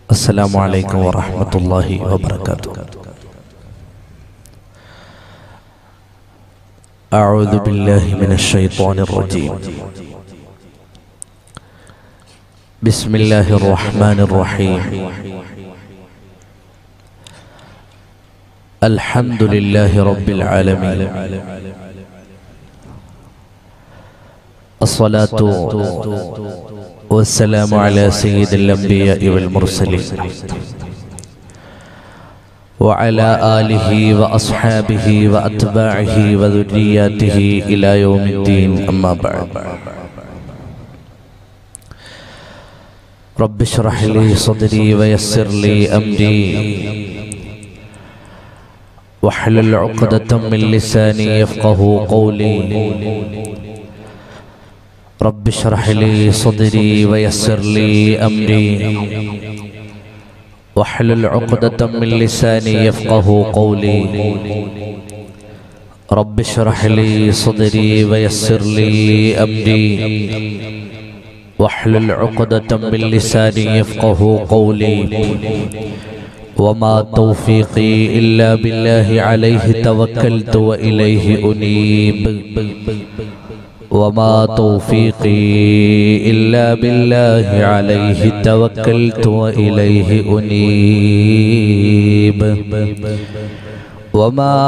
السلام عليكم ورحمة الله وبركاته أعوذ بالله من الشيطان الرجيم بسم الله الرحمن الرحيم الحمد لله رب العالمين الصلاة والسلام على سيد الأنبياء والمرسلين وعلى آله وأصحابه وأتباعه وذرياته إلى يوم الدين أما بعد رب اشرح لي صدري ويسر لي أمري واحلل عقدة من لساني يفقه قولي رب اشرح لي صدري ويسر لي أمري واحلل عقدة من لساني يفقه قولي رب اشرح لي صدري ويسر لي أمري واحلل عقدة من لساني يفقه قولي وما توفيقي إلا بالله عليه توكلت وإليه أنيب وما توفيقي إلا بالله عليه توكلت وإليه أنيب وما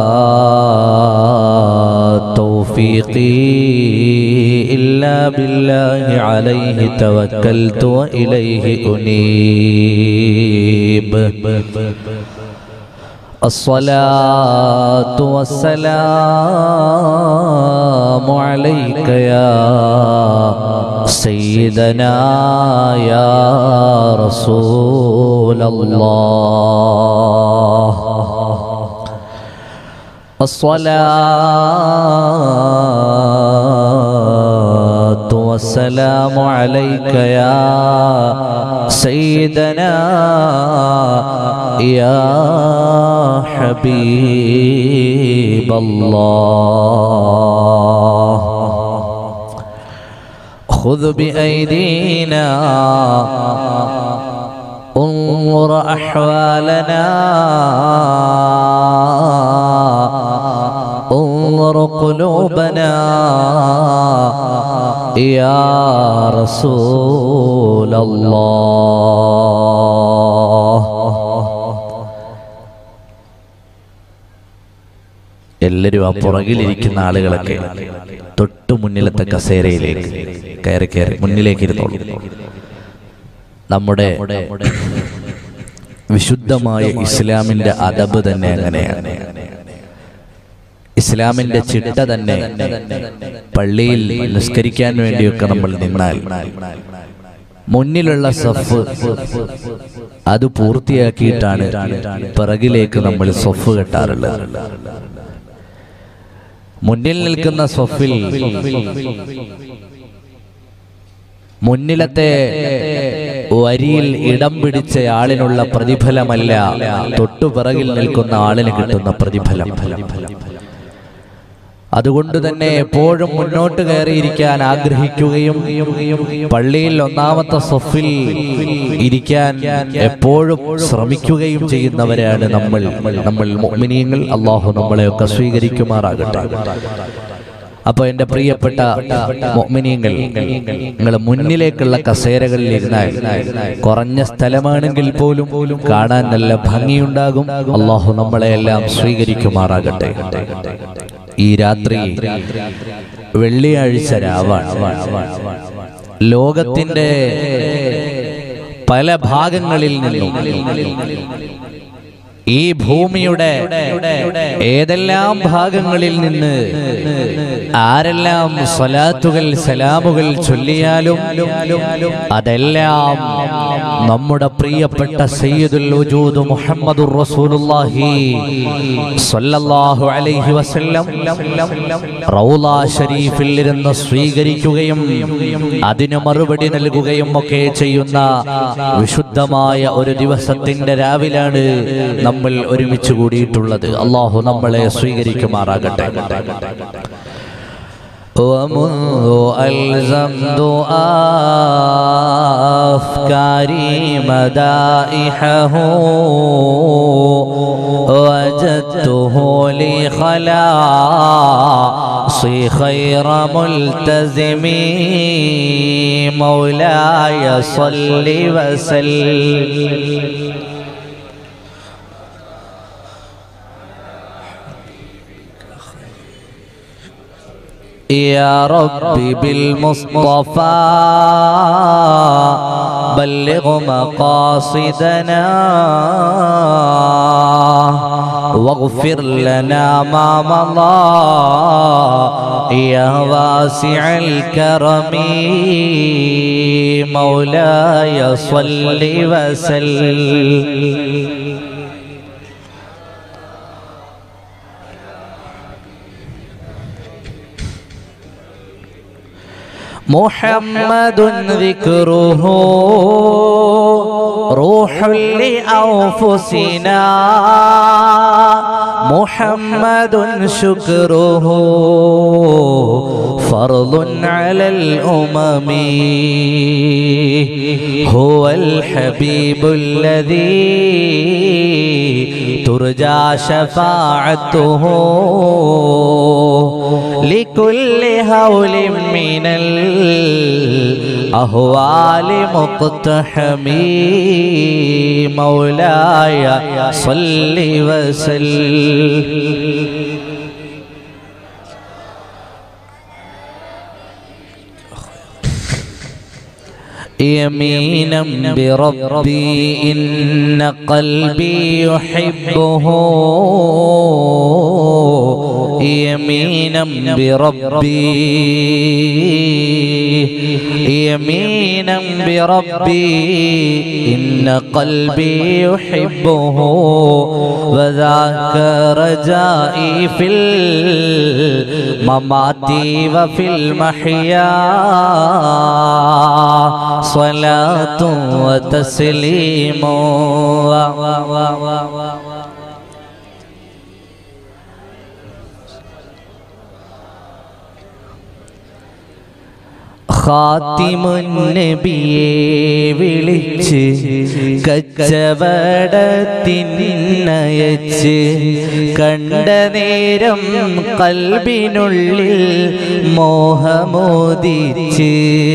توفيقي إلا بالله عليه توكلت وإليه أنيب الصلاة والسلام عليك يا سيدنا يا رسول الله الصلاة والسلام عليك يا سيدنا يا حبيب الله خذ بأيدينا انظر أحوالنا انظر قلوبنا يا رسول الله എല്ലാവരും ആ പുറകിലിരിക്കുന്ന ആളുകളൊക്കെ തൊട്ടു മുന്നിലത്തെ കസേരയിലേക്ക് കയറി കയറി മുന്നിലേക്ക് ഇരുന്നോളൂ നമ്മുടെ വിശുദ്ധമായ ഇസ്ലാമിന്റെ അദബ് തന്നെ അങ്ങനെയാണ് ഇസ്ലാമിന്റെ ചിട്ട തന്നെ പള്ളിയിൽ നിസ്കരിക്കാൻ വേണ്ടിയൊക്കെ നമ്മൾ നിന്നാൽ മുന്നിലുള്ള സഫ് അത് പൂർത്തിയാക്കിയിട്ടാണ് പിറകിലേക്ക് നമ്മൾ സൊഫ് കെട്ടാറുള്ളത് മുന്നിൽ നിൽക്കുന്ന സൊഫിൽ മുന്നിലത്തെ വരിയിൽ ഇടം പിടിച്ച ആളിനുള്ള പ്രതിഫലമല്ല തൊട്ടുപിറകിൽ നിൽക്കുന്ന ആളിന് കിട്ടുന്ന പ്രതിഫലം അതുകൊണ്ട് തന്നെ എപ്പോഴും മുന്നോട്ട് കയറിയിരിക്കാൻ ആഗ്രഹിക്കുകയും പള്ളിയിൽ ഒന്നാമത്തെ സൊഫിൽ ഇരിക്കാൻ എപ്പോഴും ശ്രമിക്കുകയും ചെയ്യുന്നവരാണ് നമ്മൾ നമ്മൾ മുഅ്മിനീങ്ങൾ അള്ളാഹു നമ്മളെയൊക്കെ സ്വീകരിക്കുമാറാകട്ടെ അപ്പൊ എന്റെ പ്രിയപ്പെട്ട മൊമിനിയങ്ങൾ നിങ്ങൾ മുന്നിലേക്കുള്ള കസേരകളിൽ ഇരുന്നാൽ കുറഞ്ഞ സ്ഥലമാണെങ്കിൽ പോലും കാണാൻ നല്ല ഭംഗിയുണ്ടാകും അള്ളാഹു നമ്മളെ എല്ലാം സ്വീകരിക്കുമാറാകട്ടെ ഈ രാത്രി വെള്ളിയാഴ്ച രാവാണ് ലോകത്തിന്റെ പല ഭാഗങ്ങളിൽ നിന്നും ഈ ഭൂമിയുടെ ഏതെല്ലാം ഭാഗങ്ങളിൽ നിന്ന് ആരെല്ലാം സ്വലാത്തുകൾ സലാമുകൾ ചൊല്ലിയാലും അതെല്ലാം നമ്മുടെ പ്രിയപ്പെട്ട സയ്യിദുൽ വജൂദ് മുഹമ്മദുർ റസൂലുള്ളാഹി സ്വല്ലല്ലാഹു അലൈഹി വസല്ലം റൗള ഷരീഫിൽ ഇരുന്ന് സ്വീകരിക്കുകയും അതിന് മറുപടി നൽകുകയും ഒക്കെ ചെയ്യുന്ന വിശുദ്ധമായ ഒരു ദിവസത്തിന്റെ രാവിലാണ് നമ്മൾ ഒരുമിച്ച് കൂടിയിട്ടുള്ളത് അള്ളാഹു നമ്മളെ സ്വീകരിക്കുമാറാകട്ടെ ومنذ ألزمت أفكاري مدائحه وجدته لي خلاصي خير ملتزم مولاي صل وسلم يا ربي بالمصطفى بلغ مقاصدنا واغفر لنا ما مضى يا واسع الكرم مولاي صل وسلم محمد ذكره روح لأنفسنا محمد شكره فرض على الأمم هو الحبيب الذي ترجى شفاعته لكل هول من الأهوال مقتحمي مولاي صل وسلم يمينا بربي إن قلبي يحبه يمينا بربي يمينا بربي إن قلبي يحبه وذاك رجائي في الممات وفي المحيا صلاة وتسليم ഖാത്തിമുന്നബിയെ വിളിച്ച് കച്ചവടത്തിനയച്ച് കണ്ട നേരം കൽബിനുള്ളിൽ മോഹമോദിച്ച്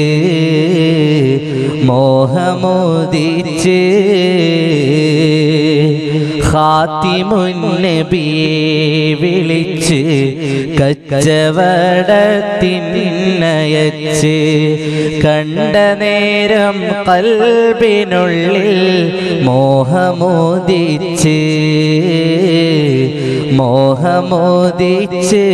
മോഹമോദിച്ച് ഖാത്തിമുന്നബിയെ വിളിച്ച് കച്ചവടത്തിനയച്ച് കണ്ട നേരം കൽബിനുള്ളിൽ മോഹമോദിച്ച് മോഹമോദിച്ച്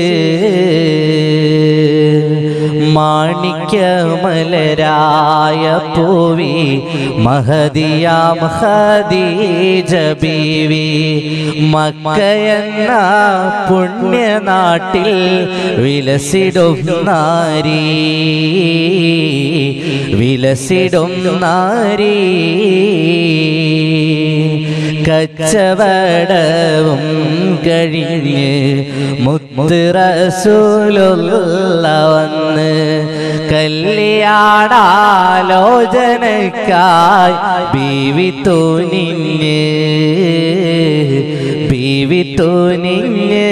മാണിക്യമലരായ പൂവി മഹദിയാം ഖദീജ ബീവി മക്കയെന്ന പുണ്യനാട്ടിൽ വിലസിടും നാരി വിലസിടും നാരി കച്ചവടവും കഴിഞ്ഞ് മുത്തുറസൂലുള്ള വന്ന് കല്യാണാലോചനക്കായി ബീവി തൂനിഞ്ഞ് ബീവി തൂനിഞ്ഞ്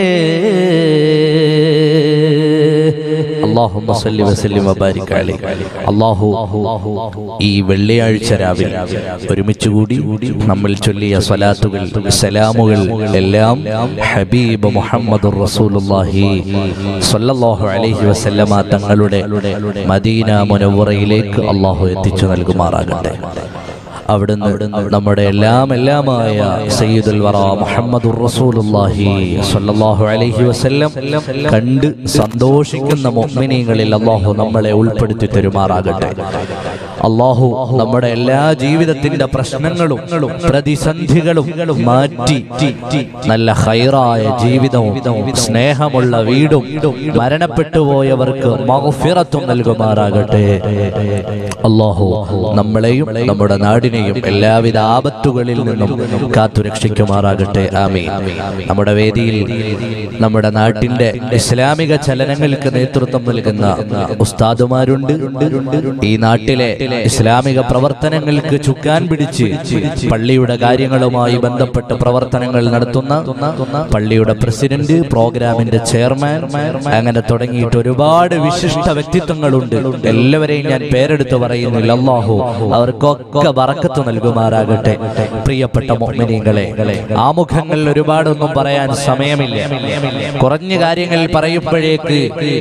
അള്ളാഹുമ്മ സല്ലി വസല്ലിം വബാരിക് അലൈഹി അള്ളാഹു ഈ വെള്ളിയാഴ്ച രാവിലെ ഒരുമിച്ച് കൂടി നമ്മൾ ചൊല്ലിയ സ്വലാത്തുകൾ സലാമുകൾ എല്ലാം ഹബീബ് മുഹമ്മദ് റസൂലുള്ളാഹി സ്വല്ലല്ലാഹു അലൈഹി വസല്ലമ തങ്ങളുടെ മദീന മുനവ്വറയിലേക്ക് അള്ളാഹു എത്തിച്ചു നൽകുമാറാകട്ടെ അവിടുന്ന് നമ്മുടെ എല്ലാം എല്ലാമായ സയ്യിദുൽ വറ മുഹമ്മദുർ റസൂലുള്ളാഹി സ്വല്ലല്ലാഹു അലൈഹി വസല്ലം കണ്ട് സന്തോഷിക്കുന്ന മുഅ്മിനീങ്ങളിൽ അല്ലാഹു നമ്മളെ ഉൾപ്പെടുത്തി തരുമാറാകട്ടെ അള്ളാഹു നമ്മുടെ എല്ലാ ജീവിതത്തിന്റെ പ്രശ്നങ്ങളും പ്രതിസന്ധികളും മാറ്റി നല്ല ഹൈറായ ജീവിതവും സ്നേഹമുള്ള വീടും മരണപ്പെട്ടു പോയവർക്ക് മഗ്ഫിറത്തും നൽകുമാറാകട്ടെ അള്ളാഹു നമ്മളെയും നമ്മുടെ നാടിനെയും എല്ലാവിധ ആപത്തുകളിൽ നിന്നും കാത്തുരക്ഷിക്കുമാറാകട്ടെ ആമീൻ നമ്മുടെ വേദിയിൽ നമ്മുടെ നാട്ടിന്റെ ഇസ്ലാമിക ചലനങ്ങൾക്ക് നേതൃത്വം നൽകുന്ന ഉസ്താദുമാരുണ്ട് ഈ നാട്ടിലെ ഇസ്ലാമിക പ്രവർത്തനങ്ങൾക്ക് ചുക്കാൻ പിടിച്ച് പള്ളിയുടെ കാര്യങ്ങളുമായി ബന്ധപ്പെട്ട് പ്രവർത്തനങ്ങൾ നടത്തുന്ന പള്ളിയുടെ പ്രസിഡന്റ് പ്രോഗ്രാമിന്റെ ചെയർമാൻ അങ്ങനെ തുടങ്ങിയിട്ട് ഒരുപാട് വിശിഷ്ട വ്യക്തിത്വങ്ങളുണ്ട് എല്ലാവരെയും ഞാൻ പേരെടുത്ത് പറയുന്നില്ല അള്ളാഹു അവർക്കൊക്കെ വറക്കത്ത് നൽകുമാറാകട്ടെ പ്രിയപ്പെട്ട മോമിനികളെ ആമുഖങ്ങളിൽ ഒരുപാടൊന്നും പറയാൻ സമയമില്ല കുറഞ്ഞ കാര്യങ്ങൾ പറയുമ്പോഴേക്ക്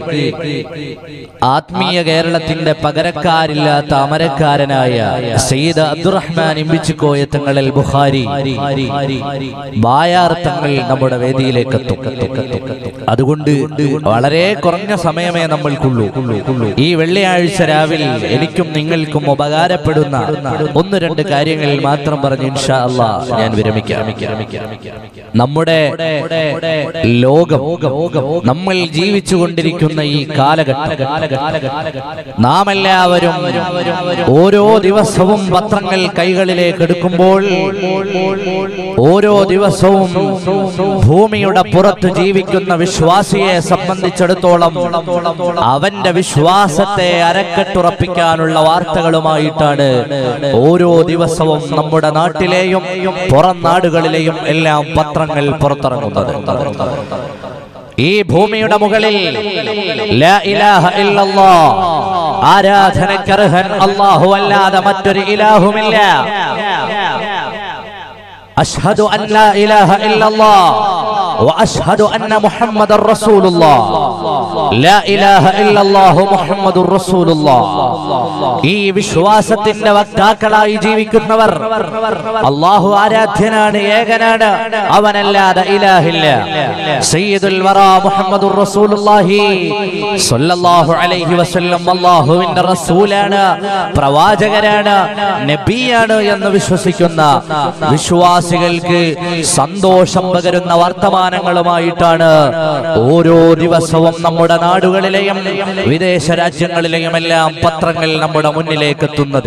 ആത്മീയ കേരളത്തിന്റെ പകരക്കാരില്ലാത്ത അമരക്കാരനായ സയ്യിദ് അബ്ദുറഹ്മാൻ ഇമ്പിച്ചുകോയ തങ്ങളിൽ ബുഖാരി ബായാർത്ഥങ്ങൾ നമ്മുടെ വേദിയിലേക്ക് എത്തും അതുകൊണ്ട് വളരെ കുറഞ്ഞ സമയമേ നമ്മൾക്കുള്ളൂ ഈ വെള്ളിയാഴ്ച രാവിലെ എനിക്കും നിങ്ങൾക്കും ഉപകാരപ്പെടുന്ന ഒന്ന് രണ്ട് കാര്യങ്ങൾ മാത്രം പറഞ്ഞ് ഇൻഷാ അല്ലാ ഞാൻ വിരമിക്കാം നമ്മുടെ ലോകം നമ്മൾ ജീവിച്ചു കൊണ്ടിരിക്കുന്ന ഈ കാലഘട്ടം നാം എല്ലാവരും ഓരോ ദിവസവും പത്രങ്ങൾ കൈകളിലേക്ക് എടുക്കുമ്പോൾ ഓരോ ദിവസവും ഭൂമിയുടെ പുറത്ത് ജീവിക്കുന്ന വിശ്വാസിയെ സംബന്ധിച്ചിടത്തോളം അവന്റെ വിശ്വാസത്തെ അരക്കെട്ടുറപ്പിക്കാനുള്ള വാർത്തകളുമായിട്ടാണ് ഓരോ ദിവസവും നമ്മുടെ നാട്ടിലെയും പുറം നാടുകളിലെയും എല്ലാം പത്രങ്ങൾ പുറത്തിറങ്ങുന്നത് ഈ ഭൂമിയുടെ മുകളിൽ ലാ ഇലാഹ ഇല്ലല്ലാഹ് ആരാധനക്കർഹൻ അല്ലാഹു അല്ലാതെ മറ്റൊരു ഇലാഹുമില്ല അഷ്ഹദു അൻ ലാ ഇലാഹ ഇല്ലല്ലാഹ് واشهد ان محمد رسول الله لا اله الا الله محمد رسول الله ഈ വിശ്വാസത്തിന്റെ വക്താക്കളായി ജീവിക്കുന്നവർ അള്ളാഹു ആരാധ്യനാണ് ഏകനാണ് അവനല്ലാതെ ഇലാഹില്ല സയ്യിദുൽ വറ മുഹമ്മദുർ റസൂലുള്ളാഹി സ്വല്ലല്ലാഹു അലൈഹി വസല്ലം അല്ലാഹുവിന്റെ റസൂലാണ് പ്രവാചകനാണ് നബിയാണ് എന്ന് വിശ്വസിക്കുന്ന വിശ്വാസികൾക്ക് സന്തോഷം പകരുന്ന വർത്തമാനങ്ങളുമായിട്ടാണ് ഓരോ ദിവസവും നമ്മുടെ നാടുകളിലെയും വിദേശ രാജ്യങ്ങളിലെയും എല്ലാം പത്രങ്ങൾ നമ്മുടെ മുന്നിലേക്ക് എത്തുന്നത്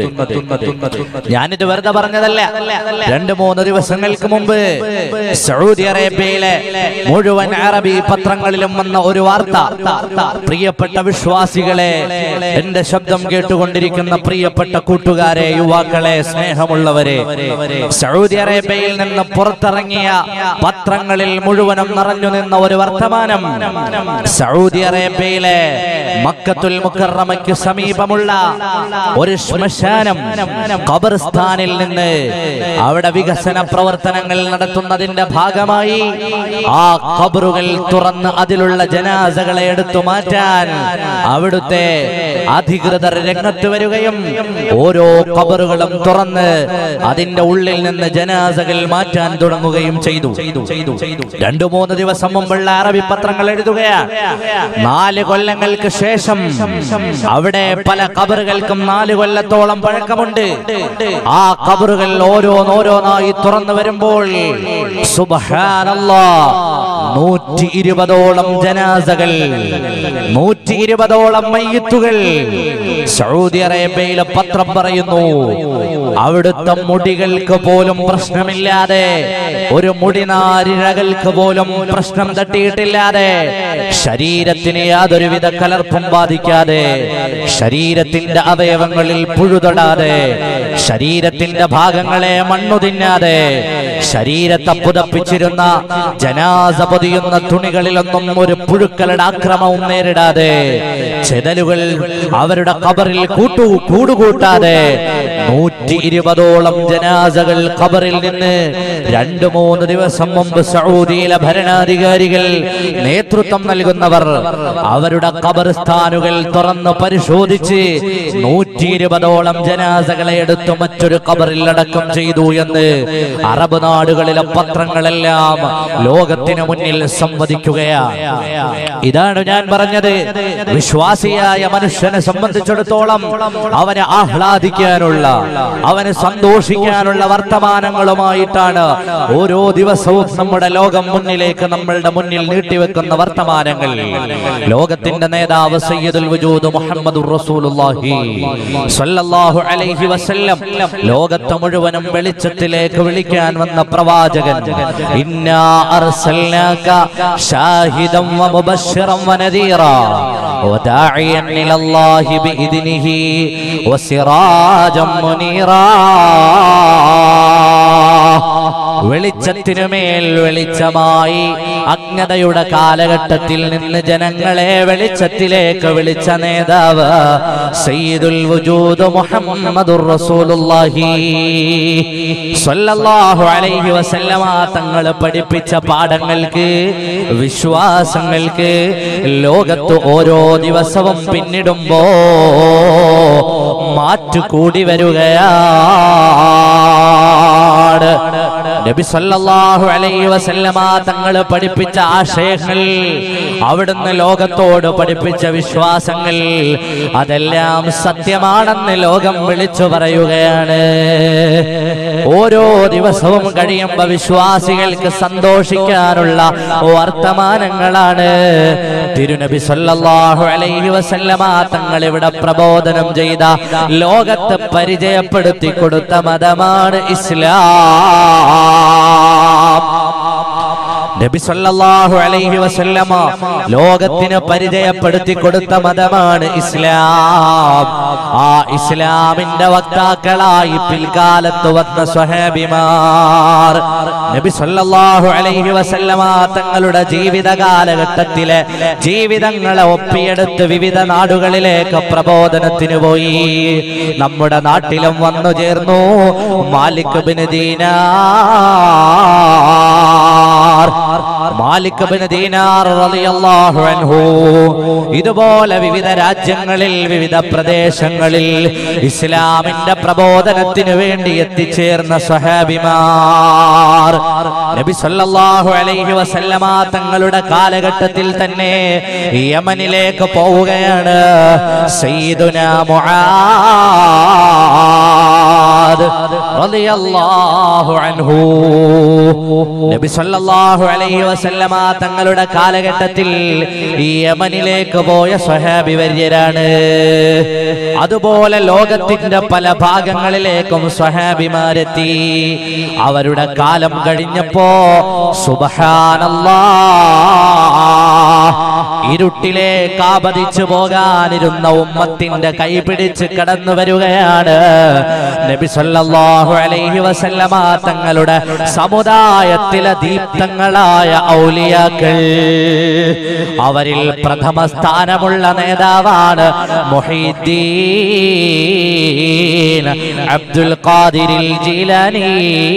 ഞാനിത് വെറുതെ പറഞ്ഞതല്ല രണ്ട് മൂന്ന് ദിവസങ്ങൾക്ക് മുമ്പ് സൗദി അറേബ്യയിലെ മുഴുവൻ അറബി പത്രങ്ങളിലും വന്ന ഒരു വാർത്ത പ്രിയപ്പെട്ട വിശ്വാസികളെ എന്റെ ശബ്ദം കേട്ടുകൊണ്ടിരിക്കുന്ന പ്രിയപ്പെട്ട കൂട്ടുകാരെ യുവാക്കളെ സ്നേഹമുള്ളവരെ സൗദി അറേബ്യയിൽ നിന്ന് പുറത്തിറങ്ങിയ പത്രങ്ങളിൽ മുഴുവനും നിറഞ്ഞു നിന്ന ഒരു വർത്തമാനം സൗദി അറേബ്യയിലെ മക്കത്തുൽ മുക്കറമയ്ക്ക് സമീപമുള്ള ഒരു ശ്മശാനം ഖബർസ്ഥാനിൽ നിന്ന് അവിടെ വികസന പ്രവർത്തനങ്ങൾ നടത്തുന്നതിന്റെ ഭാഗമായി ആ ഖബറുകൾ തുറന്ന് അതിലുള്ള ജനാസകളെ എടുത്തു മാറ്റാൻ അവിടുത്തെ അധികൃതർ രംഗത്ത് വരികയും ഓരോ ഖബറുകളും തുറന്ന് അതിന്റെ ഉള്ളിൽ നിന്ന് ജനാസകൾ മാറ്റാൻ തുടങ്ങുകയും ചെയ്തു രണ്ടു മൂന്ന് ദിവസം മുമ്പുള്ള അറബി പത്രങ്ങൾ എഴുതുകയാണ് നാല് കൊല്ലങ്ങൾക്ക് ശേഷം അവിടെ പല കബറുകൾക്കും നാല് കൊല്ലത്തോളം പഴക്കമുണ്ട് ആ കബറുകൾ ഓരോന്നോരോന്നായി തുറന്നു വരുമ്പോൾ സുബ്ഹാനല്ലാ നൂറ്റി ഇരുപതോളം ജനാസകൾ നൂറ്റി ഇരുപതോളം മയ്യത്തുകൾ സൗദി അറേബ്യയിലെ പത്രം പറയുന്നു അവിടുത്തെ മുടികൾക്ക് പോലും പ്രശ്നമില്ലാതെ ഒരു മുടിനാരിഴകൾക്ക് പോലും പ്രശ്നം തട്ടിയിട്ടില്ലാതെ ശരീരത്തിന് യാതൊരുവിധ കലർപ്പും ബാധിക്കാതെ ശരീരത്തിന്റെ അവയവങ്ങളിൽ പുഴുതൊടാതെ ശരീരത്തിന്റെ ഭാഗങ്ങളെ മണ്ണു തിന്നാതെ ശരീരത്തെ പുതപ്പിച്ചിരുന്ന ജനാസ പൊതിയുന്ന തുണികളിലൊന്നും ഒരു പുഴുക്കളുടെ ആക്രമവും നേരിടാതെ ചെതലുകൾ അവരുടെ കബറിൽ കൂട്ടു കൂടുകൂട്ടാതെ നൂറ്റി ഇരുപതോളം ജനാസകൾ ഖബറിൽ നിന്ന് രണ്ടു മൂന്ന് ദിവസം മുമ്പ് സൗദിയിലെ ഭരണാധികാരികൾ നേതൃത്വം നൽകുന്നവർ അവരുടെ ഖബർസ്ഥാനുകൾ തുറന്ന് പരിശോധിച്ച് നൂറ്റി ഇരുപതോളം ജനാസകളെ എടുത്തു മറ്റൊരു ഖബറിൽ അടക്കം ചെയ്തു എന്ന് അറബ് നാടുകളിലെ പത്രങ്ങളെല്ലാം ലോകത്തിന് മുന്നിൽ മുന്നിൽ സംവദിക്കുകയാണ് ഇതാണ് ഞാൻ പറഞ്ഞത് വിശ്വാസിയായ മനുഷ്യനെ സംബന്ധിച്ചിടത്തോളം അവനെ ആഹ്ലാദിക്കാനുള്ള അവന് സന്തോഷിക്കാനുള്ള വർത്തമാനങ്ങളുമായിട്ടാണ് ഓരോ ദിവസവും നമ്മുടെ ലോകം മുന്നിലേക്ക് നമ്മളുടെ മുന്നിൽ നീട്ടിവെക്കുന്ന വർത്തമാനങ്ങൾ ലോകത്തിന്റെ നേതാവ് സയ്യിദുൽ വജൂദ് മുഹമ്മദുർ റസൂലുള്ളാഹി സ്വല്ലല്ലാഹു അലൈഹി വസല്ലം ലോകത്തെ മുഴുവനും വെളിച്ചത്തിലേക്ക് വിളിക്കാൻ വന്ന പ്രവാചകൻ ഇന്നാ അർസൽനാക ഷാഹിദൻ വമുബശ്ശിറൻ വനദീറാ وداعيا إلى الله بإذنه وسراجا منيرا വെളിച്ചത്തിനുമേൽ വെളിച്ചമായി അജ്ഞതയുടെ കാലഘട്ടത്തിൽ നിന്ന് ജനങ്ങളെ വെളിച്ചത്തിലേക്ക് വിളിച്ച നേതാവ് സയ്യിദുൽ വജൂദ് മുഹമ്മദുർ റസൂലുള്ളാഹി സ്വല്ലല്ലാഹു അലൈഹി വസല്ലമ തങ്ങൾ പഠിപ്പിച്ച പാഠങ്ങൾക്ക് വിശ്വാസങ്ങൾക്ക് ലോകത്ത് ഓരോ ദിവസവും പിന്നിടുമ്പോ മാറ്റു കൂടി വരികയാണ് നബി സല്ലല്ലാഹു അലൈഹി വസല്ലമ തങ്ങൾ പഠിപ്പിച്ച ആശയങ്ങൾ അവിടുന്ന് ലോകത്തോട് പഠിപ്പിച്ച വിശ്വാസങ്ങൾ അതെല്ലാം സത്യമാണെന്ന് ലോകം വിളിച്ചു പറയുകയാണ് ഓരോ ദിവസവും കഴിയുമ്പോ വിശ്വാസികൾക്ക് സന്തോഷിക്കാനുള്ള വർത്തമാനങ്ങളാണ് തിരുനബി സല്ലല്ലാഹു അലൈഹി വസല്ലമ തങ്ങൾ ഇവിടെ പ്രബോധനം ചെയ്ത ലോകത്ത് പരിചയപ്പെടുത്തി കൊടുത്ത മതമാണ് ഇസ്ലാം നബി സല്ലല്ലാഹു അലൈഹി വസല്ലമ ലോകത്തിന് പരിചയപ്പെടുത്തി കൊടുത്ത മതമാണ് ഇസ്ലാം ആ ഇസ്ലാമിന്റെ വക്താക്കളായി പിൽക്കാലത്ത് വന്ന സ്വഹാബിമാർ നബി സല്ലല്ലാഹു അലൈഹി വസല്ലമ തങ്ങളുടെ ജീവിത കാലഘട്ടത്തിലെ ജീവിതങ്ങളെ ഒപ്പിയെടുത്ത് വിവിധ നാടുകളിലേക്ക് പ്രബോധനത്തിന് പോയി നമ്മുടെ നാട്ടിലും വന്നു ചേർന്നു Malik bin Dinar Malik bin Dinar റളിയല്ലാഹു അൻഹു ഇതുപോലെ വിവിധ രാജ്യങ്ങളിൽ വിവിധ പ്രദേശങ്ങളിൽ ഇസ്ലാമിന്റെ പ്രബോധനത്തിന് വേണ്ടി എത്തിച്ചേർന്ന സ്വഹാബിമാർ നബി സല്ലല്ലാഹു അലൈഹി വസല്ലമ തങ്ങളുടെ കാലഘട്ടത്തിൽ തന്നെ യമനിലേക്ക് പോവുകയാണ് സയ്യിദുന മുആദ് റളിയല്ലാഹു അൻഹു നബി സല്ലല്ലാഹു അലൈഹി വസല്ലമ തങ്ങളുടെ കാലഘട്ടത്തിൽ ഈ യമനിലേക്ക് പോയ സ്വഹാബി വര്യരാണ് അതുപോലെ ലോകത്തിന്റെ പല ഭാഗങ്ങളിലേക്കും സ്വഹാബിമാരെത്തി അവരുടെ കാലം കഴിഞ്ഞപ്പോ സുബഹാനല്ലാ ഇരുട്ടിലേക്ക് ആപതിച്ചു പോകാനിരുന്ന ഉമ്മത്തിന്റെ കൈപിടിച്ച് കടന്നു വരികയാണ് നബി സല്ലല്ലാഹു അലൈഹി വസല്ലമ തങ്ങളുടെ സമുദായത്തിലെ ദീപ്തങ്ങളായ ഔലിയാക്കൾ അവരിൽ പ്രഥമ സ്ഥാനമുള്ള നേതാവാണ് മുഹീദ്ദീൻ അബ്ദുൽ ഖാദിരിൽ ജീലാനി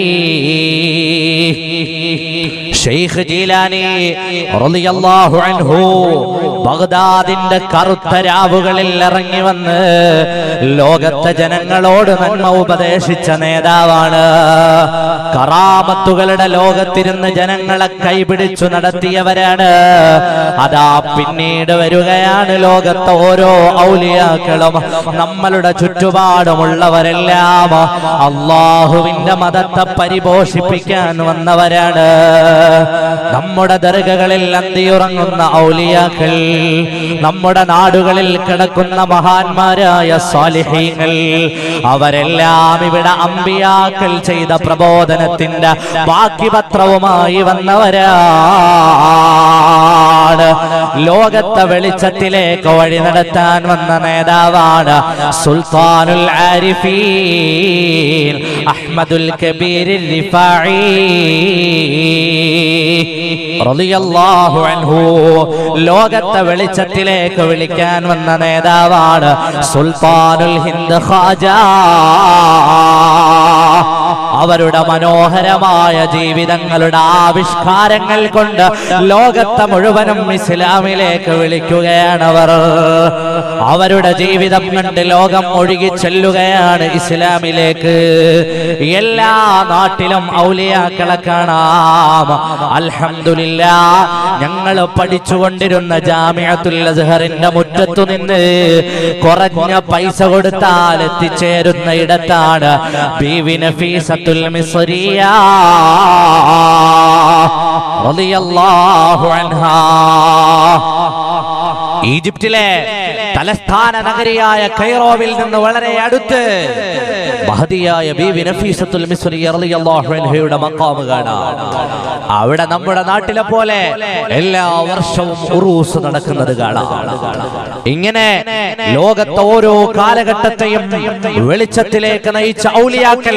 ഷെയ്ഖ് ജീലാനി റളിയല്ലാഹു അൻഹു ബഗ്ദാദിന്റെ കറുത്ത രാവുകളിൽ ഇറങ്ങി വന്ന് ലോകത്തെ ജനങ്ങളോട് നന്മ ഉപദേശിച്ച നേതാവാണ് കറാമത്തുകളുടെ ലോകത്തിരുന്ന് ജനങ്ങളെ കൈപിടിച്ചു നടത്തിയവരാണ് അതാ പിന്നീട് വരികയാണ് ലോകത്തെ ഓരോ ഔലിയാക്കളും നമ്മളുടെ ചുറ്റുപാടുമുള്ളവരെല്ലാം അള്ളാഹുവിന്റെ മതത്തെ പരിപോഷിപ്പിക്കാൻ വന്നവരാണ് നമ്മുടെ ദർഗകളിൽ അന്തിയുറങ്ങുന്ന ഔലിയാക്കൾ നമ്മുടെ നാടുകളിൽ കിടക്കുന്ന മഹാന്മാരായ സ്വാലിഹീങ്ങൾ അവരെല്ലാം ഇവിടെ അമ്പിയാക്കൾ ചെയ്ത പ്രബോധനത്തിന്റെ ബാക്കി പത്രവുമായി വന്നവരാണ് ലോകത്തെ വെളിച്ചത്തിലേക്ക് വഴി നടത്താൻ വന്ന നേതാവാണ് സുൽത്താനുൽ ആരിഫീൻ അഹ്മദുൽ കബീർ റിഫായി റളിയല്ലാഹു അൻഹു ലോകത്തെ വെളിച്ചത്തിലേക്ക് വിളിക്കാൻ വന്ന നേതാവാണ് സുൽത്താനുൽ ഹിന്ദ് ഖാജ അവരുടെ മനോഹരമായ ജീവിതങ്ങളുടെ ആവിഷ്കാരങ്ങൾ കൊണ്ട് ലോകത്തെ മുഴുവനും ഇസ്ലാമിലേക്ക് വിളിക്കുകയാണ് അവർ അവരുടെ ജീവിതം കണ്ട് ലോകം ഒഴുകി ചെല്ലുകയാണ് ഇസ്ലാമിലേക്ക് എല്ലാ നാട്ടിലും ഔലിയാക്കളെ കാണാം അൽഹംദുലില്ല ഞങ്ങൾ പഠിച്ചുകൊണ്ടിരുന്ന ജാമിയത്തുൽ അസ്ഹറിന്റെ മുറ്റത്തു നിന്ന് കുറഞ്ഞ പൈസ കൊടുത്താൽ എത്തിച്ചേരുന്ന ഇടത്താണ് ബീവി നഫീസത്തുൽ മിസ്രിയ റളിയല്ലാഹു അൻഹാ ഈജിപ്തിലെ തലസ്ഥാന നഗരിയായ കൈറോവിൽ നിന്ന് വളരെ അടുത്ത് മഹതിയായ ബീവി നഫീസത്തുൽ മിസ്രി റളിയല്ലാഹു അൻഹയുടെ മഖാമ് കാണാം അവിടെ നമ്മുടെ നാട്ടിലെ പോലെ എല്ലാ വർഷവും ഉറൂസ് നടക്കുന്നത് കാണാം ഇങ്ങനെ ലോകത്തെ ഓരോ കാലഘട്ടത്തെയും വെളിച്ചത്തിലേക്ക് നയിച്ച ഔലിയാക്കൽ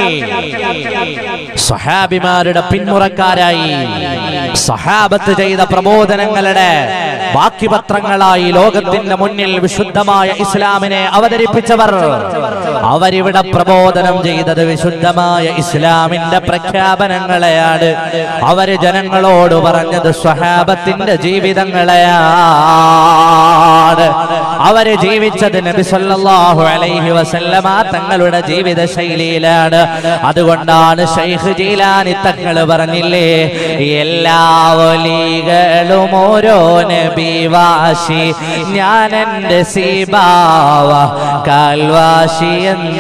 സഹാബിമാരുടെ പിന്മുറക്കാരായി സഹാബത്ത് ചെയ്ത പ്രബോധനങ്ങളുടെ ബാക്കി പത്രങ്ങളായി ലോകത്തിന്റെ മുന്നിൽ വിശുദ്ധമായ ഇസ്ലാമിനെ അവതരിപ്പിച്ചവർ അവരിവിടെ പ്രബോധനം ചെയ്തത് വിശുദ്ധമായ ഇസ്ലാമിന്റെ പ്രഖ്യാപനങ്ങളെയാണ് അവര് ജനങ്ങളോട് പറഞ്ഞത് സ്വഹാബത്തിന്റെ ജീവിതങ്ങളെയാണ് അവര് ജീവിച്ചത് നബി സല്ലല്ലാഹു അലൈഹി വസല്ലമ തങ്ങളുടെ ജീവിത ശൈലിയിലാണ് അതുകൊണ്ടാണ് ഷൈഖ് ജീലാനി തങ്ങൾ പറഞ്ഞില്ലേ എല്ലാ ഒലികളും ഓരോ നബി വാശി ഞാൻ എൻ്റെ സീബാവ കാൽവാശി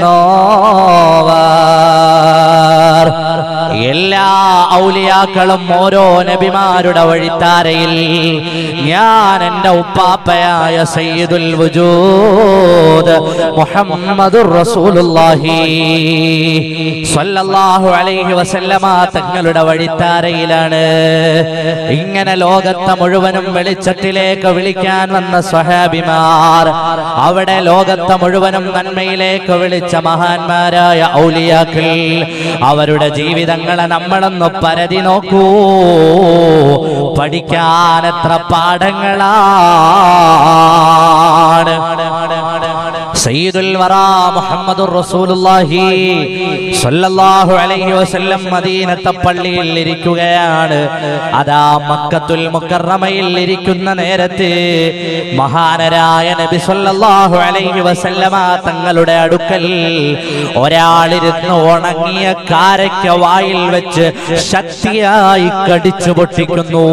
എന്നോവർ എല്ലാ ഔലിയാക്കളും ഓരോ നബിമാരുടെ വഴിത്താരയിൽ ഞാൻ എൻ്റെ ഉപ്പാപ്പയായ സയ്യിദുൽ വജൂദ് മുഹമ്മദുർ റസൂലുള്ളാഹി സ്വല്ലല്ലാഹു അലൈഹി വസല്ലമ തങ്ങളുടെ വഴിത്താരയിലാണ് ഇങ്ങനെ ലോകത്തെ മുഴുവനും വെളിച്ചത്തിലേക്ക് വിളിക്കാൻ വന്ന സ്വഹാബിമാർ അവിടെ ലോകത്തെ മുഴുവനും നന്മയിലേക്ക് വിളിച്ച മഹാന്മാരായ ഔലിയാക്കൾ അവരുടെ ജീവിതങ്ങളെ നമ്മളൊന്ന് പരതി നോക്കൂ പഠിക്കാൻ എത്ര പാഠങ്ങളാണ് സയ്യിദുൽ വറാ മുഹമ്മദുർ റസൂലുള്ളാഹി സ്വല്ലല്ലാഹു അലൈഹി വസല്ലം മദീനത്തെ പള്ളിയിൽ ഇരിക്കുകയാണ് അതാ മക്കത്തുൽ മുക്കറമയിൽ ഇരിക്കുന്ന നേരത്ത് മഹാനരായ നബി സ്വല്ലല്ലാഹു അലൈഹി വസല്ലമ തങ്ങളുടെ അടുക്കൽ ഒരാളിരുന്ന് ഉണങ്ങിയ കാരയ്ക്ക വായിൽ വെച്ച് ശക്തിയായി കടിച്ചു പൊട്ടിക്കുന്നു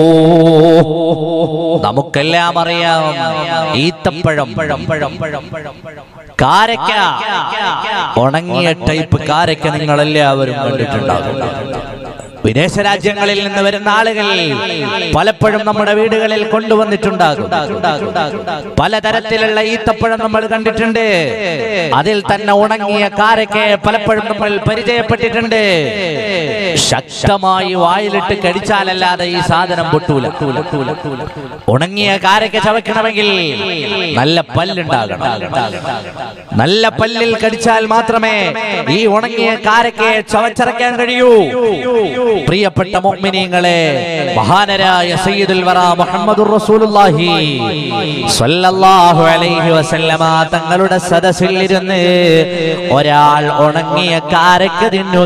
നമുക്കെല്ലാം അറിയാം ഈത്തപ്പഴം പഴം പഴം പഴം പഴം കാരക്ക ഉണങ്ങിയ ടൈപ്പ് കാരക്ക നിങ്ങൾ എല്ലാവരും കണ്ടിട്ടുണ്ടാകും വിദേശ രാജ്യങ്ങളിൽ നിന്ന് വരുന്ന ആളുകൾ പലപ്പോഴും നമ്മുടെ വീടുകളിൽ കൊണ്ടുവന്നിട്ടുണ്ടാകും പലതരത്തിലുള്ള ഈത്തപ്പഴം നമ്മൾ കണ്ടിട്ടുണ്ട് അതിൽ തന്നെ ഉണങ്ങിയ കാരക്കെ പലപ്പോഴും നമ്മൾ പരിചയപ്പെട്ടിട്ടുണ്ട് ശക്തമായി വായിലിട്ട് കടിച്ചാലല്ലാതെ ഈ സാധനം പൊട്ടൂല ഉണങ്ങിയ കാരക്ക ചവയ്ക്കണമെങ്കിൽ നല്ല പല്ലുണ്ടാകണം നല്ല പല്ലിൽ കടിച്ചാൽ മാത്രമേ ഈ ഉണങ്ങിയ കാരക്കയെ ചവച്ചറക്കാൻ കഴിയൂ പ്രിയപ്പെട്ട മുഅ്മിനീങ്ങളെ മഹാനരായ സയ്യിദുൽ വറ മുഹമ്മദുർ റസൂലുള്ളാഹി സ്വല്ലല്ലാഹു അലൈഹി വസല്ലമ തങ്ങളുടെ സദസ്സിൽ ഇരുന്ന് ഒരാൾ ഉണങ്ങിയ കാരക്ക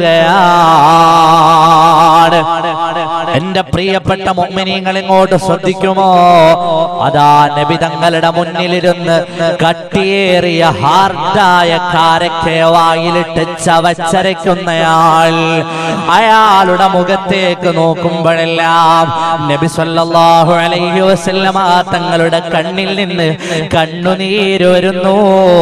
തിന്നുകയാണ് എന്റെ പ്രിയപ്പെട്ട മുഅ്മിനീങ്ങൾ ഇങ്ങോട്ട് ശ്രദ്ധിക്കുമോ അതാ നബി തങ്ങളുടെ മുന്നിലിരുന്ന് കട്ടിയേറിയ ഹാർഡായ കാരക്കെ വായിലിട്ട് ചവച്ചരയ്ക്കുന്നയാൾ അയാളുടെ മുഖത്തേക്ക് നോക്കുമ്പോഴെല്ലാം നബി സല്ലല്ലാഹു അലൈഹി വസല്ലമ തങ്ങളുടെ കണ്ണിൽ നിന്ന് കണ്ണുനീര് വരുന്നു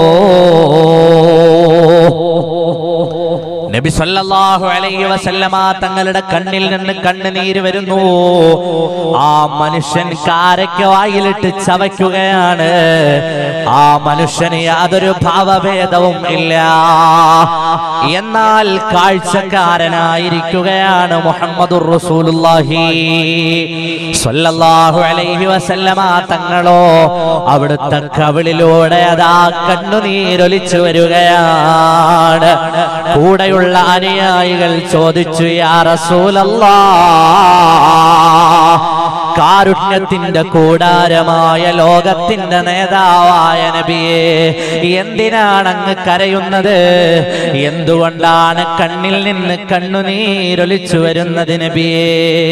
നബി സല്ലല്ലാഹു അലൈഹി വസല്ലമ തങ്ങളുടെ കണ്ണിൽ നിന്ന് കണ്ണുനീര് വരുന്നു ആ മനുഷ്യൻ കാരയ്ക്ക് വായിലിട്ട് ചവയ്ക്കുകയാണ് ആ മനുഷ്യന് യാതൊരു ഭാവഭേദവും ഇല്ല എന്നാൽ കാഴ്ചക്കാരനായിരിക്കുകയാണ് മുഹമ്മദുർ റസൂലുള്ളാഹി സ്വല്ലല്ലാഹു അലൈഹി വസല്ലമ തങ്ങളോ അവിടുത്തെ കവിളിലൂടെ അതാ കണ്ണുനീരൊലിച്ചു വരികയാണ് കൂടെയുള്ള അനുയായികൾ ചോദിച്ചു യാ റസൂലല്ലാ കാരുണ്യത്തിന്റെ കൂടാരമായ ലോകത്തിന്റെ നേതാവായ നബിയെ എന്തിനാണ് അങ്ങ് കരയുന്നത് എന്തുകൊണ്ടാണ് കണ്ണിൽ നിന്ന് കണ്ണുനീരൊലിച്ചു വരുന്നത് നബിയേ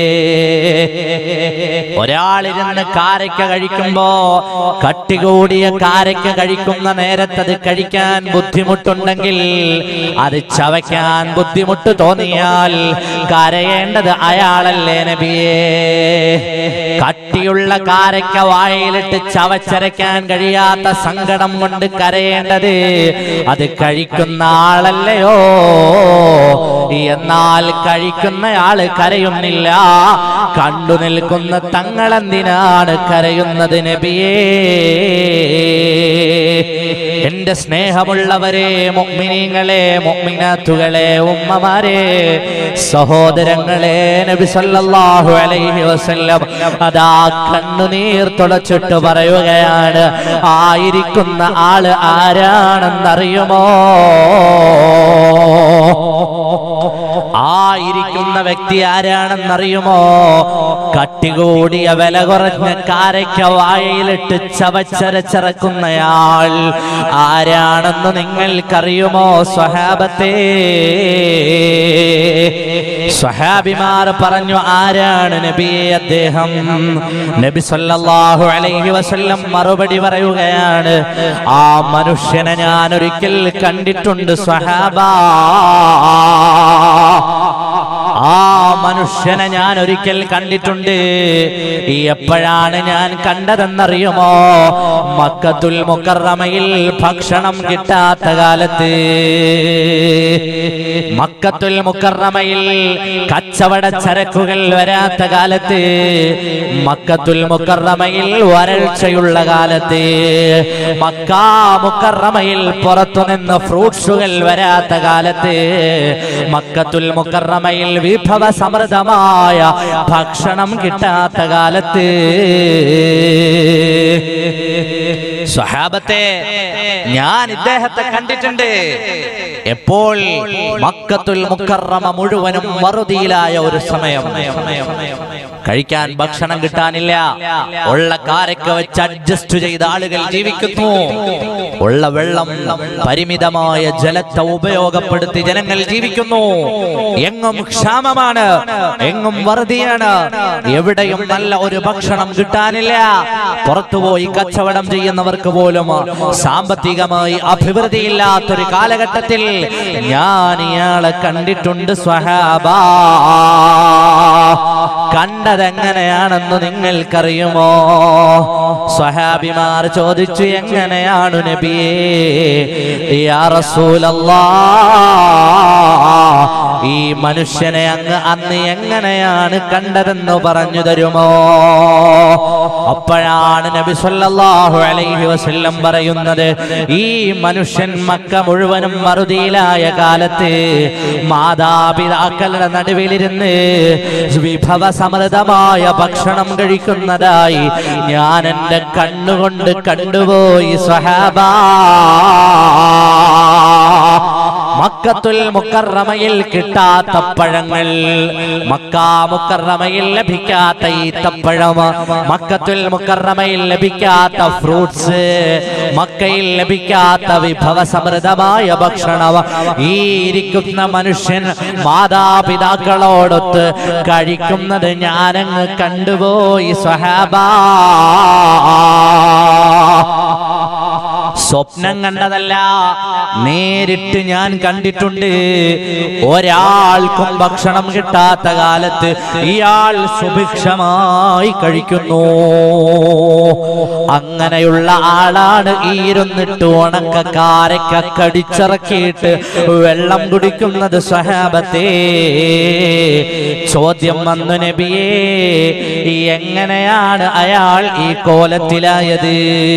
ഒരാളിരുന്ന് കാരയ്ക്ക കഴിക്കുമ്പോ കട്ടി കൂടിയ കാരയ്ക്ക കഴിക്കുന്ന നേരത്തത് കഴിക്കാൻ ബുദ്ധിമുട്ടുണ്ടെങ്കിൽ അത് ചവയ്ക്കാൻ ബുദ്ധിമുട്ട് തോന്നിയാൽ കരയേണ്ടത് അയാളല്ലേ നബിയേ കട്ടിയുള്ള കാരയ്ക്ക വാഴയിലിട്ട് ചവച്ചരയ്ക്കാൻ കഴിയാത്ത സങ്കടം കൊണ്ട് കരയേണ്ടത് അത് കഴിക്കുന്ന ആളല്ലയോ എന്നാൽ കഴിക്കുന്നയാള് കരയുന്നില്ല കണ്ടു നിൽക്കുന്ന തങ്ങളെന്തിനാണ് കരയുന്നത് നബിയേ എന്റെ സ്നേഹമുള്ളവരെ മുഅ്മിനീങ്ങളെ മുഅ്മിനാത്തുകളെ ഉമ്മമാരെ സഹോദരങ്ങളെ നബി സല്ലല്ലാഹു അലൈഹി വസല്ലം അതാ കണ്ണുനീർ തുടച്ചിട്ട് പറയുകയാണ് ആയിരിക്കുന്ന ആള് ആരാണെന്നറിയുമോ ആയിരിക്കുന്ന വ്യക്തി ആരാണെന്നറിയുമോ കട്ടികൂടിയ വില കുറഞ്ഞ കാരയ്ക്ക വായയിലിട്ട് ചവച്ചരച്ചിറക്കുന്നയാൾ ആരാണെന്ന് നിങ്ങൾക്കറിയുമോ സ്വഹാബത്തെ സ്വഹാബിമാർ പറഞ്ഞു ആരാണ് നബിയെ അദ്ദേഹം നബി സല്ലല്ലാഹു അലൈഹി വസല്ലം മറുപടി പറയുകയാണ് ആ മനുഷ്യനെ ഞാൻ ഒരിക്കൽ കണ്ടിട്ടുണ്ട് സ്വഹാബാ ആ മനുഷ്യനെ ഞാൻ ഒരിക്കൽ കണ്ടിട്ടുണ്ട് എപ്പോഴാണ് ഞാൻ കണ്ടതെന്നറിയുമോ മക്കത്തുൽ മുക്കറമയിൽ ഭക്ഷണം കിട്ടാത്ത കാലത്ത് മക്കത്തുൽ മുക്കറമയിൽ കച്ചവട ചരക്കുകൾ വരാത്ത കാലത്ത് മക്കത്തുൽ മുക്കറമയിൽ വരൾച്ചയുള്ള കാലത്ത് മക്കാ മുക്കറമയിൽ പുറത്തുനിന്ന് ഫ്രൂട്ട്സുകൾ വരാത്ത കാലത്ത് മക്കത്തുൽ മുക്കറമയിൽ വിഭവ സമൃദ്ധമായ ഭക്ഷണം കിട്ടാത്ത കാലത്ത് സ്വഹാബത്തെ ഞാൻ ഇദ്ദേഹത്തെ കണ്ടിട്ടുണ്ട് എപ്പോൾ മക്കത്തുൽ മുക്കറമ മുഴുവനും മറുതിയിലായ ഒരു സമയം കഴിക്കാൻ ഭക്ഷണം കിട്ടാനില്ല ഉള്ള കാരൊക്കെ വെച്ച് അഡ്ജസ്റ്റ് ചെയ്ത ആളുകൾ ജീവിക്കുന്നു ഉള്ള വെള്ളം പരിമിതമായ ജലത്തെ ഉപയോഗപ്പെടുത്തി ജനങ്ങൾ ജീവിക്കുന്നു എങ്ങും ക്ഷാമമാണ് എങ്ങും വറുതിയാണ് എവിടെയും നല്ല ഒരു ഭക്ഷണം കിട്ടാനില്ല പുറത്തുപോയി കച്ചവടം ചെയ്യുന്നവർക്ക് പോലും സാമ്പത്തികമായി അഭിവൃദ്ധിയില്ലാത്തൊരു കാലഘട്ടത്തിൽ ഞാൻ ഇയാളെ കണ്ടിട്ടുണ്ട് സ്വഹാബാ കണ്ടതെങ്ങനെയാണെന്ന് നിങ്ങൾക്കറിയുമോ സ്വഹാബിമാർ ചോദിച്ചു എങ്ങനെയാണ് നബിയേ യാ റസൂലല്ലാ ഈ മനുഷ്യനെ അങ്ങ് അന്ന് എങ്ങനെയാണ് കണ്ടതെന്ന് പറഞ്ഞു തരുമോ അപ്പോഴാണ് നബി സല്ലല്ലാഹു അലൈഹി വസല്ലം പറയുന്നത് ഈ മനുഷ്യൻ മക്ക മുഴുവനും മറുതിയിലായ കാലത്ത് മാതാപിതാക്കളുടെ നടുവിലിരുന്ന് വിഭവ സമൃദ്ധമായ ഭക്ഷണം കഴിക്കുന്നതായി ഞാൻ എൻ്റെ കണ്ണുകൊണ്ട് കണ്ടുപോയി സ്വഹാബാ മക്കത്തുൽ മുക്കറമയിൽ കിട്ടാത്ത പഴങ്ങൾ മക്കാ മുക്കറമയിൽ ലഭിക്കാത്ത ഈത്തപ്പഴം മക്കത്തുൽ മുക്കറമയിൽ ലഭിക്കാത്ത ഫ്രൂട്ട്സ് മക്കയിൽ ലഭിക്കാത്ത വിഭവ സമൃദ്ധമായ ഭക്ഷണം ഈ ഇരിക്കുന്ന മനുഷ്യൻ മാതാപിതാക്കളോടൊത്ത് കഴിക്കുന്നത് ഞാനങ്ങ് കണ്ടുപോയി സ്വഹാബാ സ്വപ്നം കണ്ടതല്ല നേരിട്ട് ഞാൻ കണ്ടിട്ടുണ്ട് ഒരാൾക്കും ഭക്ഷണം കിട്ടാത്ത കാലത്ത് ഇയാൾ സുഭിക്ഷമായി കഴിക്കുന്നു അങ്ങനെയുള്ള ആളാണ് ഈ ഇരുന്നിട്ട് ഉണക്കക്കാരൊക്കെ കടിച്ചിറക്കിയിട്ട് വെള്ളം കുടിക്കുന്നത് സഹാബത്തെ ചോദ്യം വന്നു നബിയേ എങ്ങനെയാണ് അയാൾ ഈ കോലത്തിലായത്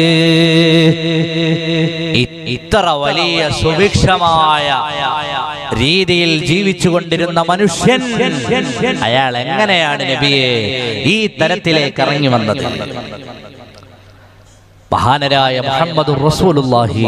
ഇ- ഇത്ര വലിയ സുഭിക്ഷമായ രീതിയിൽ ജീവിച്ചു കൊണ്ടിരുന്ന മനുഷ്യൻ അയാൾ എങ്ങനെയാണ് നബിയെ ഈ തരത്തിലേക്ക് ഇറങ്ങി വന്നത് മഹാനരായ മുഹമ്മദ് റസൂലുള്ളാഹി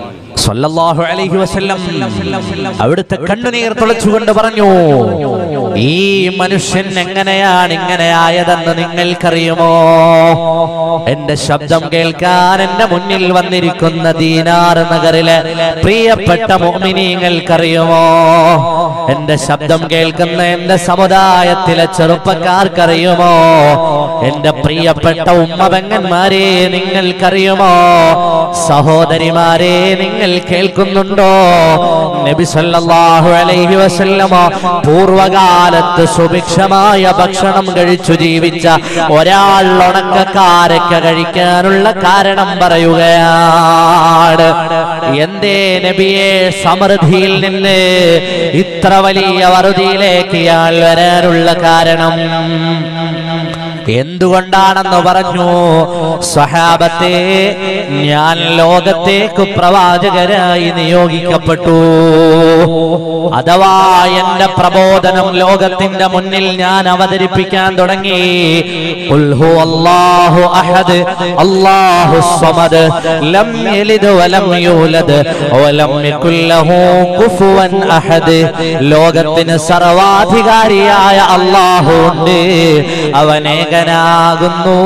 സ്വല്ലല്ലാഹു അലൈഹി വസല്ലം അവിടുത്തെ കണ്ണുനീർ തുളച്ചുകൊണ്ട് പറഞ്ഞു ഈ മനുഷ്യൻ എങ്ങനെയാണ് ഇങ്ങനെ ആയതെന്ന് നിങ്ങൾക്കറിയുമോ എന്റെ ശബ്ദം കേൾക്കാൻ എന്റെ മുന്നിൽ വന്നിരിക്കുന്ന ദീനാർ നഗറിലെ പ്രിയപ്പെട്ട മോമിനിങ്ങൾക്കറിയുമോ എന്റെ ശബ്ദം കേൾക്കുന്ന എന്റെ സമുദായത്തിലെ ചെറുപ്പക്കാർക്കറിയുമോ എന്റെ പ്രിയപ്പെട്ട ഉമ്മപെങ്ങന്മാരെ നിങ്ങൾക്കറിയുമോ സഹോദരിമാരെ നിങ്ങൾ കേൾക്കുന്നുണ്ടോ നബി സല്ലല്ലാഹു അലൈഹി വസല്ലമ പൂർവകാലത്ത് സുഭിക്ഷമായ ഭക്ഷണം കഴിച്ചു ജീവിച്ച ഒരാൾ ഉണക്കക്കാരക്ക കഴിക്കാനുള്ള കാരണം പറയുകയാണ് എന്തേ നബിയെ സമൃദ്ധിയിൽ നിന്ന് ഇത്ര വലിയ വറുതിയിലേക്ക് ഇയാൾ വരാനുള്ള കാരണം എന്തുകൊണ്ടാണെന്ന് പറഞ്ഞു സ്വഹാബത്തെ ഞാൻ ലോകത്തേക്ക് പ്രവാചകരായി നിയോഗിക്കപ്പെട്ടു അഥവാ എന്റെ പ്രബോധനം ലോകത്തിന്റെ മുന്നിൽ ഞാൻ അവതരിപ്പിക്കാൻ തുടങ്ങി ഖുൽ ഹുവല്ലാഹു അഹദ് അല്ലാഹു സ്വമദ് ലം യലിദ് വലം യൂലദ് വലം യകുൽ ലഹു കുഫുവൻ അഹദ് ലോകത്തിന് സർവാധികാരിയായ അല്ലാഹു ഉണ്ട് അവൻ ഏകനാകുന്നു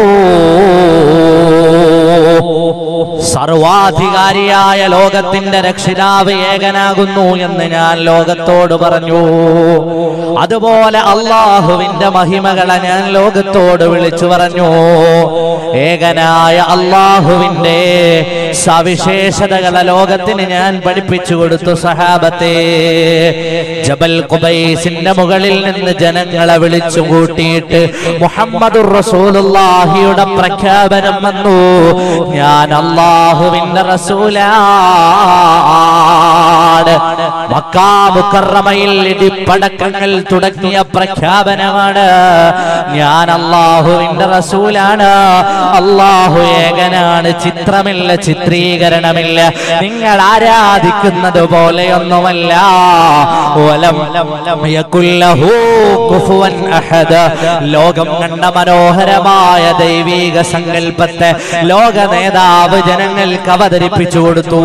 സർവാധികാരിയായ ലോകത്തിന്റെ രക്ഷിതാവ് ഏകനാകുന്നു എന്ന് ഞാൻ ലോകത്തോട് പറഞ്ഞു അതുപോലെ അള്ളാഹുവിന്റെ മഹിമകളെ ഞാൻ ലോകത്തോട് വിളിച്ചു പറഞ്ഞു ഏകനായ അള്ളാഹുവിന്റെ സവിശേഷതകളെ ലോകത്തിന് ഞാൻ പഠിപ്പിച്ചു കൊടുത്തു സഹാബത്തെ ജബൽ കുബൈസിന്റെ മുകളിൽ നിന്ന് ജനങ്ങളെ വിളിച്ചു കൂട്ടിയിട്ട് മുഹമ്മദുർ റസൂലുള്ളാഹിയുടെ പ്രഖ്യാപനം വന്നു ഞാൻ അള്ളാഹുവിന്റെ റസൂലാണ് മക്കാ മുക്കറമയിൽ ഇടിപ്പടക്കങ്ങൾ തുടങ്ങിയ പ്രഖ്യാപനമാണ് ഞാൻ അള്ളാഹുവിന്റെ റസൂലാണ് അള്ളാഹു ഏകനാണ് ചിത്രമില്ല ചിത്രീകരണമില്ല നിങ്ങൾ ആരാധിക്കുന്നത് പോലെയൊന്നുമല്ല വലം യകുല്ലഹു കുഫുവൻ അഹദ്. ലോകം കണ്ട മനോഹരമായ ദൈവീക സങ്കല്പത്തെ ലോക നേതാവ് ജനങ്ങൾക്ക് അവതരിപ്പിച്ചു കൊടുത്തു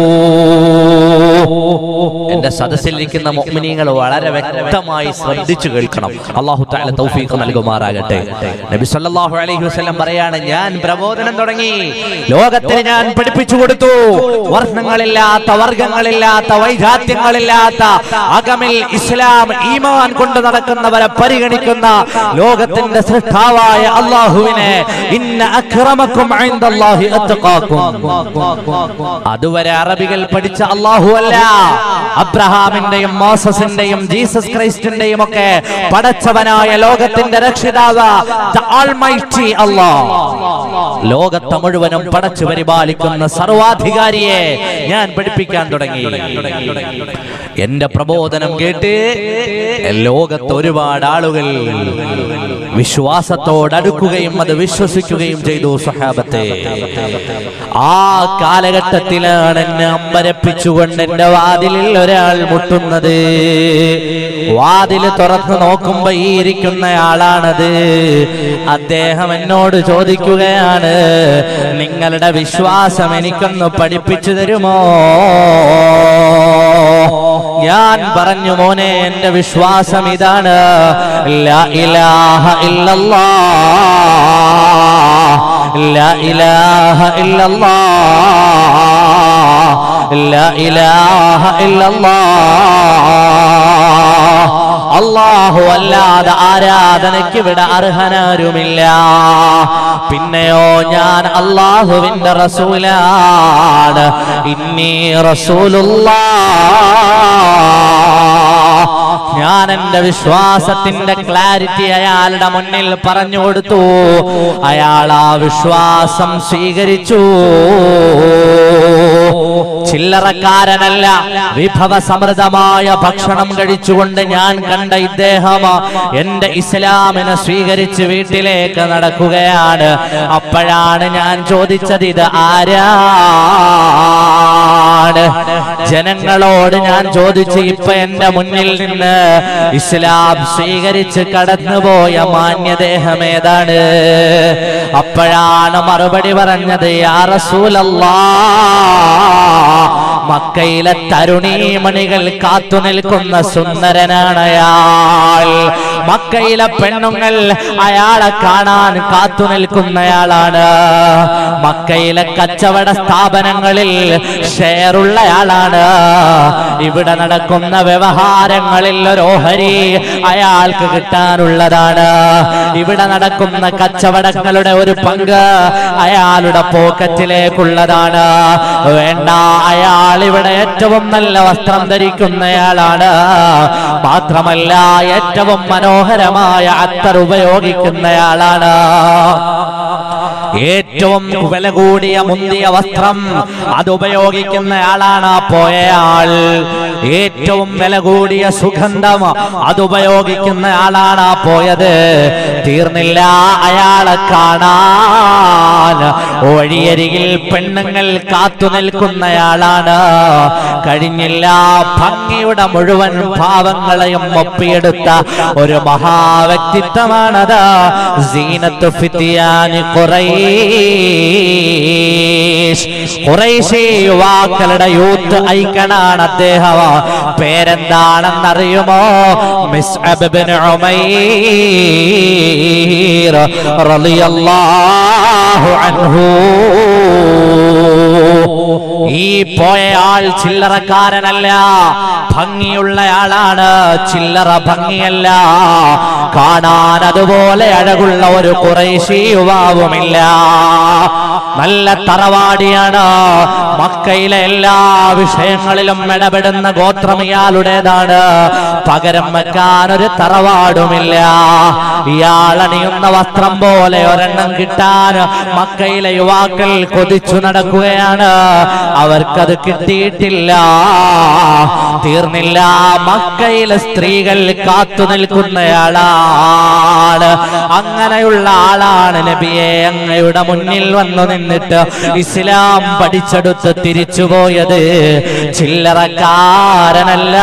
എന്റെ സദസ്സിലിരിക്കുന്ന മുഅ്മിനീങ്ങൾ വളരെ വ്യക്തമായി ശ്രദ്ധിച്ചു കേൾക്കണം അള്ളാഹു തആല തൗഫീഖ് നൽകുമാറാകട്ടെ നബി സല്ലല്ലാഹു അലൈഹി വസല്ലം പറയാണ് ഞാൻ പ്രബോധനം തുടങ്ങി ലോകത്തിന് ഞാൻ പഠിപ്പിച്ചു കൊടുത്തു വർണ്ണങ്ങളില്ലാത്ത വർഗങ്ങളില്ലാത്ത വൈജാത്യങ്ങളില്ലാത്ത അകമിൽ ഇസ്ലാം ഈമാൻ കൊണ്ട് നടക്കുന്നവരെ പരിഗണിക്കുന്ന ലോകത്തിന്റെ സൃഷ്ടാവായ അള്ളാഹുവിനെ ഇന്ന അക്രമക്കും ഇൻദല്ലാഹി അത്ഖാക്കും അതുവരെ അറബികൾ പഠിച്ച അള്ളാഹു അല്ല അബ്രഹാമിന്റെയും മോസസിന്റെയും ജീസസ് ക്രൈസ്റ്റിന്റെയും ഒക്കെ പടച്ചവനായ ലോകത്തിന്റെ രക്ഷിതാവ് the Almighty Allah. ലോകത്തെ മുഴുവനും പടച്ചു പരിപാലിക്കുന്ന സർവാധികാരിയെ ഞാൻ പഠിപ്പിക്കാൻ തുടങ്ങി എന്റെ പ്രബോധനം കേട്ട് ലോകത്ത് ഒരുപാട് ആളുകൾ വിശ്വാസത്തോടടുക്കുകയും അത് വിശ്വസിക്കുകയും ചെയ്തു സഹാബത്തെ ആ കാലഘട്ടത്തിലാണ് എന്നെ അമ്പരപ്പിച്ചുകൊണ്ട് എന്റെ വാതിലിൽ ഒരാൾ മുട്ടുന്നത് വാതിൽ തുറന്നു നോക്കുമ്പോ ഈ ഇരിക്കുന്ന ആളാണത് അദ്ദേഹം എന്നോട് ചോദിക്കുകയാണ് നിങ്ങളുടെ വിശ്വാസം എനിക്കൊന്ന് പഠിപ്പിച്ചു തരുമോ ഞാൻ പറഞ്ഞു മോനെ എന്റെ വിശ്വാസം ഇതാണ് ലാ ഇലാഹ ഇല്ലല്ലാഹ് ലാ ഇലാഹ ഇല്ലല്ലാഹ് ലാ ഇലാഹ ഇല്ലല്ലാഹ് അള്ളാഹു അല്ലാതെ ആരാധനയ്ക്ക് ഇവിടെ അർഹനാരുമില്ല പിന്നെയോ ഞാൻ അള്ളാഹുവിന്റെ റസൂലാണ് ഇന്നീ റസൂലുള്ള ഞാൻ എന്റെ വിശ്വാസത്തിന്റെ ക്ലാരിറ്റി അയാളുടെ മുന്നിൽ പറഞ്ഞു കൊടുത്തു അയാൾ ആ വിശ്വാസം സ്വീകരിച്ചു ചില്ലറക്കാരനല്ല വിഭവ സമൃദ്ധമായ ഭക്ഷണം കഴിച്ചുകൊണ്ട് ഞാൻ കണ്ട ഇദ്ദേഹം എന്റെ ഇസ്ലാമിനെ സ്വീകരിച്ച് വീട്ടിലേക്ക് നടക്കുകയാണ് അപ്പോഴാണ് ഞാൻ ചോദിച്ചത് ഇത് ആരാണ് ജനങ്ങളോട് ഞാൻ ചോദിച്ചു ഇപ്പൊ എന്റെ മുന്നിൽ നിന്ന് ഇസ്ലാം സ്വീകരിച്ച് കടന്നുപോയ മാന്യദേഹം ഏതാണ് അപ്പോഴാണ് മറുപടി പറഞ്ഞത് യാ റസൂലല്ലാ മക്കയിലെ തരുണീമണികൾ കാത്തു നിൽക്കുന്ന സുന്ദരനാണ് അയാൾ മക്കയിലെ പെണ്ണുങ്ങൾ അയാളെ കാണാൻ കാത്തു നിൽക്കുന്നയാളാണ് മക്കയിലെ കച്ചവട സ്ഥാപനങ്ങളിൽ ഷെയറുള്ളയാളാണ് ഇവിടെ നടക്കുന്ന വ്യവഹാരങ്ങളിൽ ഒരു ഓഹരി അയാൾക്ക് കിട്ടാനുള്ളതാണ് ഇവിടെ നടക്കുന്ന കച്ചവടങ്ങളുടെ ഒരു പങ്ക് അയാളുടെ പോക്കറ്റിലേക്കുള്ളതാണ് വേണ്ട അയാൾ ഇവിടെ ഏറ്റവും നല്ല വസ്ത്രം ധരിക്കുന്നയാളാണ് മാത്രമല്ല ഏറ്റവും മനോഹരമായ അത്തർ ഉപയോഗിക്കുന്നയാളാണ് ഏറ്റവും വില കൂടിയ മുന്തിയ വസ്ത്രം അത് ഉപയോഗിക്കുന്ന ആളാണ് ആ പോയയാൾ ഏറ്റവും വില കൂടിയ സുഗന്ധം അത് ഉപയോഗിക്കുന്ന ആളാണ് ആ പോയത് തീർന്നില്ല അയാളെ കാണാൻ വഴിയരികിൽ പെണ്ണുങ്ങൾ കാത്തു നിൽക്കുന്നയാളാണ് കഴിഞ്ഞില്ല ഭംഗിയുടെ മുഴുവൻ ഭാവങ്ങളെയും ഒപ്പിയെടുത്ത ഒരു മഹാവ്യക്തിത്വമാണത് സീനത്തു ഫിത്തിയാനി കുറൈഷ് കുറേശ്ശേ യുവാക്കളുടെ യൂത്ത് ഐക്കണാണ് അദ്ദേഹം പേരെന്താണെന്നറിയുമോ മിസ് അബ്ബിൻ ഉമൈർ റളിയല്ലാഹു അൻഹു ഈ പോയയാൾ ചില്ലറക്കാരനല്ല ഭംഗിയുള്ളയാളാണ് ചില്ലറ ഭംഗിയല്ല കാണാൻ അതുപോലെ അഴകുള്ള ഒരു കുറേശി യുവാവുമില്ല നല്ല തറവാടിയാണ് മക്കയിലെ എല്ലാ വിഷയങ്ങളിലും ഇടപെടുന്ന ഗോത്രം ഇയാളുടേതാണ് പകരം വെക്കാൻ ഒരു തറവാടുമില്ല ഇയാൾ അണിയുന്ന വസ്ത്രം പോലെ ഒരെണ്ണം കിട്ടാൻ മക്കയിലെ യുവാക്കൾ കൊതിച്ചു നടക്കുകയാണ് അവർക്കത് കിട്ടിയിട്ടില്ല തീർന്നില്ല മക്കയിലെ സ്ത്രീകൾ കാത്തു നിൽക്കുന്നയാളാണ് അങ്ങനെയുള്ള ആളാണ് നബിയെ അങ്ങയുടെ മുന്നിൽ വന്നു നിന്നിട്ട് ഇസ്ലാം പഠിച്ചെടുത്ത് തിരിച്ചുപോയത് ചില്ലറക്കാരനല്ല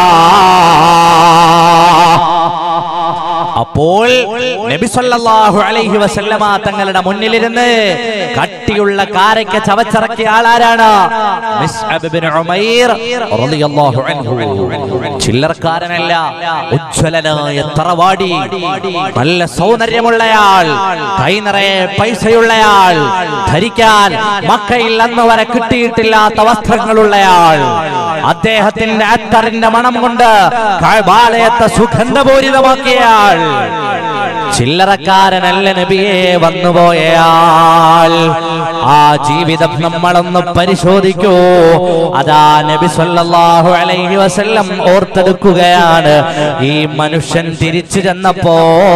അപ്പോൾ നബി സല്ലല്ലാഹു അലൈഹി വസല്ലമ തങ്ങളുടെ മുന്നിലിരുന്ന് കട്ടിയുള്ള കാരയ്ക്ക ചവച്ചിറക്കിയ ആളാരാണ് മിസ്അബ് ബിൻ ഉമൈർ റളിയല്ലാഹു അൻഹു ചില്ലറക്കാരനല്ല ഉജ്ജ്വലനായ തറവാടി നല്ല സൗന്ദര്യമുള്ളയാൾ കൈ നിറയെ പൈസയുള്ളയാൾ ധരിക്കാൻ മക്കയിൽ അന്ന് വരെ കിട്ടിയിട്ടില്ലാത്ത വസ്ത്രങ്ങളുള്ളയാൾ അദ്ദേഹത്തിന്റെ അത്തറിന്റെ മണം കൊണ്ട് കഴബാലയത്തെ സുഗന്ധപൂരിതമാക്കിയയാൾ ചില്ലറക്കാരനല്ല നബിയെ വന്നുപോയയാൾ ആ ജീവിതം നമ്മളൊന്ന് പരിശോധിക്കൂ അതാ നബി സല്ലല്ലാഹു അലൈഹി വസല്ലം ഓർത്തെടുക്കുകയാണ് ഈ മനുഷ്യൻ തിരിച്ചു ചെന്നപ്പോൾ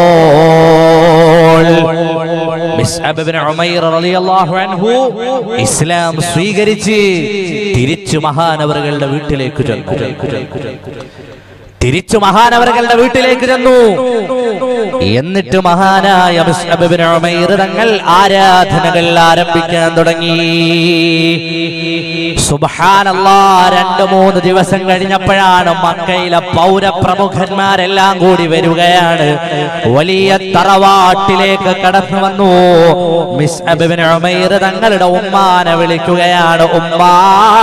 മിസ്അബ് ഇബ്നു ഉമൈർ റളിയല്ലാഹു അൻഹു ഇസ്ലാം സ്വീകരിച്ച് തിരിച്ചു മഹാനവറുകളുടെ വീട്ടിലേക്ക് ചെന്നു തിരിച്ചു മഹാനവറുകളുടെ വീട്ടിലേക്ക് ചെന്നു എന്നിട്ട് മഹാനായ മിസ്അബ് ഇബ്നു ഉമൈർ തങ്ങൾ ആരാധനകൾ ആരംഭിക്കാൻ തുടങ്ങി സുബ്ഹാനല്ലാ രണ്ട് മൂന്ന് ദിവസം കഴിഞ്ഞപ്പോഴാണ് മക്കയിലെ പൗരപ്രമുഖന്മാരെല്ലാം കൂടി വരികയാണ് വലിയ തറവാട്ടിലേക്ക് കടന്നു വന്നു മിസ് അബിബിൻ ഉമൈർ തങ്ങളുടെ ഉമ്മാനെ വിളിക്കുകയാണ് ഉമ്മാ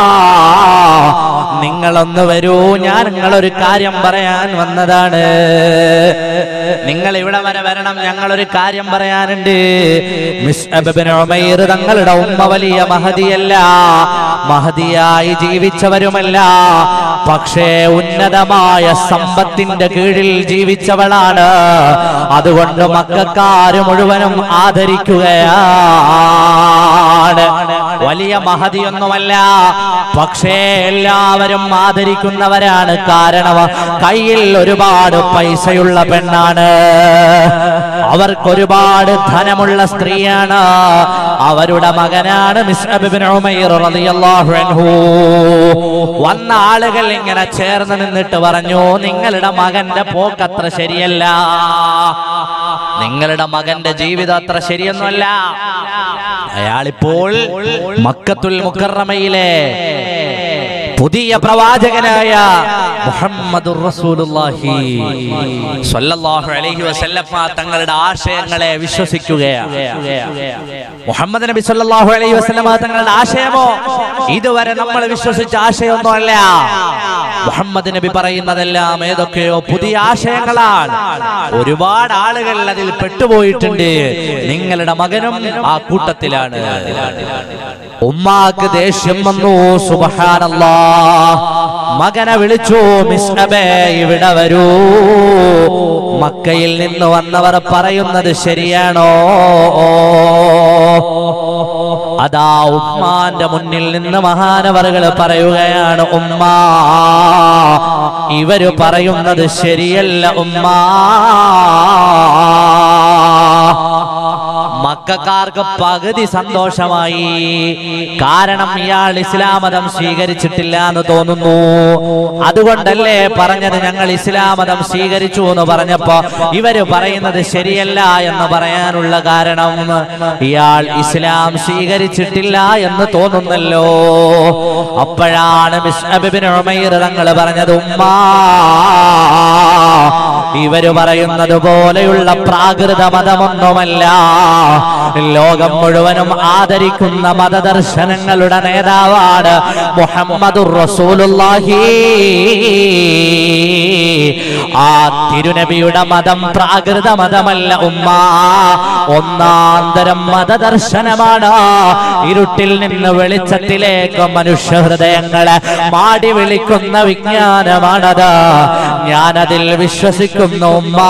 നിങ്ങളൊന്ന് വരൂ ഞാൻ നിങ്ങളൊരു കാര്യം പറയാൻ വന്നതാണ് നിങ്ങൾ ഇവിടെ വരെ വരണം ഞങ്ങളൊരു കാര്യം പറയാനുണ്ട് മിസ് അബിബിൻ ഉമൈർ തങ്ങളുടെ ഉമ്മ വലിയ മഹതിയല്ല മഹതിയായി ജീവിച്ചവരുമല്ല പക്ഷേ ഉന്നതമായ സമ്പത്തിന്റെ കീഴിൽ ജീവിച്ചവളാണ് അതുകൊണ്ട് മക്കാര് മുഴുവനും ആദരിക്കുകയാണ് വലിയ മഹതിയൊന്നുമല്ല പക്ഷേ എല്ലാവരും ആദരിക്കുന്നവരാണ് കാരണം കയ്യിൽ ഒരുപാട് പൈസയുള്ള പെണ്ണാണ് അവർക്കൊരുപാട് ധനമുള്ള സ്ത്രീയാണ് അവരുടെ മകനാണ് മിസ് ഉമൈർ റളിയല്ലാഹു അൻഹു വന്ന ആളുകൾ ഇങ്ങനെ ചേർന്ന് നിന്നിട്ട് പറഞ്ഞു നിങ്ങളുടെ മകന്റെ പോക്ക് അത്ര ശരിയല്ല നിങ്ങളുടെ മകന്റെ ജീവിതം അത്ര ശരിയൊന്നുമല്ല അയാളിപ്പോൾ മക്കത്തുൽ മുക്കറമയിലെ പുതിയ പ്രവാചകനായ മുഹമ്മദുർ റസൂലുള്ളാഹി സ്വല്ലല്ലാഹു അലൈഹി വസല്ലമ തങ്ങളുടെ ആശയങ്ങളെ വിശ്വസിക്കുകയാണ് മുഹമ്മദ് നബി സല്ലല്ലാഹു അലൈഹി വസല്ലമ തങ്ങളുടെ ആശയമോ ഇതുവരെ നമ്മൾ വിശ്വസിച്ച ആശയമൊന്നുമല്ല മുഹമ്മദ് നബി പറയുന്നതെല്ലാം ഏതൊക്കെയോ പുതിയ ആശയങ്ങളാണ് ഒരുപാട് ആളുകൾ അതിൽ പെട്ടുപോയിട്ടുണ്ട് നിങ്ങളുടെ മകനും ആ കൂട്ടത്തിലാണ് ഉമ്മാക്ക് ദേഷ്യം വന്നു സുബഹാനല്ലാ മകനെ വിളിച്ചു മിസ്നബേ ഇവിടെ വരൂ മക്കയിൽ നിന്ന് വന്നവർ പറയുന്നത് ശരിയാണോ അതാ ഉമ്മാന്റെ മുന്നിൽ നിന്ന് മഹാനവറുകൾ പറയുകയാണ് ഉമ്മ ഇവര് പറയുന്നത് ശരിയല്ല ഉമ്മ മക്കാർക്ക് പകുതി സന്തോഷമായി കാരണം ഇയാൾ ഇസ്ലാം മതം സ്വീകരിച്ചിട്ടില്ല എന്ന് തോന്നുന്നു അതുകൊണ്ടല്ലേ പറഞ്ഞത് ഞങ്ങൾ ഇസ്ലാം മതം സ്വീകരിച്ചു എന്ന് പറഞ്ഞപ്പോ ഇവര് പറയുന്നത് ശരിയല്ല എന്ന് പറയാനുള്ള കാരണം ഇയാൾ ഇസ്ലാം സ്വീകരിച്ചിട്ടില്ല എന്ന് തോന്നുന്നല്ലോ അപ്പോഴാണ് തങ്ങൾ പറഞ്ഞത് ഉമ്മാ ഇവര് പറയുന്നത് പോലെയുള്ള പ്രാകൃത മതമൊന്നുമല്ല ലോകം മുഴുവനും ആദരിക്കുന്ന മതദർശനങ്ങളുടെ നേതാവാണ് മുഹമ്മദുർ റസൂലുള്ളാഹി ആ തിരുനബിയുടെ മതം പ്രാകൃത മതമല്ല ഉമ്മ ഒന്നാന്തരം മതദർശനമാണ് ഇരുട്ടിൽ നിന്ന് വെളിച്ചത്തിലേക്ക് മനുഷ്യ ഹൃദയങ്ങളെ മാടി വിളിക്കുന്ന വിജ്ഞാനമാണത് ഞാനതിൽ വിശ്വസിക്കുന്നു ഉമ്മ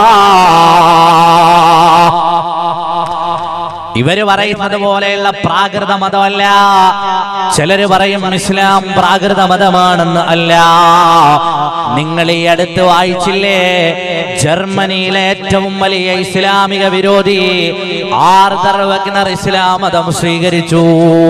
ഇവര് പറയുന്നത് പോലെയുള്ള പ്രാകൃത മതമല്ല ചിലര് പറയും ഇസ്ലാം പ്രാകൃത മതമാണെന്ന് അല്ല നിങ്ങൾ ഈ അടുത്ത് വായിച്ചില്ലേ ജർമ്മനിയിലെ ഏറ്റവും വലിയ ഇസ്ലാമിക വിരോധി ആർദർ വഗ്നർ ഇസ്ലാം മതം സ്വീകരിച്ചു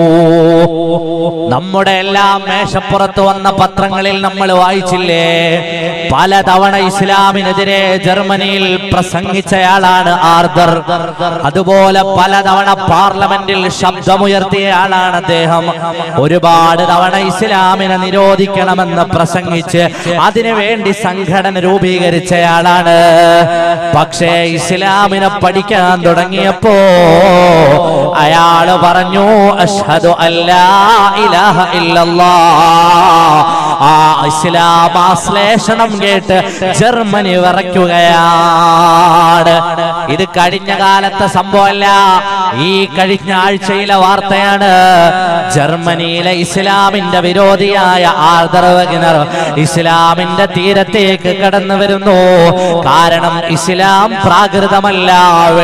നമ്മുടെ എല്ലാം മേശപ്പുറത്ത് വന്ന പത്രങ്ങളിൽ നമ്മൾ വായിച്ചില്ലേ പലതവണ ഇസ്ലാമിനെതിരെ ജർമ്മനിയിൽ പ്രസംഗിച്ചയാളാണ് ആർദർ അതുപോലെ പലതവണ പാർലമെന്റിൽ ശബ്ദമുയർത്തിയ ആളാണ് അദ്ദേഹം ഒരുപാട് തവണ ഇസ്ലാമിനെ നിരോധിക്കണമെന്ന് പ്രസംഗിച്ച് അതിനുവേണ്ടി സംഘടന രൂപീകരിച്ചയാളാണ് പക്ഷേ ഇസ്ലാമിനെ പഠിക്കാൻ തുടങ്ങിയപ്പോ അയാള് പറഞ്ഞു അഷ്ഹദു അല്ലാ ഇലാഹ ഇല്ലല്ലാ ആ ഇസ്ലാം ആശ്ലേഷണം കേട്ട് ജർമ്മനി വിറയ്ക്കുകയാണ് ഇത് കഴിഞ്ഞ കാലത്തെ സംഭവമല്ല ഈ കഴിഞ്ഞ ആഴ്ചയിലെ വാർത്തയാണ് ജർമ്മനിയിലെ ഇസ്ലാമിന്റെ വിരോധിയായ ആർദർ വഗ്നർ ഇസ്ലാമിന്റെ തീരത്തേക്ക് കടന്നു വരുന്നു കാരണം ഇസ്ലാം പ്രാകൃതമല്ല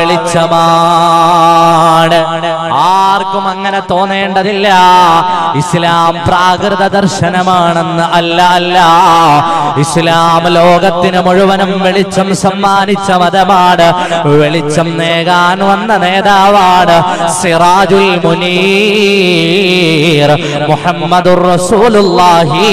വെളിച്ചമാണ് ആർക്കും അങ്ങനെ തോന്നേണ്ടതില്ല ഇസ്ലാം പ്രാകൃത ദർശനമാണെന്ന് അല്ല അല്ല ഇസ്ലാം ലോകത്തിന് മുഴുവനും വെളിച്ചം സമ്മാനിച്ച മതമാണ് വെളിച്ചം നേകാൻ വന്ന നേതാവാണ് സിറാജുൽ മുനീർ മുഹമ്മദുർ റസൂലുള്ളാഹി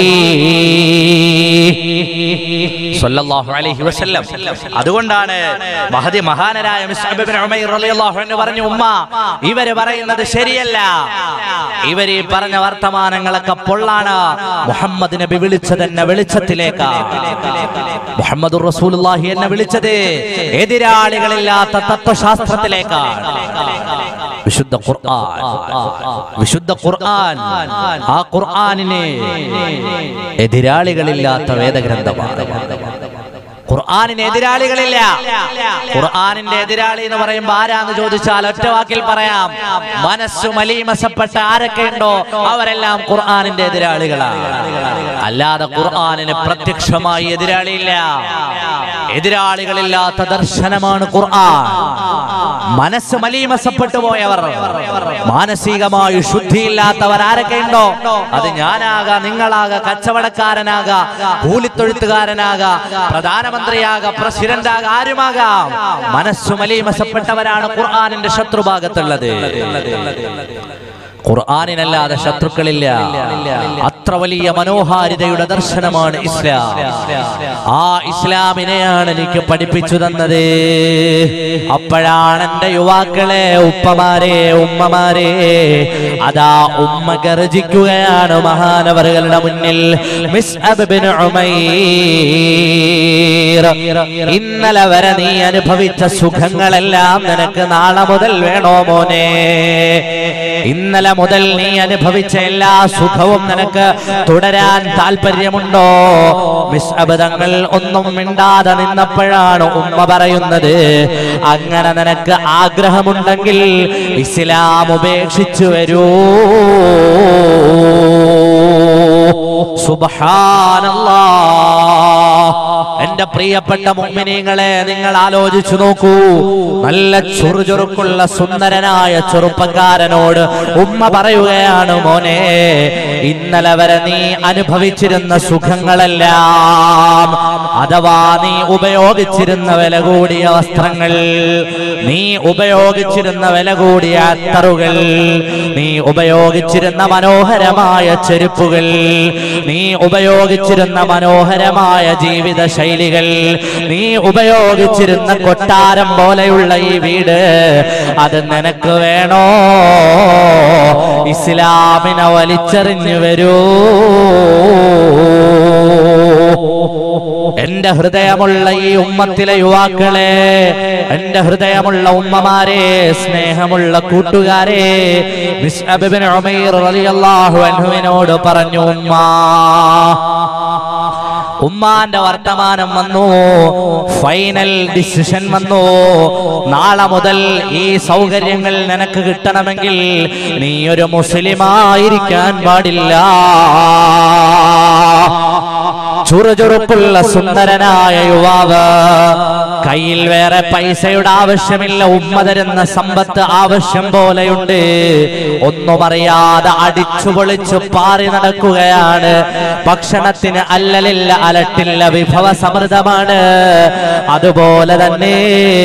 സ്വല്ലല്ലാഹു അലൈഹി വസല്ലം അതുകൊണ്ടാണ് മഹദി മഹാനരായ മുസ്അബ് ഇബ്നു ഉമൈർ റളിയല്ലാഹു അൻഹു പറഞ്ഞു ഉമ്മ ഇവര് പറയുന്നത് ശരിയല്ല ഇവര് ഈ പറഞ്ഞ വർത്തമാനങ്ങളൊക്കെ പൊള്ളാണ് മുഹമ്മദ് നബി വിളിച്ചത് എന്നെ വെളിച്ചത്തിലേക്ക് മുഹമ്മദ് റസൂലുള്ളാഹി എന്നെ വിളിച്ചത് എതിരാളികളില്ലാത്ത തത്വശാസ്ത്രത്തിലേക്കാണ് വിശുദ്ധ ഖുർആൻ വിശുദ്ധ ഖുർആൻ ആ ഖുർആനിനെ എതിരാളികളില്ലാത്ത വേദഗ്രന്ഥമാണ് ഖുർആാനിന് എതിരാളികളില്ല ഖുർആാനിന്റെ എതിരാളി എന്ന് പറയുമ്പോ ആരാന്ന് ചോദിച്ചാൽ ഒറ്റ വാക്കിൽ പറയാം മനസ്സു മലീമസപ്പെട്ട ആരൊക്കെ ഉണ്ടോ അവരെല്ലാം ഖുർആാനിന്റെ എതിരാളികളാണ് അല്ലാതെ ഖുർആാനിന് പ്രത്യക്ഷമായി എതിരാളിയില്ല എതിരാളികളില്ലാത്ത ദർശനമാണ് ഖുർആൻ മനസ്സ് മലീമസപ്പെട്ടു പോയവർ മാനസികമായി ശുദ്ധിയില്ലാത്തവർ ആരൊക്കെ ഉണ്ടോ അത് ഞാനാകാ നിങ്ങളാകാ കച്ചവടക്കാരനാകാ കൂലിത്തൊഴുത്തുകാരനാകാ പ്രധാനമന്ത്രിയാകാ പ്രസിഡന്റാകാ ആരുമാകാം മനസ്സു മലീമസപ്പെട്ടവരാണ് ഖുർആാനിന്റെ ശത്രുഭാഗത്തുള്ളത് ഖുർആാനിനല്ലാതെ ശത്രുക്കളില്ല അത്ര വലിയ മനോഹാരിതയുടെ ദർശനമാണ് ഇസ്ലാം ആ ഇസ്ലാമിനെയാണ് എനിക്ക് പഠിപ്പിച്ചു തന്നത് അപ്പോഴാണ് എന്റെ യുവാക്കളെ ഉപ്പമാരെ ഉമ്മമാരെ അതാ ഉമ്മ ഗർജിക്കുകയാണ് മഹാനവറുകളുടെ മുന്നിൽ മിസ് അബ്ബിൻ ഉമൈർ ഇന്നലെ വരെ നീ അനുഭവിച്ച സുഖങ്ങളെല്ലാം നിനക്ക് നാളെ മുതൽ വേണോ മോനെ ഇന്നലെ മുതൽ നീ അനുഭവിച്ച എല്ലാ സുഖവും നിനക്ക് തുടരാൻ താല്പര്യമുണ്ടോ മിസ് അബദങ്ങൾ ഒന്നും മിണ്ടാതെ നിന്നപ്പോഴാണ് ഉമ്മ പറയുന്നത് അങ്ങനെ നിനക്ക് ആഗ്രഹമുണ്ടെങ്കിൽ ഇസ്ലാം ഉപേക്ഷിച്ചു വരൂ സുബ്ഹാനല്ലാഹ് എന്റെ പ്രിയപ്പെട്ട മുഅ്മിനീങ്ങളെ നിങ്ങൾ ആലോചിച്ചു നോക്കൂ നല്ല ചുറുചുറുക്കുള്ള സുന്ദരനായ ചെറുപ്പക്കാരനോട് ഉമ്മ പറയുകയാണ് മോനെ ഇന്നലെ വരെ നീ അനുഭവിച്ചിരുന്ന സുഖങ്ങളെല്ലാം അഥവാ നീ ഉപയോഗിച്ചിരുന്ന വില കൂടിയ വസ്ത്രങ്ങൾ നീ ഉപയോഗിച്ചിരുന്ന വില കൂടിയ അത്തറുകൾ നീ ഉപയോഗിച്ചിരുന്ന മനോഹരമായ ചെരുപ്പുകൾ നീ ഉപയോഗിച്ചിരുന്ന മനോഹരമായ ജീവിത ശൈലികൾ നീ ഉപയോഗിച്ചിരുന്ന കൊട്ടാരം പോലെയുള്ള ഈ വീട് അത് നിനക്ക് വേണോ ഇസ്ലാമിനെ വലിച്ചെറിഞ്ഞു വരൂ എന്റെ ഹൃദയമുള്ള ഈ ഉമ്മത്തിലെ യുവാക്കളെ എന്റെ ഹൃദയമുള്ള ഉമ്മമാരെ സ്നേഹമുള്ള കൂട്ടുകാരെ മിസ്അബ് ഇബ്നു ഉമൈർ റളിയല്ലാഹു അൻഹുവിനോട് പറഞ്ഞു ഉമ്മ ഉമ്മാന്റെ വർത്തമാനം വന്നു ഫൈനൽ ഡിസിഷൻ വന്നു നാളെ മുതൽ ഈ സൗകര്യങ്ങൾ നിനക്ക് കിട്ടണമെങ്കിൽ നീ ഒരു മുസ്ലിമായിരിക്കാൻ പാടില്ല ചുറുചുറുക്കുള്ള സുന്ദരനായ യുവാവ് കയ്യിൽ വേറെ പൈസയുടെ ആവശ്യമില്ല ഉമ്മ തരുന്ന സമ്പത്ത് ആവശ്യം പോലെയുണ്ട് ഒന്നും അറിയാതെ അടിച്ചു പൊളിച്ചു പാറി നടക്കുകയാണ് ഭക്ഷണത്തിന് അല്ലലില്ല അലട്ടില്ല വിഭവ സമൃദ്ധമാണ് അതുപോലെ തന്നെ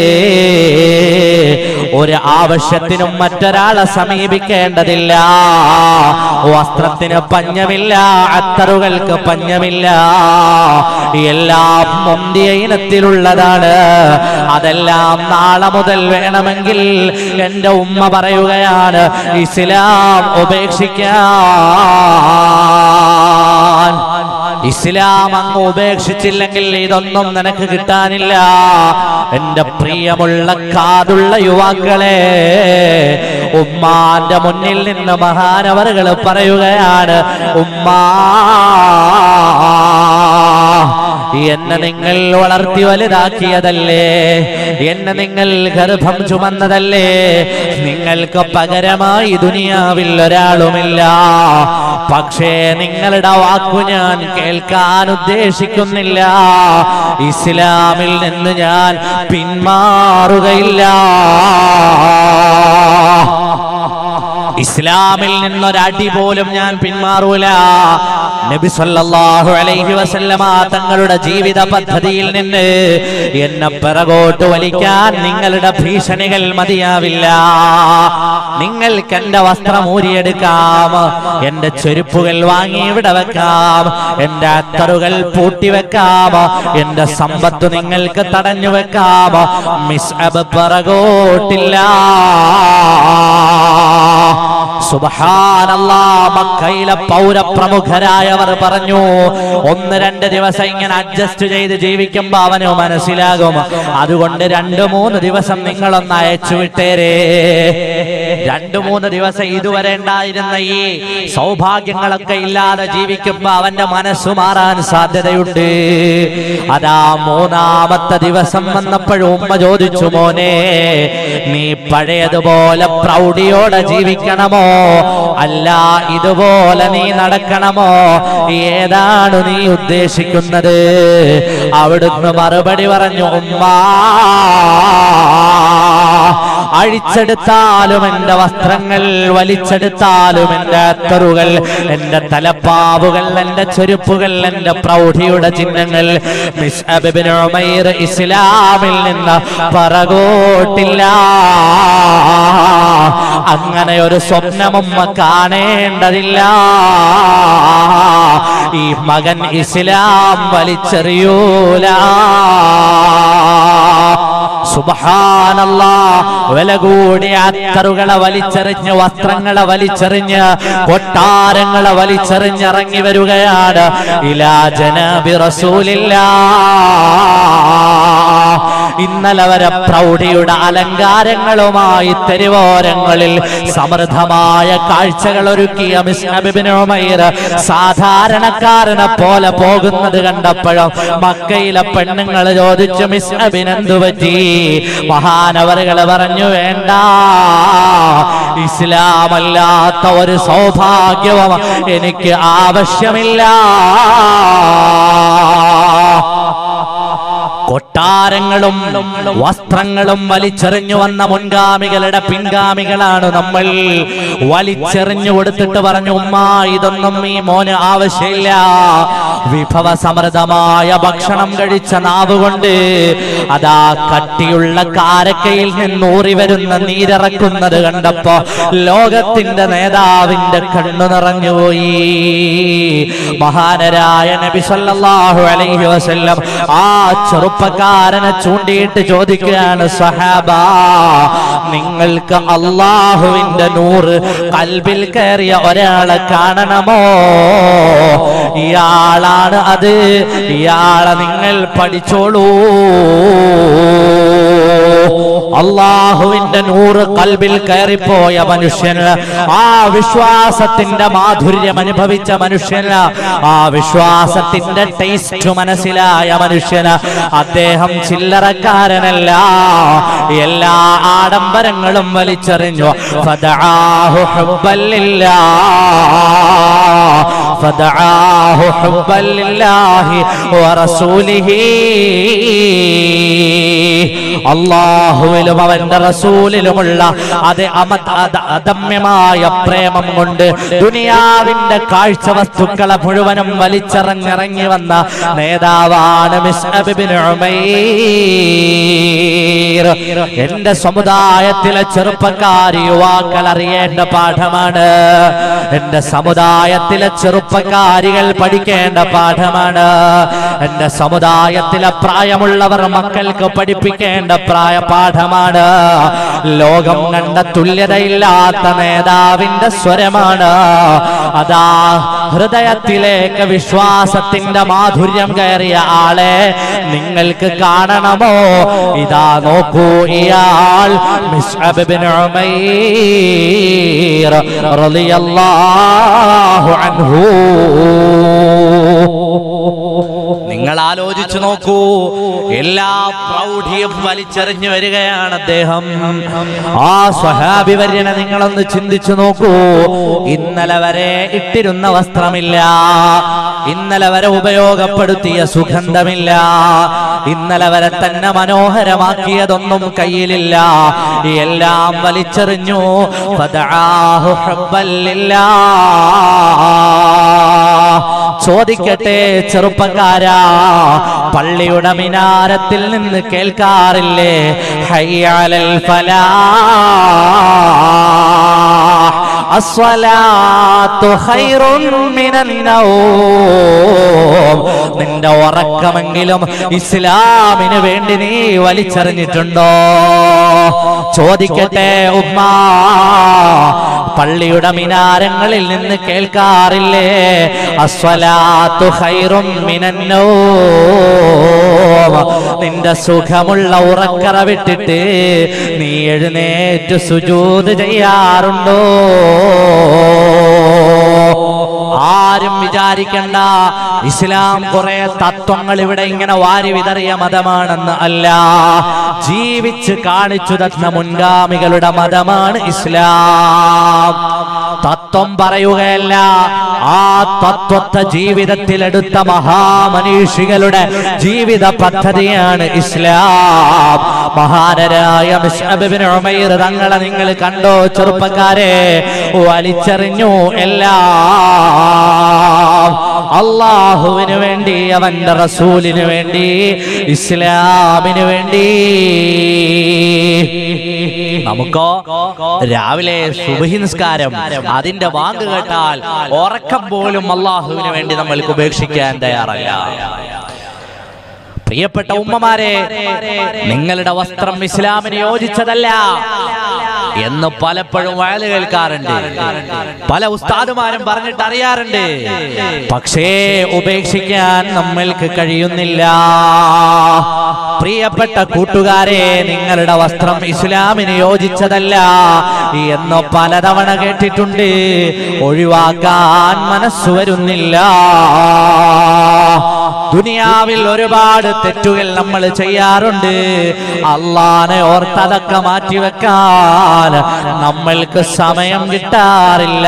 ഒരു ആവശ്യത്തിനും മറ്റൊരാളെ സമീപിക്കേണ്ടതില്ല വസ്ത്രത്തിന് പഞ്ഞമില്ല അത്തറുകൾക്ക് പഞ്ഞമില്ല എല്ലാം മുന്തിയ ഇനത്തിലുള്ളതാണ് അതെല്ലാം നാളെ മുതൽ വേണമെങ്കിൽ എന്റെ ഉമ്മ പറയുകയാണ് ഇസ്ലാം ഉപേക്ഷിക്കാൻ ഇസ്ലാം അങ്ങ് ഉപേക്ഷിച്ചില്ലെങ്കിൽ ഇതൊന്നും നിനക്ക് കിട്ടാനില്ല എന്റെ പ്രിയമുള്ള കാതുള്ള യുവാക്കളെ ഉമ്മാന്റെ മുന്നിൽ നിന്ന് മഹാനവറുകൾ പറയുകയാണ് ഉമ്മാ എന്നെ നിങ്ങൾ വളർത്തി വലുതാക്കിയതല്ലേ എന്നെ നിങ്ങൾ ഗർഭം ചുമന്നതല്ലേ നിങ്ങൾക്ക് പകരമായി ദുനിയാവിൽ ഒരാളുമില്ല പക്ഷേ നിങ്ങളുടെ വാക്കു ഞാൻ കേൾക്കാൻ ഉദ്ദേശിക്കുന്നില്ല ഇസ്ലാമിൽ നിന്ന് ഞാൻ പിന്മാറുകയില്ല ഇസ്ലാമിൽ നിന്നൊരടി പോലും ഞാൻ പിന്മാറൂല നബി സല്ലല്ലാഹു അലൈഹി വസല്ലമ തങ്ങളുടെ ജീവിത പദ്ധതിയിൽ നിന്ന് എന്നെ പിറകോട്ട് വലിക്കാൻ നിങ്ങളുടെ ഭീഷണികൾ മതിയാവില്ല നിങ്ങൾക്ക് എന്റെ വസ്ത്രം ഊരിയെടുക്കാം എന്റെ ചെരുപ്പുകൾ വാങ്ങി ഇവിടെ വെക്കാം എന്റെ അത്തറുകൾ പൂട്ടിവെക്കാം എന്റെ സമ്പത്ത് നിങ്ങൾക്ക് തടഞ്ഞു വെക്കാം മിസ് അബ് പിറകോട്ടില്ല സുബ്ഹാനല്ലാ മക്കയിലെ പൗരപ്രമുഖരായവർ പറഞ്ഞു ഒന്ന് രണ്ട് ദിവസം ഇങ്ങനെ അഡ്ജസ്റ്റ് ചെയ്ത് ജീവിക്കുമ്പോ അവന് മനസ്സിലാകും അതുകൊണ്ട് രണ്ടു മൂന്ന് ദിവസം നിങ്ങളൊന്ന് അയച്ചു വിട്ടേരേ രണ്ടു മൂന്ന് ദിവസം ഇതുവരെ ഉണ്ടായിരുന്ന ഈ സൗഭാഗ്യങ്ങളൊക്കെ ഇല്ലാതെ ജീവിക്കുമ്പോ അവന്റെ മനസ്സ് മാറാൻ സാധ്യതയുണ്ട് അതാ മൂന്നാമത്തെ ദിവസം വന്നപ്പോഴും ഉമ്മ ചോദിച്ചു മോനെ നീ പഴയതുപോലെ പ്രൗഢിയോടെ ജീവിക്കണമോ അല്ല ഇതുപോലെ നീ നടക്കണമോ ഏതാണ് നീ ഉദ്ദേശിക്കുന്നത് അവിടുന്ന് മറുപടി പറഞ്ഞു ഉമ്മ അഴിച്ചെടുത്താലും എന്റെ വസ്ത്രങ്ങൾ വലിച്ചെടുത്താലും എന്റെ അത്തറുകൾ എന്റെ തലപ്പാവുകൾ എന്റെ ചെരുപ്പുകൾ എന്റെ പ്രൗഢിയുടെ ചിഹ്നങ്ങൾ മിസ്അബ് ഇബ്നു ഉമൈർ ഇസ്ലാമിൽ നിന്ന് പറകോട്ടില്ല അങ്ങനെ ഒരു സ്വപ്നവും കാണേണ്ടതില്ല ഈ മകൻ ഇസ്ലാം വലിച്ചെറിയൂല സുബഹാനല്ലാ വില കൂടിയ അത്തറുകളെ വലിച്ചെറിഞ്ഞ് വസ്ത്രങ്ങളെ വലിച്ചെറിഞ്ഞ് കൊട്ടാരങ്ങളെ വലിച്ചെറിഞ്ഞിറങ്ങി വരികയാണ് ഇലാ ജനാബി റസൂലില്ലാ ഇന്നലെ വരെ പ്രൗഢിയുടെ അലങ്കാരങ്ങളുമായി തെരുവോരങ്ങളിൽ സമൃദ്ധമായ കാഴ്ചകൾ ഒരുക്കിയ മിസ്നബിബിനുമൈർ സാധാരണക്കാരനെ പോലെ പോകുന്നത് കണ്ടപ്പോഴും മക്കയിലെ പെണ്ണുങ്ങൾ ചോദിച്ചു മിസ്നബിന് എന്തു പറ്റി മഹാനവറുകൾ പറഞ്ഞു വേണ്ട ഇസ്ലാമല്ലാത്ത ഒരു സൗഭാഗ്യവും എനിക്ക് ആവശ്യമില്ല കൊട്ടാരങ്ങളും വസ്ത്രങ്ങളും വലിച്ചെറിഞ്ഞു വന്ന മുൻഗാമികളുടെ പിൻഗാമികളാണ് നമ്മൾ വലിച്ചെറിഞ്ഞു കൊടുത്തിട്ട് പറഞ്ഞു ഉമ്മ ഇതൊന്നും ഈ മോന് ആവശ്യമില്ല വിഭവ സമൃദ്ധമായ ഭക്ഷണം കഴിച്ച നാവുകൊണ്ട് അതാ കട്ടിയുള്ള കാരക്കയിൽ നിന്നൂറി വരുന്ന നീരിറക്കുന്നത് കണ്ടപ്പോ ലോകത്തിന്റെ നേതാവിന്റെ കണ്ണു നിറഞ്ഞുപോയി മഹാനരായ നബി സല്ലല്ലാഹു അലൈഹി വസല്ലം ആ ചെറുപ്പക്കാരനെ ചൂണ്ടിയിട്ട് ചോദിക്കുകയാണ് സഹാബ നിങ്ങൾക്ക് അള്ളാഹുവിന്റെ നൂറ് കൽബിൽ കയറിയ ഒരാളെ കാണണമോ ഇയാളാണ് അത് ഇയാളെ നിങ്ങൾ പഠിച്ചോളൂ അള്ളാഹുവിന്റെ നൂറ് കൽബിൽ കയറിപ്പോയ മനുഷ്യന് ആ വിശ്വാസത്തിന്റെ മാധുര്യം അനുഭവിച്ച മനുഷ്യന് ആ വിശ്വാസത്തിന്റെ ടേസ്റ്റ് മനസ്സിലായ മനുഷ്യന് അദ്ദേഹം ചില്ലറക്കാരനല്ല എല്ലാ ആഡംബരങ്ങളും വലിച്ചെറിഞ്ഞു ഫദആഹു ഹുബ്ബൻ ലില്ലാഹ് ഫദആഹു ഹുബ്ബൻ ലില്ലാഹി വറസൂലിഹി അള്ളാഹുവിലും അവന്റെ റസൂലിലുമുള്ള അത് അമ- അത് അദമ്യമായ പ്രേമം കൊണ്ട് ദുനിയാവിന്റെ കാഴ്ച വസ്തുക്കളെ മുഴുവനും വലിച്ചെറിഞ്ഞിറങ്ങി വന്ന നേതാവാണ് മിസ്അബ് ഇബ്നു ഉമൈർ എന്റെ സമുദായത്തിലെ ചെറുപ്പക്കാരി യുവാക്കൾ അറിയേണ്ട പാഠമാണ് എന്റെ സമുദായത്തിലെ ചെറുപ്പക്കാരികൾ പഠിക്കേണ്ട പാഠമാണ് എന്റെ സമുദായത്തിലെ പ്രായമുള്ളവർ മക്കൾക്ക് പഠിപ്പിക്കേണ്ട പ്രായ പാഠമാണ് ലോകം കണ്ട തുല്യതയില്ലാത്ത നേതാവിന്റെ സ്വരമാണ് അതാ ഹൃദയത്തിലേക്ക് വിശ്വാസത്തിന്റെ മാധുര്യം കയറിയ ആളെ നിങ്ങൾക്ക് കാണണമോ ഇതാ നോക്കൂ ഇയാൾ മിസ്അബ് ഇബ്നു ഉമൈർ റളിയല്ലാഹു അൻഹു നിങ്ങൾ ആലോചിച്ചു നോക്കൂ എല്ലാ പ്രൗഢിയും വലിച്ചെറിഞ്ഞു വരികയാണ് അദ്ദേഹം ആ സ്വഹാബി വര്യനെ നിങ്ങളൊന്ന് ചിന്തിച്ചു നോക്കൂ ഇന്നലെ വരെ ഇട്ടിരുന്ന വസ്ത്രമില്ല ഇന്നലെ വരെ ഉപയോഗപ്പെടുത്തിയ സുഗന്ധമില്ല ഇന്നലെ വരെ തന്നെ മനോഹരമാക്കിയതൊന്നും കയ്യിലില്ല എല്ലാം വലിച്ചെറിഞ്ഞു ഫദആഹു ഹുബ്ബൻ ലില്ലാഹ്. ചോദിക്കട്ടെ ചെറുപ്പക്കാരാ പള്ളിയുടെ മിനാരത്തിൽ നിന്ന് കേൾക്കാറില്ലേ ഹയ്യാലൽ ഫലാഹ് അസ്വലാത്തു ഖൈറുൻ മിനൻ നൗം നിന്റെ ഉറക്കമെങ്കിലും ഇസ്ലാമിന് വേണ്ടി നീ വലിച്ചെറിഞ്ഞിട്ടുണ്ടോ ചോദിക്കട്ടെ ഉമ്മ പള്ളിയുടെ മിനാരങ്ങളിൽ നിന്ന് കേൾക്കാറില്ലേ അസ്വലാത്തു ഖൈറും മിനൻ നൗം നിന്റെ സുഖമുള്ള ഉറക്കറ വിട്ടിട്ട് നീ എഴുന്നേറ്റ് സുജൂത് ചെയ്യാറുണ്ടോ ആരും വിചാരിക്കണ്ട ഇസ്ലാം കുറെ തത്വങ്ങൾ ഇവിടെ ഇങ്ങനെ വാരി വിതറിയ മതമാണെന്ന് അല്ല ജീവിച്ച് കാണിച്ചു തന്ന മുൻഗാമികളുടെ മതമാണ് ഇസ്ലാം തത്വം പറയുകയല്ല ആ തത്വത്തെ ജീവിതത്തിലെടുത്ത മഹാമനീഷികളുടെ ജീവിത പദ്ധതിയാണ് ഇസ്ലാം മഹാനരായ മിസ്അബ് ബിൻ ഉമൈർ തങ്ങളെ നിങ്ങൾ കണ്ടോ ചെറുപ്പക്കാരെ വലിച്ചെറിഞ്ഞു എല്ലാം അള്ളാഹുവിന് വേണ്ടി അവന്റെ റസൂലിന് വേണ്ടി ഇസ്ലാമിന് വേണ്ടി നമുക്കോ രാവിലെ സുബഹി നിസ്കാരം അതിന്റെ വാങ്ക് കേട്ടാൽ ഉറക്കം പോലും അള്ളാഹുവിന് വേണ്ടി നമ്മൾക്ക് ഉപേക്ഷിക്കാൻ തയ്യാറല്ല പ്രിയപ്പെട്ട ഉമ്മമാരെ നിങ്ങളുടെ വസ്ത്രം ഇസ്ലാമിന് യോജിച്ചതല്ല എന്ന് പലപ്പോഴും വയല് കേൾക്കാറുണ്ട് പല ഉസ്താദുമാരും പറഞ്ഞിട്ട് അറിയാറുണ്ട് പക്ഷേ ഉപേക്ഷിക്കാൻ നമ്മൾക്ക് കഴിയുന്നില്ല പ്രിയപ്പെട്ട കൂട്ടുകാരെ നിങ്ങളുടെ വസ്ത്രം ഇസ്ലാമിന് യോജിച്ചതല്ല എന്ന് പലതവണ കേട്ടിട്ടുണ്ട് ഒഴിവാക്കാൻ മനസ്സ് വരുന്നില്ല ദുനിയാവിൽ ഒരുപാട് തെറ്റുകൾ നമ്മൾ ചെയ്യാറുണ്ട് അള്ളാനെ ഓർത്തതൊക്കെ മാറ്റിവെക്കാൻ നമ്മൾക്ക് സമയം കിട്ടാറില്ല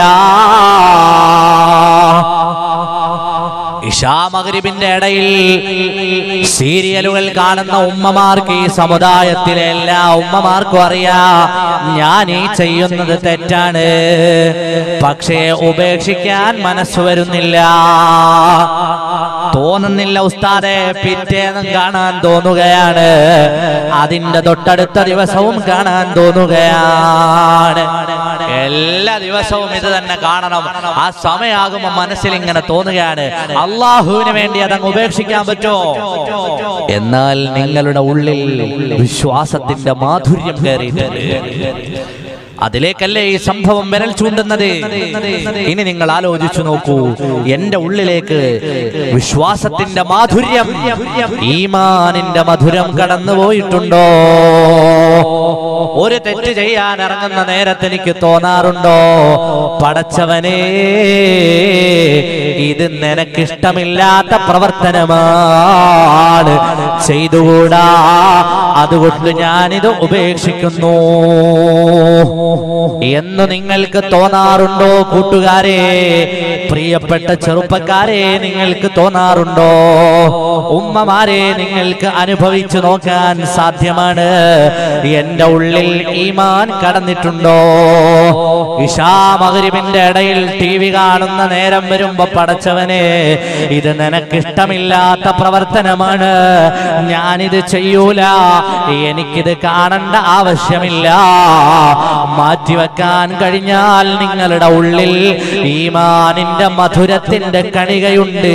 ഇഷാ മഗ്രിബിന്റെ ഇടയിൽ സീരിയലുകൾ കാണുന്ന ഉമ്മമാർക്ക് ഈ സമുദായത്തിലെ എല്ലാ ഉമ്മമാർക്കും അറിയാം ഞാൻ ഈ ചെയ്യുന്നത് തെറ്റാണ് പക്ഷേ ഉപേക്ഷിക്കാൻ മനസ്സ് വരുന്നില്ല തോന്നുന്നില്ല ഉസ്താദെ പിറ്റേന്നും കാണാൻ തോന്നുകയാണ് അതിന്റെ തൊട്ടടുത്ത ദിവസവും കാണാൻ തോന്നുകയാണ് എല്ലാ ദിവസവും ഇത് തന്നെ കാണണം ആ സമയമാകുമ്പോ മനസ്സിൽ ഇങ്ങനെ തോന്നുകയാണ് അള്ളാഹുവിന് വേണ്ടി അതങ്ങ് ഉപേക്ഷിക്കാൻ പറ്റോ എന്നാൽ നിങ്ങളുടെ ഉള്ളിൽ വിശ്വാസത്തിന്റെ മാധുര്യം കയറിയിട്ടുണ്ട് അതിലേക്കല്ലേ ഈ സംഭവം വിരൽ ചൂണ്ടുന്നത് ഇനി നിങ്ങൾ ആലോചിച്ചു നോക്കൂ എന്റെ ഉള്ളിലേക്ക് വിശ്വാസത്തിന്റെ മാധുര്യം ഈമാനിന്റെ മധുരം കടന്നു പോയിട്ടുണ്ടോ ഒരു തെറ്റ് ചെയ്യാൻ ഇറങ്ങുന്ന നേരത്ത് എനിക്ക് തോന്നാറുണ്ടോ പടച്ചവനെ ഇത് നിനക്കിഷ്ടമില്ലാത്ത പ്രവർത്തനമാണ് ചെയ്തുകൂടാ അതുകൊണ്ട് ഞാനിത് ഉപേക്ഷിക്കുന്നു എന്ന് നിങ്ങൾക്ക് തോന്നാറുണ്ടോ കൂട്ടുകാരെ പ്രിയപ്പെട്ട ചെറുപ്പക്കാരെ നിങ്ങൾക്ക് തോന്നാറുണ്ടോ ഉമ്മമാരെ നിങ്ങൾക്ക് അനുഭവിച്ചു നോക്കാൻ സാധ്യമാണ് എന്റെ ഉള്ളിൽ ഈമാൻ കടന്നിട്ടുണ്ടോ ഇഷാ മകരിവിന്റെ ഇടയിൽ ടി വി കാണുന്ന നേരം വരുമ്പോ പടച്ചവനെ ഇത് നിനക്കിഷ്ടമില്ലാത്ത പ്രവർത്തനമാണ് ഞാനിത് ചെയ്യൂല എനിക്കിത് കാണേണ്ട ആവശ്യമില്ല മാറ്റിവെക്കാൻ കഴിഞ്ഞാൽ നിങ്ങളുടെ ഉള്ളിൽ ഈമാനിന്റെ മധുരത്തിന്റെ കണികയുണ്ട്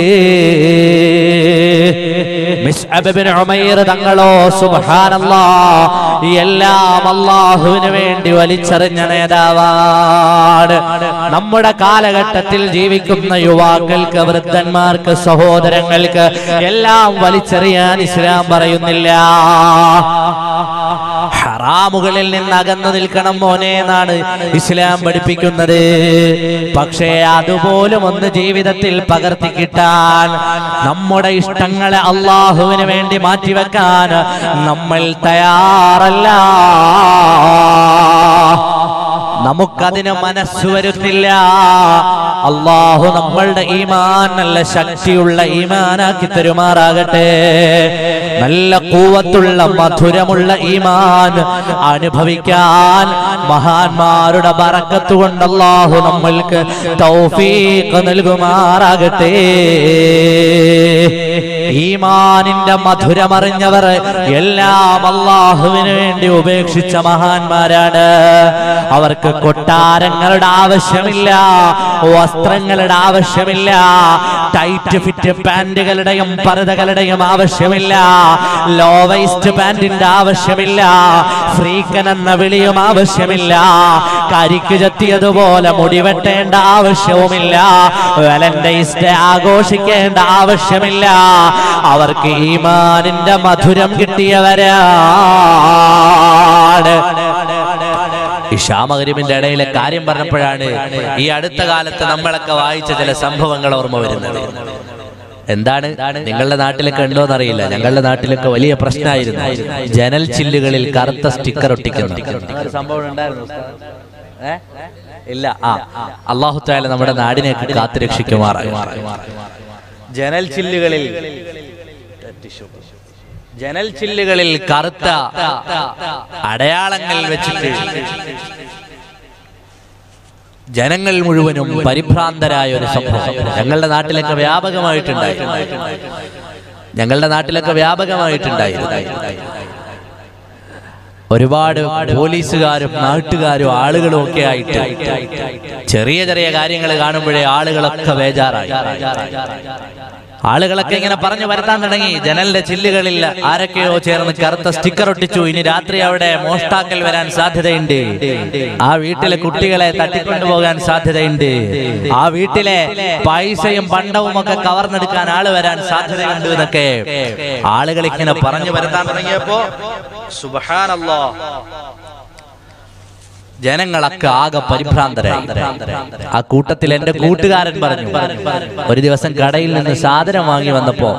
മിസ്അബ് ബിൻ ഉമൈർ തങ്ങളോ സുബ്ഹാനല്ലാ എല്ലാം അള്ളാഹുവിന് വേണ്ടി വലിച്ചെറിഞ്ഞ നേതാവാണ് നമ്മുടെ കാലഘട്ടത്തിൽ ജീവിക്കുന്ന യുവാക്കൾക്ക് വൃദ്ധന്മാർക്ക് സഹോദരങ്ങൾക്ക് എല്ലാം വലിച്ചെറിയാൻ ഇസ്ലാം പറയുന്നില്ല ഹറാമുകളിൽ നിന്ന് അകന്നു നിൽക്കണം മോനെ എന്നാണ് ഇസ്ലാം പഠിപ്പിക്കുന്നത് പക്ഷേ അതുപോലും ഒന്ന് ജീവിതത്തിൽ പകർത്തി കിട്ടാൻ നമ്മുടെ ഇഷ്ടങ്ങളെ അള്ളാഹുവിന് വേണ്ടി മാറ്റിവെക്കാൻ നമ്മൾ തയ്യാറല്ല നമുക്കതിന് മനസ്സ് വരുന്നില്ല അള്ളാഹു നമ്മളുടെ ഈമാൻ നല്ല ശക്തിയുള്ള ഈമാനാക്കി തരുമാറാകട്ടെ നല്ല കൂവത്തുള്ള മധുരമുള്ള ഈമാൻ അനുഭവിക്കാൻ മഹാന്മാരുടെ ബറക്കത്ത് കൊണ്ട് അള്ളാഹു നമ്മൾക്ക് തൗഫീഖ് നൽകുമാറാകട്ടെ ഈമാനിന്റെ മധുരമറിഞ്ഞവർ എല്ലാം അള്ളാഹുവിന് വേണ്ടി ഉപേക്ഷിച്ച മഹാന്മാരാണ് അവർക്ക് കൊട്ടാരങ്ങളുടെ ആവശ്യമില്ല വസ്ത്രങ്ങളുടെ ആവശ്യമില്ല ടൈറ്റ് ഫിറ്റ് പാന്റുകളുടെയും പരതകളുടെയും ആവശ്യമില്ല ലോ വൈസ്റ്റ് പാന്റിന്റെ ആവശ്യമില്ല ഫ്രീക്കൻ എന്ന വിളിയും ആവശ്യമില്ല കരിക്ക് ചത്തിയതുപോലെ മുടിവെട്ടേണ്ട ആവശ്യവുമില്ല വാലന്റൈൻസ് ഡേ ആഘോഷിക്കേണ്ട ആവശ്യമില്ല അവർക്ക് ഈമാനിന്റെ മധുരം കിട്ടിയവരാണ് ഇഷാമകരിമിന്റെ ഇടയിലെ കാര്യം പറഞ്ഞപ്പോഴാണ് ഈ അടുത്ത കാലത്ത് നമ്മളൊക്കെ വായിച്ച ചില സംഭവങ്ങൾ ഓർമ്മ വരുന്നത് എന്താണ് നിങ്ങളുടെ നാട്ടിലൊക്കെ ഉണ്ടോ എന്നറിയില്ല ഞങ്ങളുടെ നാട്ടിലൊക്കെ വലിയ പ്രശ്നമായിരുന്നു ജനൽ ചില്ലുകളിൽ കറുത്ത സ്റ്റിക്കർ ഒട്ടിക്കുന്നു സംഭവം ഉണ്ടായിരുന്നു ഇല്ല ആ അള്ളാഹു താല നമ്മുടെ നാടിനെ കാത്തുരക്ഷിക്കുമാറായി ജനൽ ചില്ലുകളിൽ ജനൽ ചില്ലുകളിൽ കറുത്ത അടയാളങ്ങൾ വെച്ചിട്ട് ജനങ്ങൾ മുഴുവനും പരിഭ്രാന്തരായ ഒരു സംഭവം ഞങ്ങളുടെ നാട്ടിലൊക്കെ വ്യാപകമായിട്ടുണ്ടായി ഞങ്ങളുടെ നാട്ടിലൊക്കെ വ്യാപകമായിട്ടുണ്ടായിരുന്നു ഒരുപാട് പോലീസുകാരും നാട്ടുകാരും ആളുകളും ഒക്കെ ആയിട്ട് ചെറിയ ചെറിയ കാര്യങ്ങൾ കാണുമ്പോഴേ ആളുകളൊക്കെ ബേജാറായി ആളുകളൊക്കെ ഇങ്ങനെ പറഞ്ഞു വരുത്താൻ തുടങ്ങി ജനലിന്റെ ചില്ലുകളിൽ ആരൊക്കെയോ ചേർന്ന് കറുത്ത സ്റ്റിക്കർ ഒട്ടിച്ചു ഇനി രാത്രി അവിടെ മോഷ്ടാക്കൽ വരാൻ സാധ്യതയുണ്ട് ആ വീട്ടിലെ കുട്ടികളെ തട്ടിക്കൊണ്ടുപോകാൻ സാധ്യതയുണ്ട് ആ വീട്ടിലെ പൈസയും പണ്ടവും ഒക്കെ കവർന്നെടുക്കാൻ ആള് വരാൻ സാധ്യതയുണ്ട് എന്നൊക്കെ ആളുകൾ ഇങ്ങനെ പറഞ്ഞു വരുത്താൻ തുടങ്ങിയപ്പോ സുബഹാനല്ലോ ജനങ്ങളൊക്കെ ആകെ പരിഭ്രാന്തരായി ആ കൂട്ടത്തിൽ എന്റെ കൂട്ടുകാരൻ പറഞ്ഞു ഒരു ദിവസം കടയിൽ നിന്ന് സാധനം വാങ്ങി വന്നപ്പോ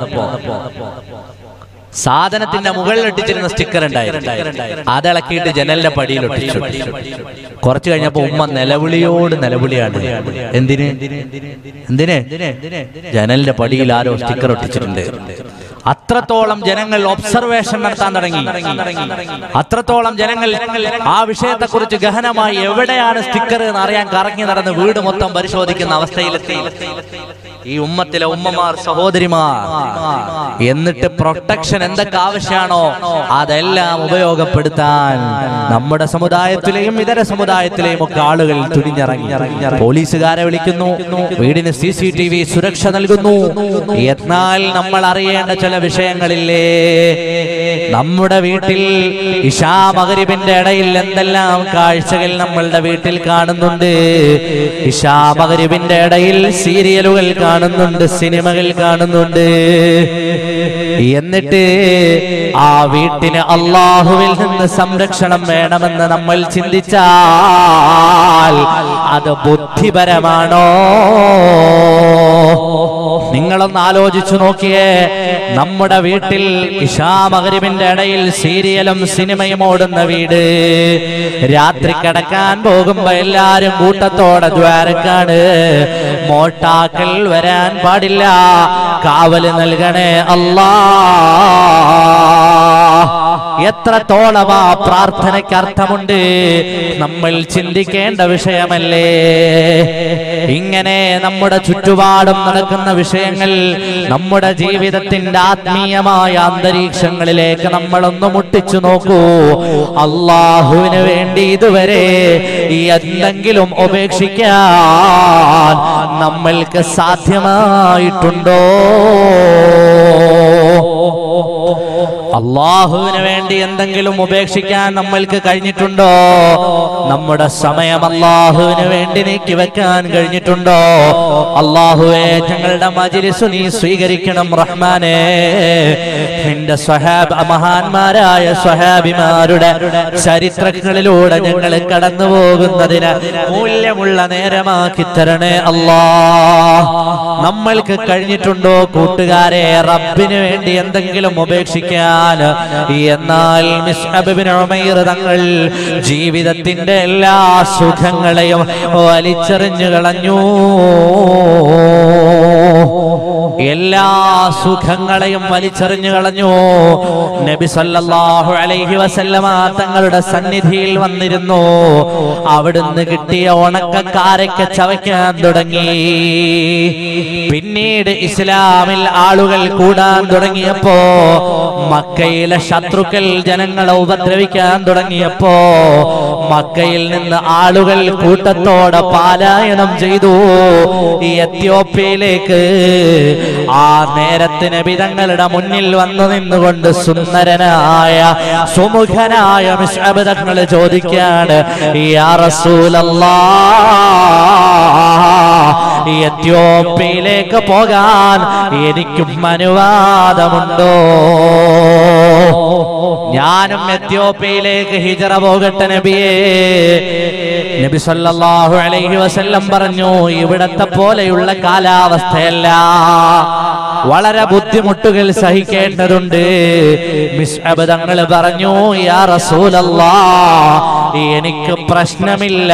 സാധനത്തിന്റെ മുകളിൽ ഒട്ടിച്ചിരുന്ന സ്റ്റിക്കർ ഉണ്ടായിരുന്നു അതിളക്കിയിട്ട് ജനലിന്റെ പടിയിൽ ഒട്ടിച്ചു കുറച്ചു കഴിഞ്ഞപ്പോ ഉമ്മ നിലവിളിയോട് നിലവിളിയാണ് എന്തിന് എന്തിന് ജനലിന്റെ പടിയിൽ ആരോ സ്റ്റിക്കർ ഒട്ടിച്ചിട്ടുണ്ട് അത്രത്തോളം ജനങ്ങൾ ഒബ്സർവേഷൻ നടത്താൻ തുടങ്ങി അത്രത്തോളം ജനങ്ങൾ ആ വിഷയത്തെക്കുറിച്ച് ഗഹനമായി എവിടെയാണ് സ്റ്റിക്കർ എന്ന് അറിയാൻ കറങ്ങി നടന്ന് വീട് മൊത്തം പരിശോധിക്കുന്ന അവസ്ഥയിലെത്തി ഈ ഉമ്മത്തിലെ ഉമ്മമാർ സഹോദരിമാർ എന്നിട്ട് പ്രൊട്ടക്ഷൻ എന്തൊക്കെ ആവശ്യമാണോ അതെല്ലാം ഉപയോഗപ്പെടുത്താൻ നമ്മുടെ സമുദായത്തിലെയും ഇതര സമുദായത്തിലെയും ഒക്കെ ആളുകൾ തുനിഞ്ഞിറങ്ങി പോലീസുകാരെ വിളിക്കുന്നു വീടിന് സി സി ടി വി സുരക്ഷ നൽകുന്നു എന്നാൽ നമ്മൾ അറിയേണ്ട ചില വിഷയങ്ങളില്ലേ നമ്മുടെ വീട്ടിൽ ഇഷാ മകരിബിന്റെ ഇടയിൽ എന്തെല്ലാം കാഴ്ചകൾ നമ്മളുടെ വീട്ടിൽ കാണുന്നുണ്ട് ഇഷാ മകരിബിന്റെ ഇടയിൽ സീരിയലുകൾ കാണുന്നുണ്ട് സിനിമകൾ കാണുന്നുണ്ട് എന്നിട്ട് ആ വീട്ടിന് അള്ളാഹുവിൽ നിന്ന് സംരക്ഷണം വേണമെന്ന് നമ്മൾ ചിന്തിച്ചാൽ അത് ബുദ്ധിപരമാണോ നിങ്ങളൊന്ന് ആലോചിച്ചു നോക്കിയേ നമ്മുടെ വീട്ടിൽ ഇഷാ മകരിബിന്റെ ഇടയിൽ സീരിയലും സിനിമയും ഓടുന്ന വീട് രാത്രി കിടക്കാൻ പോകുമ്പോ എല്ലാരും കൂട്ടത്തോടെ ദ്വാരക്കാണ് മോട്ടാക്കൾ വരാൻ പാടില്ല കാവല് നൽകണേ അല്ലാ എത്രത്തോളം ആ പ്രാർത്ഥനയ്ക്ക് അർത്ഥമുണ്ട് നമ്മൾ ചിന്തിക്കേണ്ട വിഷയമല്ലേ ഇങ്ങനെ നമ്മുടെ ചുറ്റുപാടും നടക്കുന്ന വിഷയങ്ങൾ നമ്മുടെ ജീവിതത്തിന്റെ ആത്മീയമായ അന്തരീക്ഷങ്ങളിലേക്ക് നമ്മളൊന്ന് മുട്ടിച്ചു നോക്കൂ അള്ളാഹുവിന് വേണ്ടി ഇതുവരെ എന്തെങ്കിലും ഉപേക്ഷിക്കാൻ നമ്മൾക്ക് സാധ്യമായിട്ടുണ്ടോ അള്ളാഹുവിന് വേണ്ടി എന്തെങ്കിലും ഉപേക്ഷിക്കാൻ നമ്മൾക്ക് കഴിഞ്ഞിട്ടുണ്ടോ നമ്മുടെ സമയം അള്ളാഹുവിന് വേണ്ടി നീക്കി വെക്കാൻ കഴിഞ്ഞിട്ടുണ്ടോ അള്ളാഹുവെ ഞങ്ങളുടെ മജിലിസു നീ സ്വീകരിക്കണം റഹ്മാനെ നിന്റെ സ്വഹാബ് മഹാന്മാരായ സ്വഹാബിമാരുടെ ചരിത്രങ്ങളിലൂടെ ഞങ്ങൾ കടന്നു പോകുന്നതിന് മൂല്യമുള്ള നേരമാക്കി തരണേ അല്ലാ നമ്മൾക്ക് കഴിഞ്ഞിട്ടുണ്ടോ കൂട്ടുകാരെ റബ്ബിന് വേണ്ടി എന്തെങ്കിലും ഉപേക്ഷിക്കാൻ എന്നാൽ മിസ്അബ് ഇബ്നു ഉമൈർ തങ്ങൾ ജീവിതത്തിന്റെ എല്ലാ സുഖങ്ങളെയും വലിച്ചെറിഞ്ഞു കളഞ്ഞു എല്ലാ സുഖങ്ങളെയും വലിച്ചെറിഞ്ഞു കളഞ്ഞു നബി സല്ലല്ലാഹു അലൈഹി വസല്ലമ തങ്ങളുടെ സന്നിധിയിൽ വന്നിരുന്നു അവിടുന്ന് കിട്ടിയ ഉണക്കക്കാരൊക്കെ ചവയ്ക്കാൻ തുടങ്ങി പിന്നീട് ഇസ്ലാമിൽ ആളുകൾ കൂടാൻ തുടങ്ങിയപ്പോ മക്കയിലെ ശത്രുക്കൾ ജനങ്ങളെ ഉപദ്രവിക്കാൻ തുടങ്ങിയപ്പോ മക്കയിൽ നിന്ന് ആളുകൾ കൂട്ടത്തോടെ പാലായനം ചെയ്തു ഈ എത്യോപ്യയിലേക്ക് ആ നേരത്തിന് വിധങ്ങളുടെ മുന്നിൽ വന്നു നിന്നുകൊണ്ട് സുന്ദരനായ സുമുഖനായ മിശ്രബിതങ്ങൾ ചോദിക്കാണ് യാ റസൂലല്ലാ ഈ എത്യോപ്യയിലേക്ക് പോകാൻ എനിക്കും അനുവാദമുണ്ടോ ഞാനും എത്യോപ്യയിലേക്ക് ഹിജറ പോകട്ടെ നബിയേ നബി സല്ലല്ലാഹു അലൈഹി വസല്ലം പറഞ്ഞു ഇവിടത്തെ പോലെയുള്ള കാലാവസ്ഥയല്ല വളരെ ബുദ്ധിമുട്ടുകൾ സഹിക്കേണ്ടതുണ്ട് മിസ്അബ് തങ്ങൾ പറഞ്ഞു യാ റസൂലല്ലാ എനിക്ക് പ്രശ്നമില്ല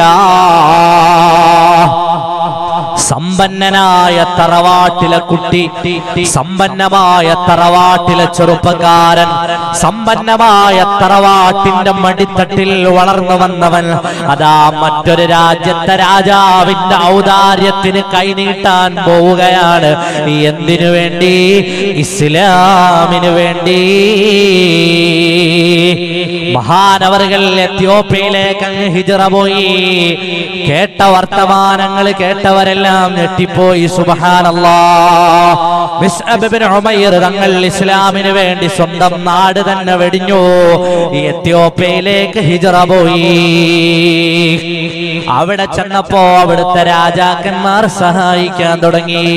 സമ്പന്നനായ തറവാട്ടിലെ കുട്ടി സമ്പന്നമായ തറവാട്ടിലെ ചെറുപ്പക്കാരൻ സമ്പന്നമായ തറവാട്ടിന്റെ മടിത്തട്ടിൽ വളർന്നു വന്നവൻ അതാ മറ്റൊരു രാജ്യത്തെ രാജാവിന്റെ ഔദാര്യത്തിന് കൈനീട്ടാൻ പോവുകയാണ് എന്തിനു വേണ്ടി ഇസ്ലാമിന് വേണ്ടി മഹാനവറുകൾ എത്യോപ്യയിലേക്ക് അങ്ങ് ഹിജറ പോയി കേട്ട വർത്തമാനങ്ങൾ കേട്ടവരെല്ലാം ഞെട്ടിപ്പോയി സുബഹാനല്ലാ മിസ്അബ് ഇബ്നു ഉമൈർ തങ്ങൾ ഇസ്ലാമിന് വേണ്ടി സ്വന്തം നാട് തന്നെ വെടിഞ്ഞു എത്യോപ്യയിലേക്ക് ഹിജറ പോയി അവിടെ ചെന്നപ്പോ അവിടുത്തെ രാജാക്കന്മാർ സഹായിക്കാൻ തുടങ്ങി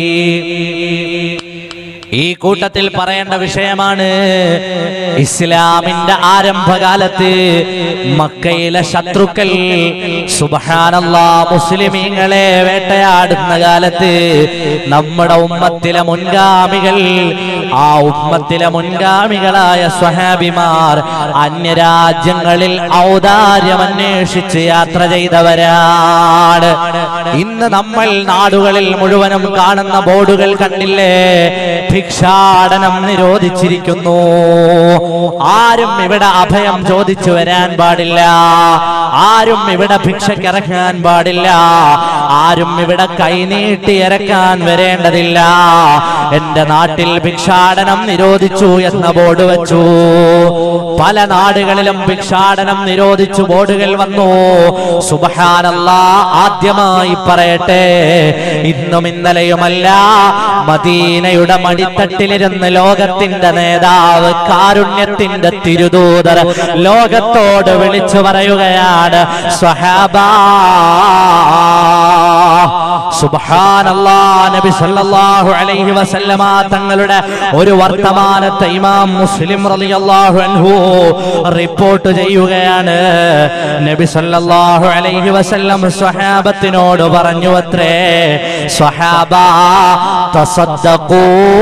ഈ കൂട്ടത്തിൽ പറയേണ്ട വിഷയമാണ് ഇസ്ലാമിന്റെ ആരംഭകാലത്ത് മക്കയിലെ ശത്രുക്കൾ സുബഹാനല്ലാ മുസ്ലിമീങ്ങളെ വേട്ടയാടുന്ന കാലത്ത് നമ്മുടെ ഉമ്മത്തിലെ മുൻഗാമികൾ ആ ഉമ്മത്തിലെ മുൻഗാമികളായ സ്വഹാബിമാർ അന്യരാജ്യങ്ങളിൽ ഔദാര്യം അന്വേഷിച്ച് യാത്ര ചെയ്തവരാണ് ഇന്ന് നമ്മൾ നാടുകളിൽ മുഴുവനും കാണുന്ന ബോർഡുകൾ കണ്ടില്ലേ ഭിക്ഷാടനം നിരോധിച്ചിരിക്കുന്നു ആരും ഇവിടെ അഭയം ചോദിച്ചു വരാൻ പാടില്ല ആരും ഇവിടെ ഭിക്ഷക്കിറങ്ങാൻ പാടില്ല ആരും ഇവിടെ കൈനീട്ടി ഇറക്കാൻ വരേണ്ടതില്ല എന്റെ നാട്ടിൽ ഭിക്ഷാടനം നിരോധിച്ചു എന്ന ബോർഡ് വെച്ചു പല നാടുകളിലും ഭിക്ഷാടനം നിരോധിച്ചു ബോർഡുകൾ വന്നു സുബഹാനല്ല ആദ്യമായി പറയട്ടെ ഇന്നും ഇന്നലെയുമല്ല മദീനയുടെ മടിത്തട്ടിലിരുന്ന് ലോകത്തിന്റെ നേതാവ് കാരുണ്യത്തിന്റെ തിരുദൂതർ ലോകത്തോട് വിളിച്ചു പറയുകയാണ് സ്വഹാബാ സുബ്ഹാനല്ലാ നബി സല്ലല്ലാഹു അലൈഹി വസല്ലമ തങ്ങളുടെ ഒരു വർത്തമാനത്തെ ഇമാം മുസ്ലിം റളിയല്ലാഹു അൻഹു റിപ്പോർട്ട് ചെയ്യുകയാണ് നബി സല്ലല്ലാഹു അലൈഹി വസല്ലം സ്വഹാബത്തിനോട് പറഞ്ഞു അത്രേ സ്വഹാബ തസദ്ദഖൂ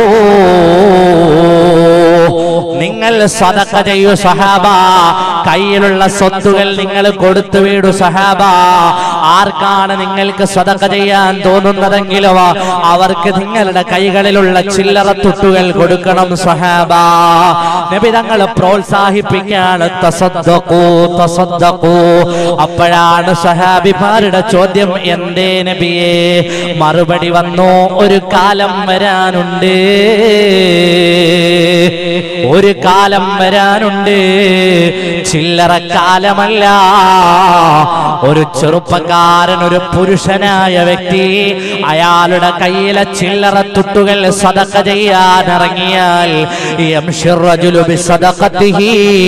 നിങ്ങൾ സദക്ക ചെയ്യൂ സഹാബ കയ്യിലുള്ള സ്വത്തുകൾ നിങ്ങൾ കൊടുത്തു വീടു സഹാബ ആർക്കാണ് നിങ്ങൾക്ക് സദക്ക ചെയ്യാൻ തോന്നുന്നതെങ്കിലോ അവർക്ക് നിങ്ങളുടെ കൈകളിലുള്ള ചില്ലറ തുട്ടുകൾ കൊടുക്കണം സഹാബ നബി തങ്ങൾ പ്രോത്സാഹിപ്പിക്കാണ് തസദ്ദഖൂ തസദ്ദഖൂ അപ്പോഴാണ് സഹാബിമാരുടെ ചോദ്യം എന്തേ നബിയെ മറുപടി വന്നു ഒരു കാലം വരാനുണ്ട് ഒരു കാലം വരാനുണ്ട് ചില്ലറ കാലമല്ല ഒരു ചെറുപ്പക്കാരൻ ഒരു പുരുഷനായ വ്യക്തി അയാളുടെ കയ്യിലെ ചില്ലറ തുട്ടുകൾ സദക്ക ചെയ്യാൻ ഇറങ്ങിയാൽ യംശിർ റജുലു ബിസദഖത്തിഹി.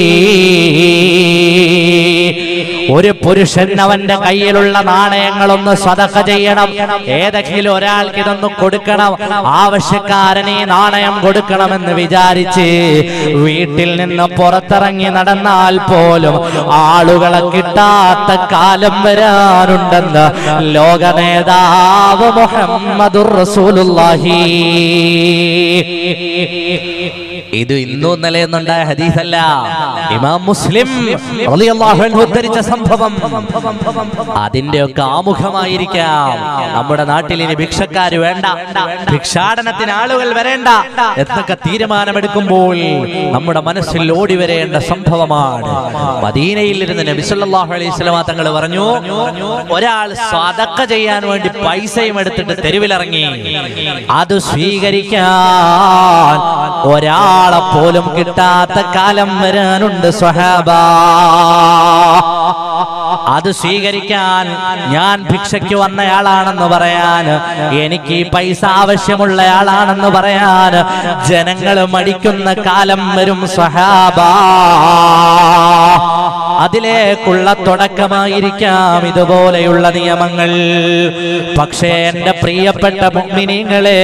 ഒരു പുരുഷൻ അവന്റെ കയ്യിലുള്ള നാണയങ്ങളൊന്ന് സദക്ക ചെയ്യണം ഏതെങ്കിലും ഒരാൾക്ക് ഇതൊന്ന് കൊടുക്കണം ആവശ്യക്കാരൻ ഈ നാണയം കൊടുക്കണമെന്ന് വിചാരിച്ച് വീട്ടിൽ നിന്ന് പുറത്തിറങ്ങി നടന്നാൽ പോലും ആളുകളെ കിട്ടാത്ത കാലം വരാനുണ്ടെന്ന് ലോക നേതാവ് മുഹമ്മദുർ റസൂലുള്ളാഹി ഇത് ഇന്നും ഇന്നലെ ഒന്നുണ്ടായ ഹദീസല്ല ഇമാം മുസ്ലിം റളിയല്ലാഹു അൻഹു ഉദ്ധരിച്ച സംഭവം അതിന്റെയൊക്കെ ആമുഖമായിരിക്കാം നമ്മുടെ നാട്ടിൽ ഇനി ഭിക്ഷക്കാര് വേണ്ട ഭിക്ഷാടനത്തിന് ആളുകൾ വരേണ്ട എന്നൊക്കെ തീരുമാനമെടുക്കുമ്പോൾ നമ്മുടെ മനസ്സിൽ ഓടി വരേണ്ട സംഭവമാണ് മദീനയിൽ ഇരുന്ന് നബി സല്ലല്ലാഹു അലൈഹി വസല്ലമ തങ്ങൾ പറഞ്ഞു ഒരാൾ സദക്ക ചെയ്യാൻ വേണ്ടി പൈസയും എടുത്തിട്ട് തെരുവിലിറങ്ങി അത് സ്വീകരിക്കാൻ ഒരാളെ പോലും കിട്ടാത്ത കാലം വരാനുണ്ട് സ്വഹാബ അത് സ്വീകരിക്കാൻ ഞാൻ ഭിക്ഷയ്ക്ക് വന്നയാളാണെന്ന് പറയാൻ എനിക്ക് ഈ പൈസ ആവശ്യമുള്ളയാളാണെന്ന് പറയാൻ ജനങ്ങൾ മടിക്കുന്ന കാലം വരും സഹാബ അതിലേക്കുള്ള തുടക്കമായിരിക്കാം ഇതുപോലെയുള്ള നിയമങ്ങൾ പക്ഷേ എന്റെ പ്രിയപ്പെട്ട മുഗ്മിനിങ്ങളെ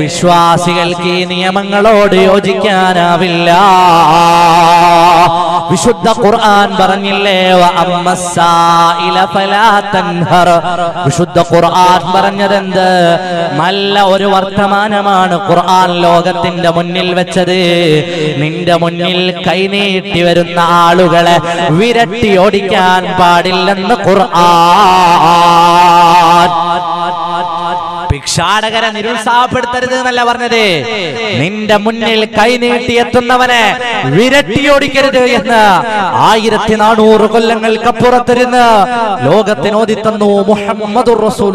വിശ്വാസികൾക്ക് ഈ നിയമങ്ങളോട് യോജിക്കാനാവില്ല വിശുദ്ധ ഖുർആൻ പറഞ്ഞില്ലേ വ അമ്മസ്സായില ഫലാ തൻഹർ വിശുദ്ധ ഖുർആൻ പറഞ്ഞതെന്ത് നല്ല ഒരു വർത്തമാനമാണ് ഖുർആൻ ലോകത്തിന്റെ മുന്നിൽ വെച്ചത് നിന്റെ മുന്നിൽ കൈനീട്ടി വരുന്ന ആളുകളെ വിരട്ടി ഓടിക്കാൻ പാടില്ലെന്ന് ഖുർആൻ ഭിക്ഷാടകരെ നിരുത്സാഹപ്പെടുത്തരുത് എന്നല്ല പറഞ്ഞത് നിന്റെ മുന്നിൽ കൈനീട്ടി എത്തുന്നവനെ വിരട്ടിയോടിക്കരുത് എന്ന് ആയിരത്തി നാനൂറ് കൊല്ലങ്ങൾക്കപ്പുറത്തിരുന്ന് ലോകത്തിനോദി തന്നു മുഹമ്മദ്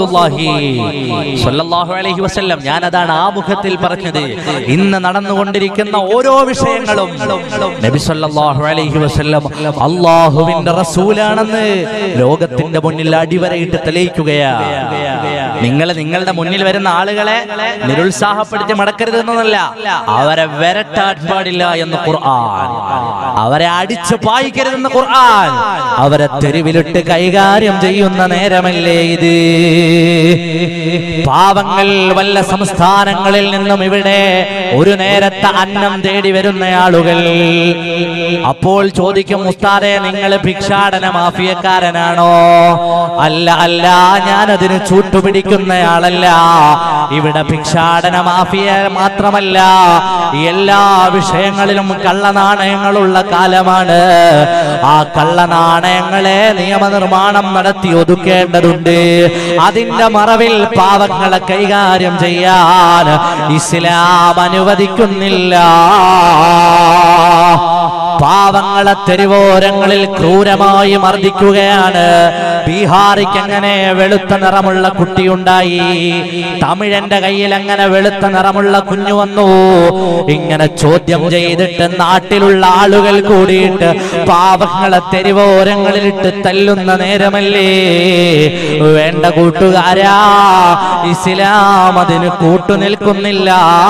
അലൈഹി വസല്ലം ഞാൻ അതാണ് ആ മുഖത്തിൽ പറഞ്ഞത് ഇന്ന് നടന്നുകൊണ്ടിരിക്കുന്ന ഓരോ വിഷയങ്ങളും നബി സല്ലല്ലാഹു അലൈഹി വസല്ലം അള്ളാഹുവിന്റെ റസൂലാണെന്ന് ലോകത്തിന്റെ മുന്നിൽ അടിവരയിട്ട് തെളിയിക്കുകയാ നിങ്ങൾ നിങ്ങളുടെ മുന്നിൽ വരുന്ന ആളുകളെ നിരുത്സാഹപ്പെടുത്തി മടക്കരുത് എന്നല്ല അവരെ വരട്ടാൻ പാടില്ല എന്ന് ഖുർആൻ അവരെ അടിച്ചു പായിക്കരുതെന്ന് ഖുർആൻ അവരെ തെരുവിലിട്ട് കൈകാര്യം ചെയ്യുന്ന നേരമല്ലേ ഇത് പാവങ്ങൾ വല്ല സംസ്ഥാനങ്ങളിൽ നിന്നും ഇവിടെ ഒരു നേരത്തെ അന്നം തേടി വരുന്ന ആളുകൾ അപ്പോൾ ചോദിക്കും ഉസ്താദെ നിങ്ങൾ ഭിക്ഷാടന മാഫിയക്കാരനാണോ അല്ല അല്ല ഞാനതിന് ചൂട്ടുപിടിക്കുന്നയാളല്ല ഇവിടെ ഭിക്ഷാടന മാഫിയ മാത്രമല്ല എല്ലാ വിഷയങ്ങളിലും കള്ളനാണയങ്ങളുള്ള കാലമാണ് ആ കള്ളനാണയങ്ങളെ നിയമനിർമ്മാണം നടത്തി ഒതുക്കേണ്ടതുണ്ട് അതിന്റെ മറവിൽ പാവങ്ങളെ കൈകാര്യം ചെയ്യാൻ ഇസ്ലാം അനുവദിക്കുന്നില്ല പാവങ്ങളെ തെരുവോരങ്ങളിൽ ക്രൂരമായി മർദ്ദിക്കുകയാണ് ബീഹാറിക്ക് അങ്ങനെ വെളുത്ത നിറമുള്ള കുട്ടിയുണ്ടായി തമിഴന്റെ കയ്യിൽ അങ്ങനെ വെളുത്ത നിറമുള്ള കുഞ്ഞു വന്നു ഇങ്ങനെ ചോദ്യം ചെയ്തിട്ട് നാട്ടിലുള്ള ആളുകൾ കൂടിയിട്ട് പാവങ്ങളെ തെരുവോരങ്ങളിലിട്ട് തല്ലുന്ന നേരമല്ലേ വേണ്ട കൂട്ടുകാരാ ഇസ്ലാം അതിന് കൂട്ടുനിൽക്കുന്നില്ല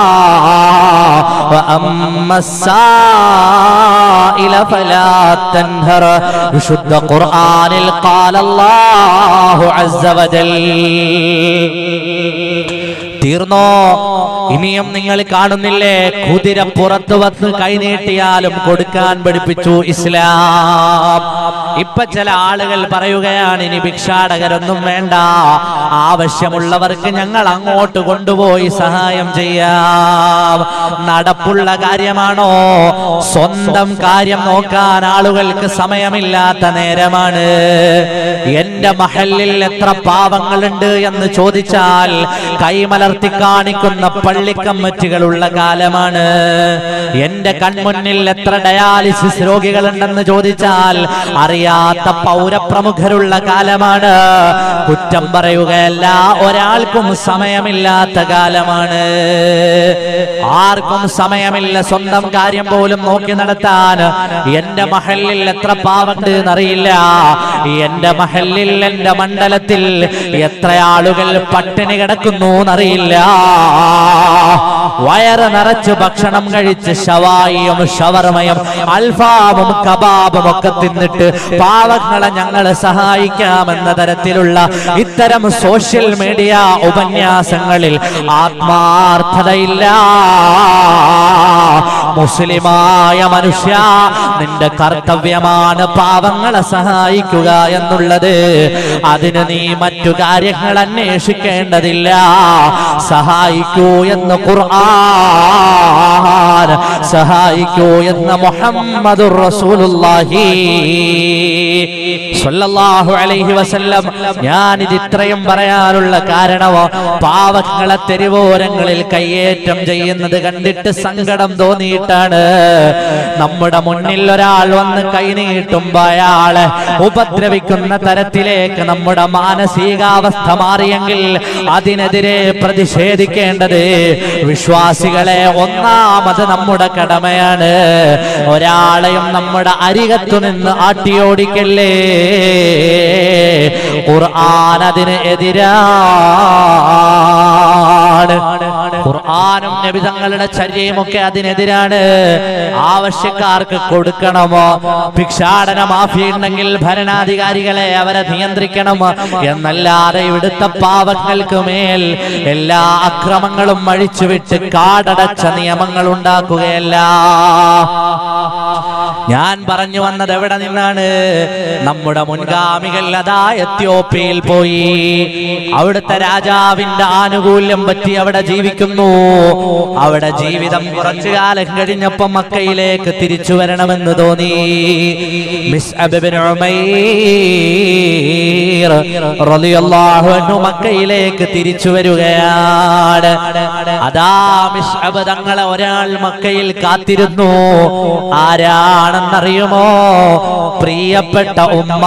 وأما السائل فلا تنهر വിശുദ്ധ ഖുർആനിൽ قال الله عز وجل തീർന്നോ ഇനിയും നിങ്ങൾ കാണുന്നില്ലേ കുതിര പുറത്തു വന്ന് കൈനീട്ടിയാലും കൊടുക്കാൻ പഠിപ്പിച്ചു ഇസ്ലാം ഇപ്പൊ ചില ആളുകൾ പറയുകയാണ് ഇനി ഭിക്ഷാടകരൊന്നും വേണ്ട ആവശ്യമുള്ളവർക്ക് ഞങ്ങൾ അങ്ങോട്ട് കൊണ്ടുപോയി സഹായം ചെയ്യാം നടപ്പുള്ള കാര്യമാണോ സ്വന്തം കാര്യം നോക്കാൻ ആളുകൾക്ക് സമയമില്ലാത്ത നേരമാണ് എന്റെ മഹലിൽ എത്ര പാവങ്ങളുണ്ട് എന്ന് ചോദിച്ചാൽ കൈമലർത്തി കാണിക്കുന്ന പള്ളിക്കമ്മറ്റുകളുള്ള കാലമാണ് എന്റെ കൺമുന്നിൽ എത്ര ഡയാലിസിസ് രോഗികളുണ്ടെന്ന് ചോദിച്ചാൽ അറിയാത്ത പൗരപ്രമുഖരുള്ള കാലമാണ് കുറ്റം പറയുകയല്ല ഒരാൾക്കും സമയമില്ലാത്ത കാലമാണ് ആർക്കും സമയമില്ല സ്വന്തം കാര്യം പോലും നോക്കി നടത്താൻ എന്റെ മഹലിൽ എത്ര പാവുണ്ട് എന്നറിയില്ല എന്റെ മഹലിൽ എന്റെ മണ്ഡലത്തിൽ എത്ര ആളുകൾ പട്ടിണി കിടക്കുന്നു എന്നറിയില്ല വയറ് നിറച്ച് ഭക്ഷണം കഴിച്ച് ഷവായിയും ഷവർമയും അൽഫാമും കബാബും ഒക്കെ തിന്നിട്ട് പാവങ്ങളെ ഞങ്ങൾ സഹായിക്കാമെന്ന തരത്തിലുള്ള ഇത്തരം സോഷ്യൽ മീഡിയ ഉപന്യാസങ്ങളിൽ ആത്മാർത്ഥതയില്ല മുസ്ലിമായ മനുഷ്യ നിന്റെ കർത്തവ്യമാണ് പാവങ്ങളെ സഹായിക്കുക എന്നുള്ളത് അതിന് നീ മറ്റു കാര്യങ്ങൾ അന്വേഷിക്കേണ്ടതില്ല സഹായിക്കൂ എന്ന് ഖുർആൻ സഹായിക്കൂ എന്ന് മുഹമ്മദുർ റസൂലുള്ളാഹി സ്വല്ലല്ലാഹു അലൈഹി വസല്ലം ഞാൻ ഇത് ഇത്രയും പറയാനുള്ള കാരണമോ പാവങ്ങളെ തെരുവോരങ്ങളിൽ കയ്യേറ്റം ചെയ്യുന്നത് കണ്ടിട്ട് സങ്കടം തോന്നിയിട്ടാണ് നമ്മുടെ മുന്നിൽ ഒരാൾ വന്ന് കൈനീട്ടുമ്പോ അയാളെ ഉപദ്രവിക്കുന്ന തരത്തിലേക്ക് നമ്മുടെ മാനസികാവസ്ഥ മാറിയെങ്കിൽ അതിനെതിരെ പ്രതിഷേധിക്കേണ്ടത് വിശ്വാസികളെ ഒന്നാമത് നമ്മുടെ കടമയാണ് ഒരാളെയും നമ്മുടെ അരികത്തു നിന്ന് ആട്ടിയോടിക്കല്ലേ ഖുർആൻ അതിന് എതിരാണ് ഖുർആനും നബിതങ്ങളുടെ ചര്യയും ഒക്കെ അതിനെതിരാണ് ആവശ്യക്കാർക്ക് കൊടുക്കണമോ ഭിക്ഷാടന മാഫി ഉണ്ടെങ്കിൽ ഭരണാധികാരികളെ അവരെ നിയന്ത്രിക്കണം എന്നല്ലാതെ ഇവിടുത്തെ പാവങ്ങൾക്ക് മേൽ എല്ലാ അക്രമങ്ങളും അഴിച്ചുവിട്ട് കാടടച്ച നിയമങ്ങൾ ഉണ്ടാക്കുകയല്ല ഞാൻ പറഞ്ഞു വന്നത് എവിടെ നിന്നാണ് നമ്മുടെ മുൻഗാമികൾ അതാ എത്യോപ്യയിൽ പോയി അവിടുത്തെ രാജാവിന്റെ ആനുകൂല്യം പറ്റി അവിടെ ജീവിക്കുന്നു അവിടെ ജീവിതം കുറച്ചു കാലം കഴിഞ്ഞപ്പോ മക്കയിലേക്ക് തിരിച്ചു വരണമെന്ന് തോന്നി മിസ് അബിബിൻ ഉമൈർ റളിയല്ലാഹു അൻഹു മക്കയിലേക്ക് തിരിച്ചു വരികയാണ് അതാ മിസ് അബ് തങ്ങളെ ഒരാൾ മക്കയിൽ കാത്തിരുന്നു ആരാണെന്നറിയുമോ പ്രിയപ്പെട്ട ഉമ്മ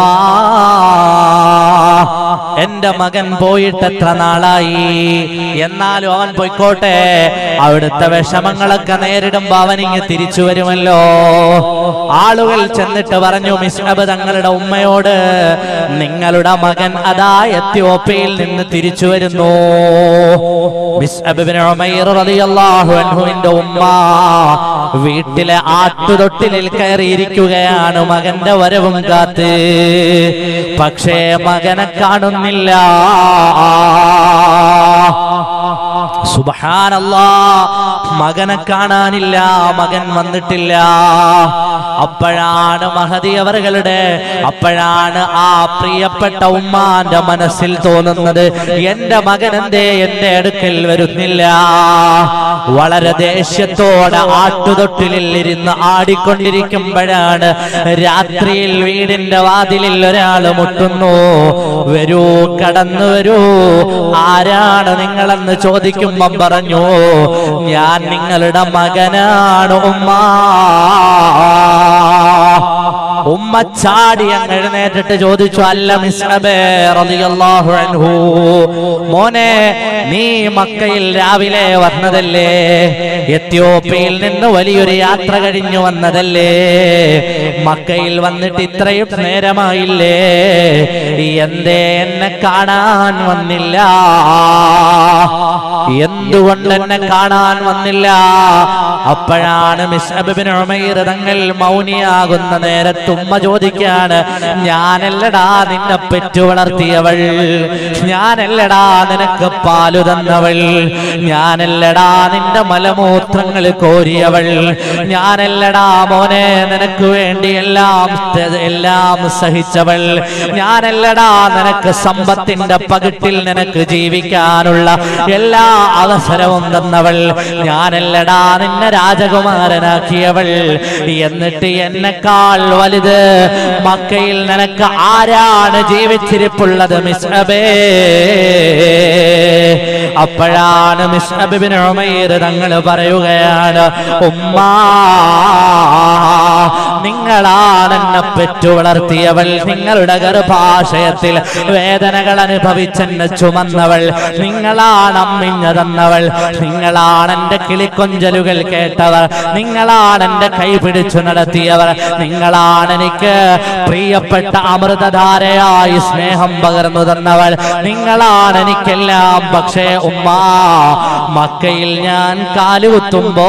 എന്റെ മകൻ പോയിട്ട് എത്ര നാളായി എന്നാലും അവൻ പോയിക്കോട്ടെ അവിടുത്തെ വിഷമങ്ങളൊക്കെ നേരിടുമ്പോ അവനിങ്ങ് തിരിച്ചു വരുമല്ലോ ആളുകൾ ചെന്നിട്ട് പറഞ്ഞു മിസ്അബ് തങ്ങളുടെ ഉമ്മയോട് നിങ്ങളുടെ മകൻ അതാ എത്യോപ്യയിൽ നിന്ന് തിരിച്ചു വരുന്നു മിസ്അബ് ബിൻ ഉമൈർ റളിയല്ലാഹു അൻഹുവിന്റെ ഉമ്മ വീട്ടിലെ ആട്ടുതൊട്ടിലിൽ കയറിയിരിക്കുകയാണ് മകന്റെ വരവും കാത്ത് പക്ഷേ മകനെ കാണുന്നില്ല സുബഹാനല്ലാ മകനെ കാണാനില്ല മകൻ വന്നിട്ടില്ല അപ്പോഴാണ് മഹതി അവറുകളുടെ അപ്പോഴാണ് ആ പ്രിയപ്പെട്ട ഉമ്മാന്റെ മനസ്സിൽ തോന്നുന്നത് എന്റെ മകൻ എന്തേ എന്റെ അടുക്കൽ വരുന്നില്ല വളരെ ദേഷ്യത്തോടെ ആട്ടുതൊട്ടിലിൽ ഇരുന്ന് ആടിക്കൊണ്ടിരിക്കുമ്പോഴാണ് രാത്രിയിൽ വീടിന്റെ വാതിലിൽ ഒരാൾ മുട്ടുന്നു വരൂ കടന്നു വരൂ ആരാണ് നിങ്ങളെന്ന് ചോദിക്കുമ്പം പറഞ്ഞു ഞാൻ നിങ്ങളുടെ മകനാണ് ഉമ്മ ഉമ്മ ചാടി അങ്ങ് എഴുന്നേറ്റിട്ട് ചോദിച്ചു അല്ല മിസ്അബേ റളിയല്ലാഹു അൻഹു മോനെ നീ മക്കയിൽ രാവിലെ വന്നതല്ലേ എത്യോപ്യയിൽ നിന്ന് വലിയൊരു യാത്ര കഴിഞ്ഞു വന്നതല്ലേ മക്കയിൽ വന്നിട്ട് ഇത്രയും നേരമായില്ലേ എന്തേ എന്നെ കാണാൻ വന്നില്ല എന്തുകൊണ്ട് എന്നെ കാണാൻ വന്നില്ല അപ്പോഴാണ് മിസ്അബിൻ ഉമൈർ തങ്ങൾ മൗനിയാകുന്ന നേരത്ത് ഉമ്മ ചോദിക്കാണ് ഞാനല്ലടാ നിന്നെ പെറ്റു വളർത്തിയവൾ ഞാനല്ലടാ നിനക്ക് പാലു തന്നവൾ ഞാനല്ലടാ നിന്റെ മലമൂത്രങ്ങൾ കോരിയവൾ ഞാനല്ലടാ മോനെ നിനക്ക് വേണ്ടി എല്ലാം എല്ലാം സഹിച്ചവൾ ഞാനല്ലടാ നിനക്ക് സമ്പത്തിന്റെ പകിട്ടിൽ നിനക്ക് ജീവിക്കാനുള്ള എല്ലാ അവസരവും തന്നവൾ ഞാനല്ലടാ നിന്നെ രാജകുമാരനാക്കിയവൾ എന്നിട്ട് എന്നെക്കാൾ വലുത് മക്കയിൽ നിനക്ക് ആരാണ് ജീവിച്ചിരിപ്പുള്ളത് മിസ്അബേ അപ്പോഴാണ് മിസ്അബിൻ ഉമൈർ തങ്ങൾ പറയുകയാണ് ഉമ്മ നിങ്ങളാണ് എന്നെ പെറ്റു വളർത്തിയവൾ നിങ്ങളുടെ ഗർഭാശയത്തിൽ വേദനകൾ അനുഭവിച്ചെന്നെ ചുമന്നവൾ നിങ്ങളാണ് അമ്മിഞ്ഞ തന്നവൾ നിങ്ങളാണ് എന്റെ കിളിക്കൊഞ്ചലുകൾ കേട്ടവർ നിങ്ങളാണ് എന്റെ കൈ പിടിച്ചു നടത്തിയവർ നിങ്ങളാണ് എനിക്ക് പ്രിയപ്പെട്ട അമൃതധാരയായി സ്നേഹം പകർന്നു തന്നവൾ നിങ്ങളാണ് എനിക്കെല്ലാം പക്ഷേ ഉമ്മ മക്കയിൽ ഞാൻ കാലുകുത്തുമ്പോ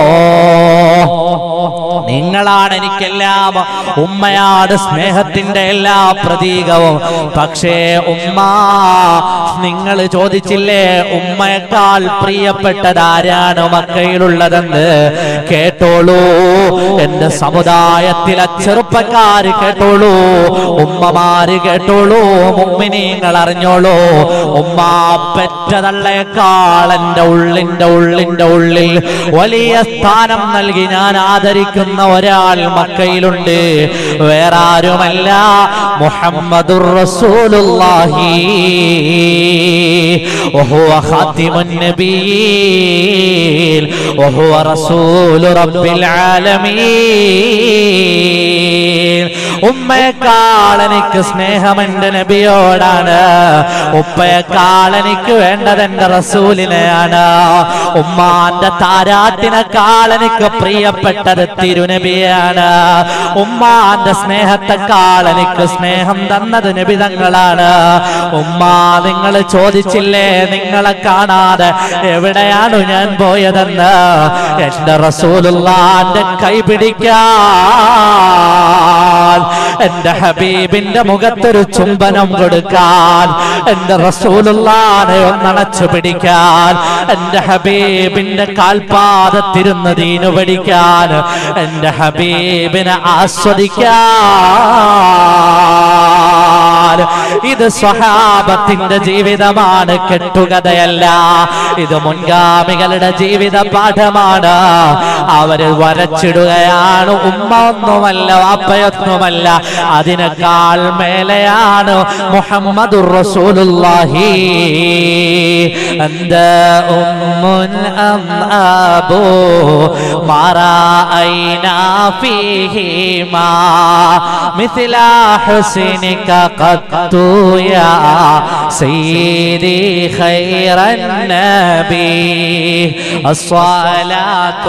നിങ്ങളാണ് എനിക്കെല്ലാം ഉമ്മയാണ് സ്നേഹത്തിന്റെ എല്ലാ പ്രതീകവും പക്ഷേ ഉമ്മ നിങ്ങൾ ചോദിച്ചില്ലേ ഉമ്മയേക്കാൾ പ്രിയപ്പെട്ടത് ആരാണ് മക്കയിലുള്ളതെന്ന് കേട്ടോളൂ എന്റെ സമുദായത്തിലെ ചെറുപ്പക്കാര് കേട്ടോളൂ ഉമ്മമാര് കേട്ടോളൂ മുമ്മിനീങ്ങൾ അറിഞ്ഞോളൂ ഉമ്മ പെറ്റതള്ളയേക്കാൾ എന്റെ ഉള്ളിന്റെ ഉള്ളിന്റെ ഉള്ളിൽ വലിയ സ്ഥാനം നൽകി ഞാൻ ആദരിക്കുന്ന ഒരാൾ മക്കയിലുണ്ട് വേറെ ആരുമല്ല മുഹമ്മദുർ റസൂലുള്ളാഹി وهو خاتم النبيين وهو رسول رب العالمين ഉമ്മയെക്കാൾ എനിക്ക് സ്നേഹം എന്റെ നബിയോടാണ് ഉപ്പയെക്കാൾ എനിക്ക് വേണ്ടത് എന്റെ റസൂലിനെയാണ് ഉമ്മാന്റെ താരാട്ടിനെക്കാൾ എനിക്ക് പ്രിയപ്പെട്ടത് തിരുനബിയാണ് ഉമ്മാന്റെ സ്നേഹത്തെക്കാൾ എനിക്ക് സ്നേഹം തന്നത് നബിതങ്ങളാണ് ഉമ്മ നിങ്ങൾ ചോദിച്ചില്ലേ നിങ്ങളെ കാണാതെ എവിടെയാണ് ഞാൻ പോയതെന്ന് എന്റെ റസൂലുള്ളാന്റെ കൈ പിടിക്കാൻ എന്റെ ഹബീബിന്റെ മുഖത്തൊരു ചുംബനം കൊടുക്കാൻ എന്റെ റസൂലുള്ളാനെ ഒന്നണച്ചു പിടിക്കാൻ എന്റെ ഹബീബിന്റെ കാൽപാദത്തിരുന്നതീനു പഠിക്കാൻ എന്റെ ഹബീബിനെ ആസ്വദിക്കാൻ ഇത് സ്വഹാബത്തിന്റെ ജീവിതമാണ് കെട്ടുകഥയല്ല ഇത് മുൻഗാമികളുടെ ജീവിത പാഠമാണ് അവര് വരച്ചിടുകയാണ് ഉമ്മ ഒന്നുമല്ല വാപ്പയൊന്നുമല്ല അതിനേക്കാൾ മേലെയാണ് മുഹമ്മദ് റസൂലുള്ളാഹി എന്ത് ഉമ്മുൻ അം അബൂ മറാഅയ്നാ ഫീഹിമാ مثل حسنك قد يا سيدي خير النبي الصلاة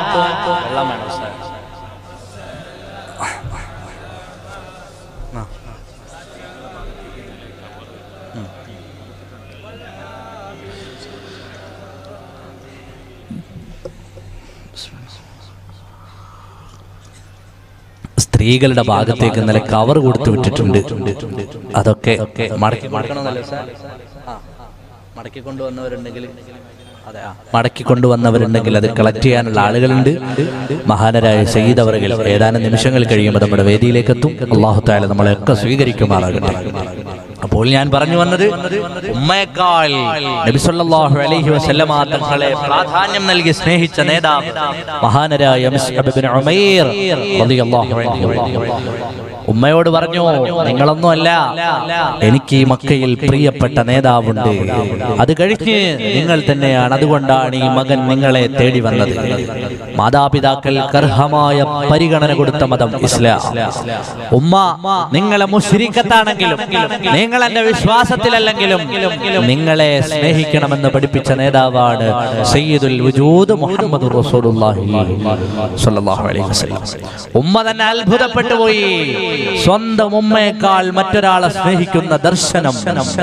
സ്ത്രീകളുടെ ഭാഗത്തേക്ക് ഇന്നലെ കവർ കൊടുത്തു വിട്ടിട്ടുണ്ട് അതൊക്കെ മടക്കി മടക്കണമെന്നല്ലേ സാർ? ആ, മടക്കി കൊണ്ടുവന്നവരുണ്ടെങ്കിൽ അതെ, ആ. മടക്കി കൊണ്ടുവന്നവരുണ്ടെങ്കിൽ അത് കളക്ട് ചെയ്യാനുള്ള ആളുകളുണ്ട് മഹാനരായ സയ്യിദ് അവറുകൾ ഏതാനും നിമിഷങ്ങൾ കഴിയുമ്പോൾ നമ്മുടെ വേദിയിലേക്ക് എത്തും അള്ളാഹു താല നമ്മളെയൊക്കെ സ്വീകരിക്കുമാറാകട്ടെ അപ്പോൾ ഞാൻ പറഞ്ഞു വന്നത് ഉമ്മയേക്കാൾ നബിസല്ലല്ലാഹു അലൈഹി വസല്ലമ തങ്ങളെ പ്രാധാന്യം നൽകി സ്നേഹിച്ച നേതാവ് മഹാനരായ മിസ്അബ് ഇബ്നു ഉമൈർ റളിയല്ലാഹു അൻഹു ഉമ്മയോട് പറഞ്ഞു നിങ്ങളൊന്നുമല്ല എനിക്ക് ഈ മക്കയിൽ പ്രിയപ്പെട്ട നേതാവുണ്ട് അത് കഴിഞ്ഞ് നിങ്ങൾ തന്നെയാണ് അതുകൊണ്ടാണ് ഈ മകൻ നിങ്ങളെ തേടി വന്നത് മാതാപിതാക്കൾ അർഹമായ പരിഗണന കൊടുത്ത മതം ഇസ്ലാം ഉമ്മ നിങ്ങളെ മുസ്ലിക്കത്താണെങ്കിലും നിങ്ങൾ എന്റെ വിശ്വാസത്തിലല്ലെങ്കിലും നിങ്ങളെ സ്നേഹിക്കണമെന്ന് പഠിപ്പിച്ച നേതാവാണ് സയ്യിദുൽ വജൂദ് മുഹമ്മദ് റസൂലുള്ളാഹി സ്വല്ലല്ലാഹു അലൈഹി വസല്ലം ഉമ്മ തന്നെ അത്ഭുതപ്പെട്ടു പോയി സ്വന്തം ഉമ്മയേക്കാൾ മറ്റൊരാളെ സ്നേഹിക്കുന്ന ദർശനം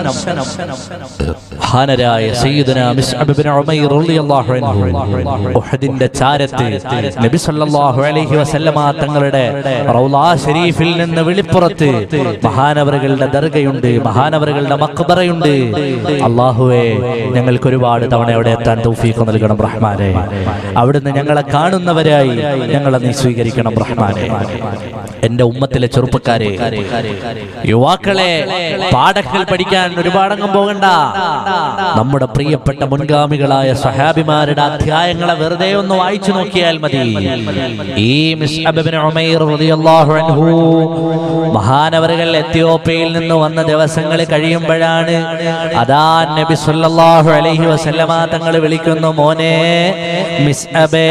മഹാനരായ സയ്യിദുന മിസ്അബ് ഇബ്നു ഉമൈർ റളിയല്ലാഹു അൻഹു ഉഹദിന്റെ ചാരത്ത് നബി സല്ലല്ലാഹു അലൈഹി വസല്ലമ തങ്ങളുടെ റൗളാ ഷരീഫിൽ നിന്ന് വെളിപ്പുറത്ത് മഹാനവറുകളുടെ ദർഗയുണ്ട് മഹാനവറുകളുടെ മക്ബറയുണ്ട് അള്ളാഹുവേ ഞങ്ങൾക്ക് ഒരുപാട് തവണ അവിടെ എത്താൻ തൗഫീഖ് നൽകണം റഹ്മാനെ അവിടുന്ന് ഞങ്ങളെ കാണുന്നവരായി ഞങ്ങളെ നീ സ്വീകരിക്കണം റഹ്മാനെ എന്റെ ഉമ്മത്തിലെ ചെറുപ്പക്കാരെ യുവാക്കളെ പാഠങ്ങൾ പഠിക്കാൻ ഒരുപാടങ്ങും പോകണ്ട നമ്മുടെ പ്രിയപ്പെട്ട മുൻഗാമികളായ സഹാബിമാരുടെ അധ്യായങ്ങളെ വെറുതെ ഒന്ന് വായിച്ചു നോക്കിയാൽ മതി ഈ മിസ്അബ് ഇബ്നു ഉമൈർ റളിയല്ലാഹു അൻഹു മഹാനവറുകൾ എത്യോപ്യയിൽ നിന്ന് വന്ന ദിവസങ്ങൾ കഴിയുമ്പോഴാണ് അതാ നബി സല്ലല്ലാഹു അലൈഹി വസല്ലമ തങ്ങൾ വിളിക്കുന്നു മോനെ മിസ്അബേ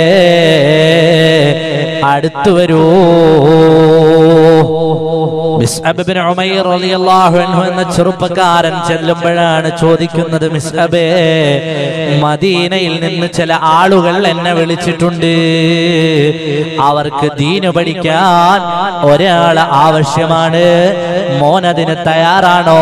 അടുത്തു വരൂ മിസ്അബ് ഇബ്നു ഉമൈർ റളിയല്ലാഹു അൻഹു എന്ന ചെറുപ്പക്കാരൻ ചെല്ലുമ്പോഴാണ് ചോദിക്കുന്നത് മിസ്അബേ മദീനയിൽ നിന്ന് ചില ആളുകൾ എന്നെ വിളിച്ചിട്ടുണ്ട് അവർക്ക് ദീന് പഠിക്കാൻ ഒരാൾ ആവശ്യമാണ് മോനതിന് തയ്യാറാണോ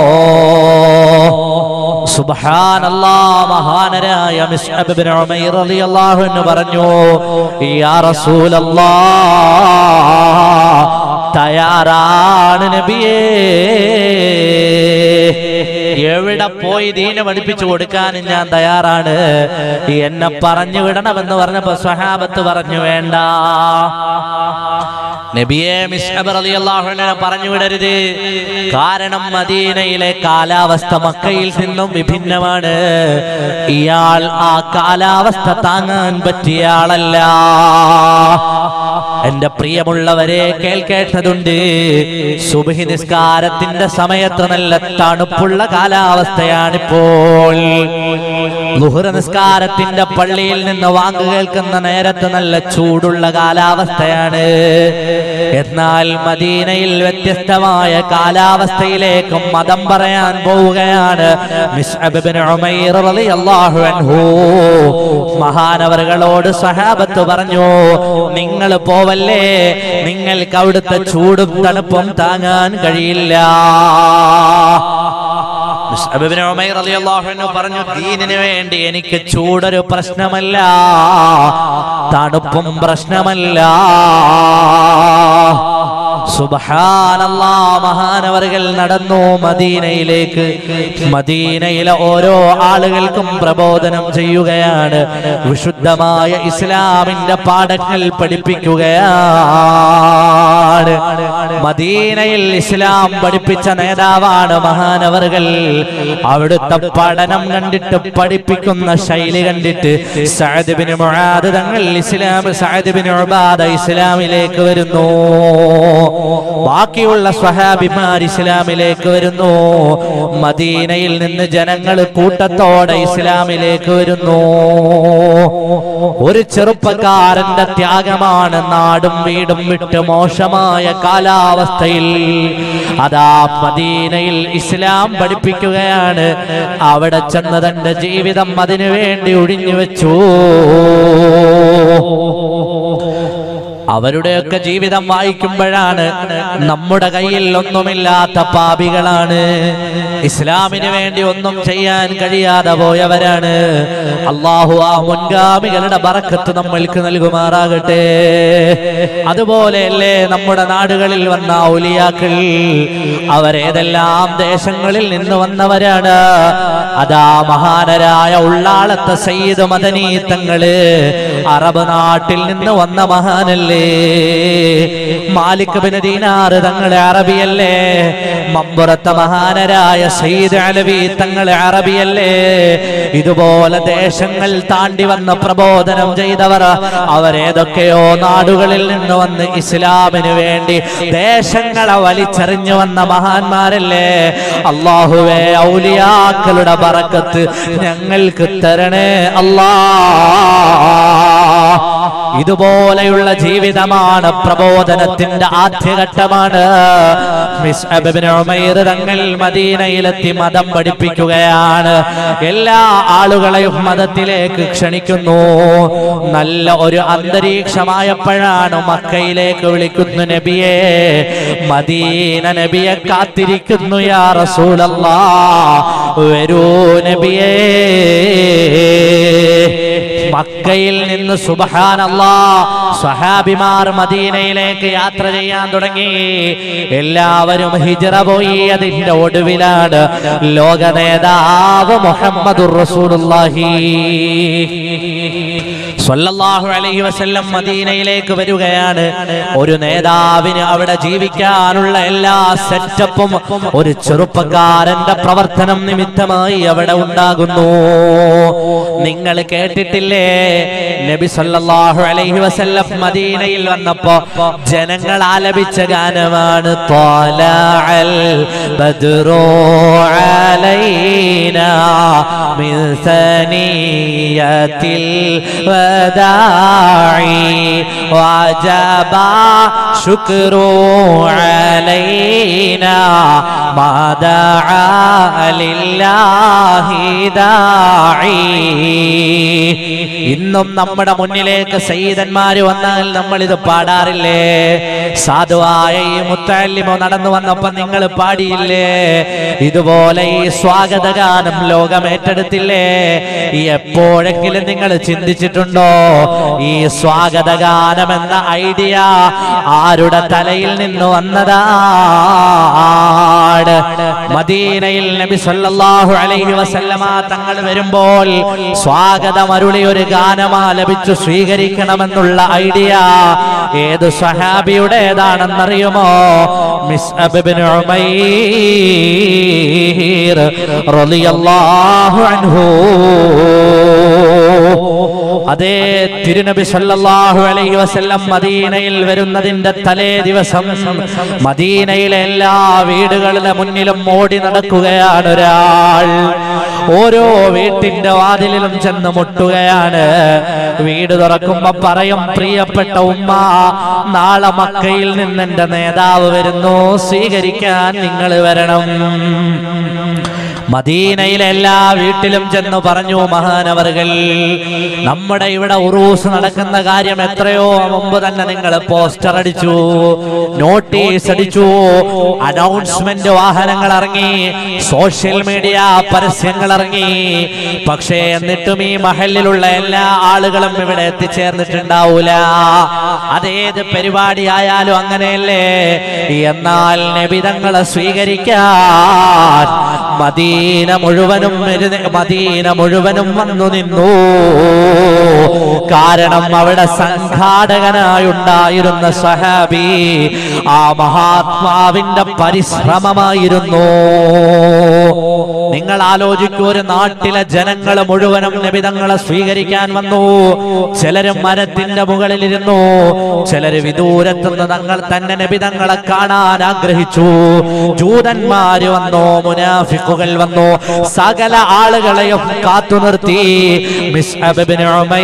സുബ്ഹാനല്ലാ മഹാനരായ മിസ്അബ് ഇബ്നു ഉമൈർ റളിയല്ലാഹു അൻഹു പറഞ്ഞു യാ റസൂലല്ലാ തയ്യാറാണ് നബിയേ എവിടെ പോയി ദീന പഠിപ്പിച്ചു കൊടുക്കാൻ ഞാൻ തയ്യാറാണ് എന്നെ പറഞ്ഞു വിടണമെന്ന് പറഞ്ഞപ്പോ സ്വഹാബത്ത് പറഞ്ഞു വേണ്ട നബിയെ മിസ്അബ് റളിയല്ലാഹു അൻഹു പറഞ്ഞു വിടരുത് കാരണം മദീനയിലെ കാലാവസ്ഥ മക്കയിൽ നിന്നും വിഭിന്നമാണ് ഇയാൾ ആ കാലാവസ്ഥ താങ്ങാൻ പറ്റിയ ആളല്ല എന്റെ പ്രിയമുള്ളവരെ കേൾക്കേണ്ടതുണ്ട് സുബഹി നിസ്കാരത്തിന്റെ സമയത്ത് നല്ല തണുപ്പുള്ള കാലാവസ്ഥയാണിപ്പോൾ ലുഹുറ നിസ്കാരത്തിന്റെ പള്ളിയിൽ നിന്ന് വാങ്ങു കേൾക്കുന്ന നേരത്ത് നല്ല ചൂടുള്ള കാലാവസ്ഥയാണ് എന്നാൽ മദീനയിൽ വ്യത്യസ്തമായ കാലാവസ്ഥയിലേക്ക് മതം പറയാൻ പോവുകയാണ് മിസ്അബ് ഇബ്നു ഉമൈർ റളിയല്ലാഹു അൻഹു മഹാനവറുകളോട് സഹാബത്ത് പറഞ്ഞു നിങ്ങൾ പോവല്ലേ നിങ്ങൾക്ക് അവിടുത്തെ ചൂടും തണുപ്പും താങ്ങാൻ കഴിയില്ല മുസ്അബ് ഇബ്നു ഉമൈർ റളിയല്ലാഹു അൻഹു പറഞ്ഞു ദീനിന് വേണ്ടി എനിക്ക് ചൂടൊരു പ്രശ്നമല്ല തണുപ്പും പ്രശ്നമല്ല സുബ്ഹാനല്ലാ മഹാനവറുകൾ നടന്നു മദീനയിലേക്ക് മദീനയിലെ ഓരോ ആളുകൾക്കും പ്രബോധനം ചെയ്യുകയാണ് വിശുദ്ധമായ ഇസ്ലാമിന്റെ പാഠങ്ങൾ പഠിപ്പിക്കുകയാണ് മദീനയിൽ ഇസ്ലാം പഠിപ്പിച്ച നേതാവാണ് മഹാനവറുകൾ അവിടുത്തെ പഠനം കണ്ടിട്ട് പഠിപ്പിക്കുന്ന ശൈലി കണ്ടിട്ട് സഅദ് ബിൻ മുആദ് തങ്ങൾ ഇസ്ലാം സഅദ് ബിൻ ഉബാദ ഇസ്ലാമിലേക്ക് വരുന്നു ബാക്കിയുള്ള സ്വഹാബിമാർ ഇസ്ലാമിലേക്ക് വരുന്നു മദീനയിൽ നിന്ന് ജനങ്ങൾ കൂട്ടത്തോടെ ഇസ്ലാമിലേക്ക് വരുന്നു ഒരു ചെറുപ്പക്കാരന്റെ ത്യാഗമാണ് നാടും വീടും വിട്ട് മോശമായ കാലാവസ്ഥയിൽ അതാ മദീനയിൽ ഇസ്ലാം പഠിപ്പിക്കുകയാണ് അവിടെ ചെന്ന് തന്റെ ജീവിതം അതിനു വേണ്ടി ഒഴിഞ്ഞു വെച്ചു അവരുടെയൊക്കെ ജീവിതം വായിക്കുമ്പോഴാണ് നമ്മുടെ കയ്യിൽ ഒന്നുമില്ലാത്ത പാപികളാണ് ഇസ്ലാമിന് വേണ്ടി ഒന്നും ചെയ്യാൻ കഴിയാതെ പോയവരാണ് അള്ളാഹു ആ മുൻഗാമികളുടെ ബറക്കത്ത് നമ്മൾക്ക് നൽകുമാറാകട്ടെ അതുപോലെയല്ലേ നമ്മുടെ നാടുകളിൽ വന്ന ഔലിയാക്കൾ അവരേതെല്ലാം ദേശങ്ങളിൽ നിന്ന് വന്നവരാണ് അതാ മഹാനരായ ഉള്ളാളത്തെ സയ്യിദ് മദനീ തങ്ങള് അറബ് നാട്ടിൽ നിന്ന് വന്ന മഹാനല്ലേ മാലിക് ബിൻ ദീനാർ തങ്ങളെ അറബിയല്ലേ മമ്പുറത്തെ മഹാനരായ സയ്യിദ് അലവി തങ്ങളെ അറബിയല്ലേ ഇതുപോലെ ദേശങ്ങൾ താണ്ടി വന്ന് പ്രബോധനം ചെയ്തവർ അവരേതൊക്കെയോ നാടുകളിൽ നിന്ന് വന്ന് ഇസ്ലാമിന് വേണ്ടി ദേശങ്ങളെ വലിച്ചെറിഞ്ഞു വന്ന മഹാന്മാരല്ലേ അള്ളാഹുവേ ഔലിയാക്കളുടെ ബറക്കത്ത് ഞങ്ങൾക്ക് തരണേ അല്ലാ ഇതുപോലെയുള്ള ജീവിതമാണ് പ്രബോധനത്തിന്റെ ആദ്യഘട്ടമാണ് മിസ്അബ് ഇബ്നു ഉമൈർ തങ്ങൾ മദീനയിലെത്തി മതം പഠിപ്പിക്കുകയാണ് എല്ലാ ആളുകളെയും മതത്തിലേക്ക് ക്ഷണിക്കുന്നു നല്ല ഒരു അന്തരീക്ഷമായപ്പോഴാണ് മക്കയിലേക്ക് വിളിക്കുന്നു നബിയെ മദീന നബിയെ കാത്തിരിക്കുന്നു യാ റസൂലല്ലാ വരൂ നബിയേ മക്കയിൽ നിന്ന് സുബഹാനല്ലാ സ്വഹാബിമാർ മദീനയിലേക്ക് യാത്ര ചെയ്യാൻ തുടങ്ങി എല്ലാവരും ഹിജറ പോയി അതിന്റെ ഒടുവിലാണ് ലോക നേതാവ് മുഹമ്മദുർ റസൂലുള്ളാഹി സ്വല്ലല്ലാഹു അലൈഹി വസല്ലം മദീനയിലേക്ക് വരികയാണ് ഒരു നേതാവിന് അവിടെ ജീവിക്കാനുള്ള എല്ലാ സെറ്റപ്പും ഒരു ചെറുപ്പക്കാരന്റെ പ്രവർത്തനം നിമിത്തമായി അവിടെ ഉണ്ടാകുന്നു നിങ്ങൾ കേട്ടിട്ടില്ലേ നബി സല്ലല്ലാഹു അലൈഹി വസല്ലം മദീനയിൽ വന്നപ്പോ ജനങ്ങൾ ആലപിച്ച ഗാനമാണ് ത്വലഅൽ ബദ്റു അലൈനാ മിൻ സനിയത്തിൽ വദാഇ വജബ ശുക്രു അലൈനാ മാ ദഅ ലില്ലാഹി ദാഇ ഇന്നും നമ്മുടെ മുന്നിലേക്ക് സയ്യിദന്മാര് വന്നാൽ നമ്മൾ ഇത് പാടാറില്ലേ സാധുവായ ഈ മുത്തല്ലിമോ നടന്നു വന്നപ്പോ നിങ്ങൾ പാടിയില്ലേ ഇതുപോലെ ഈ സ്വാഗതഗാനം ലോകം ഏറ്റെടുത്തില്ലേ ഈ എപ്പോഴെങ്കിലും നിങ്ങൾ ചിന്തിച്ചിട്ടുണ്ടോ ഈ സ്വാഗതഗാനം എന്ന ഐഡിയ ആരുടെ തലയിൽ നിന്ന് വന്നതാണ് മദീനയിൽ നബി സല്ലല്ലാഹു അലൈഹി വസല്ലമ തങ്ങൾ വരുമ്പോൾ സ്വാഗതം അരുളി ഒരു ഗാനം ആലപിച്ചു സ്വീകരിക്കണമെന്നുള്ള ഐഡിയ ഏത് സ്വഹാബിയുടേതാണെന്നറിയുമോ മിസ് അബിബിൻ ഉമൈർ റളിയല്ലാഹു അൻഹു അതേ തിരുനബി സല്ലല്ലാഹു അലൈഹി വസല്ലം മദീനയിൽ വരുന്നതിന്റെ തലേ ദിവസം മദീനയിലെ എല്ലാ വീടുകളിലെ മുന്നിലും ഓടി നടക്കുകയാണ് ഒരാൾ ഓരോ വീട്ടിന്റെ വാതിലിലും ചെന്ന് മുട്ടുകയാണ് വീട് തുറക്കുമ്പോ പറയും പ്രിയപ്പെട്ട ഉമ്മ നാളെ മക്കയിൽ നിന്ന് എന്റെ നേതാവ് വരുന്നു സ്വീകരിക്കാൻ നിങ്ങൾ വരണം മദീനയിലെ എല്ലാ വീട്ടിലും ചെന്ന് പറഞ്ഞു മഹാനവറുകൾ നമ്മുടെ ഇവിടെ ഉറൂസ് നടക്കുന്ന കാര്യം എത്രയോ മുമ്പ് തന്നെ നിങ്ങൾ പോസ്റ്റർ അടിച്ചു നോട്ടീസ് അടിച്ചു അനൗൺസ്മെന്റ് വാഹനങ്ങൾ ഇറങ്ങി സോഷ്യൽ മീഡിയ പരസ്യങ്ങൾ ഇറങ്ങി പക്ഷേ എന്നിട്ടും ഈ മഹലിലുള്ള എല്ലാ ആളുകളും ആളുകളും ഇവിടെ എത്തിച്ചേർന്നിട്ടുണ്ടാവൂല അതേത് പരിപാടി ആയാലും അങ്ങനെയല്ലേ എന്നാൽ നബിതങ്ങളെ സ്വീകരിക്കാൻ മദീന മുഴുവനും എഴുന്ന- മദീന മുഴുവനും വന്നു നിന്നു കാരണം അവിടെ സംഘാടകനായുണ്ടായിരുന്ന സഹാബി ആ മഹാത്മാവിന്റെ പരിശ്രമമായിരുന്നു നിങ്ങൾ ആലോചിക്കൂ ഒരു നാട്ടിലെ ജനങ്ങൾ മുഴുവനും നബിതങ്ങളെ സ്വീകരിക്കാൻ വന്നു ചിലര് മരത്തിന്റെ മുകളിലിരുന്നു ചിലര് വിദൂരത്തുനിന്ന് തങ്ങൾ തന്നെ നബിതങ്ങളെ കാണാൻ ആഗ്രഹിച്ചു ജൂതന്മാര് വന്നു മുനാഫിക്കുകൾ വന്നു സകല ആളുകളെയും കാത്തു നിർത്തി മിസ്അബിന്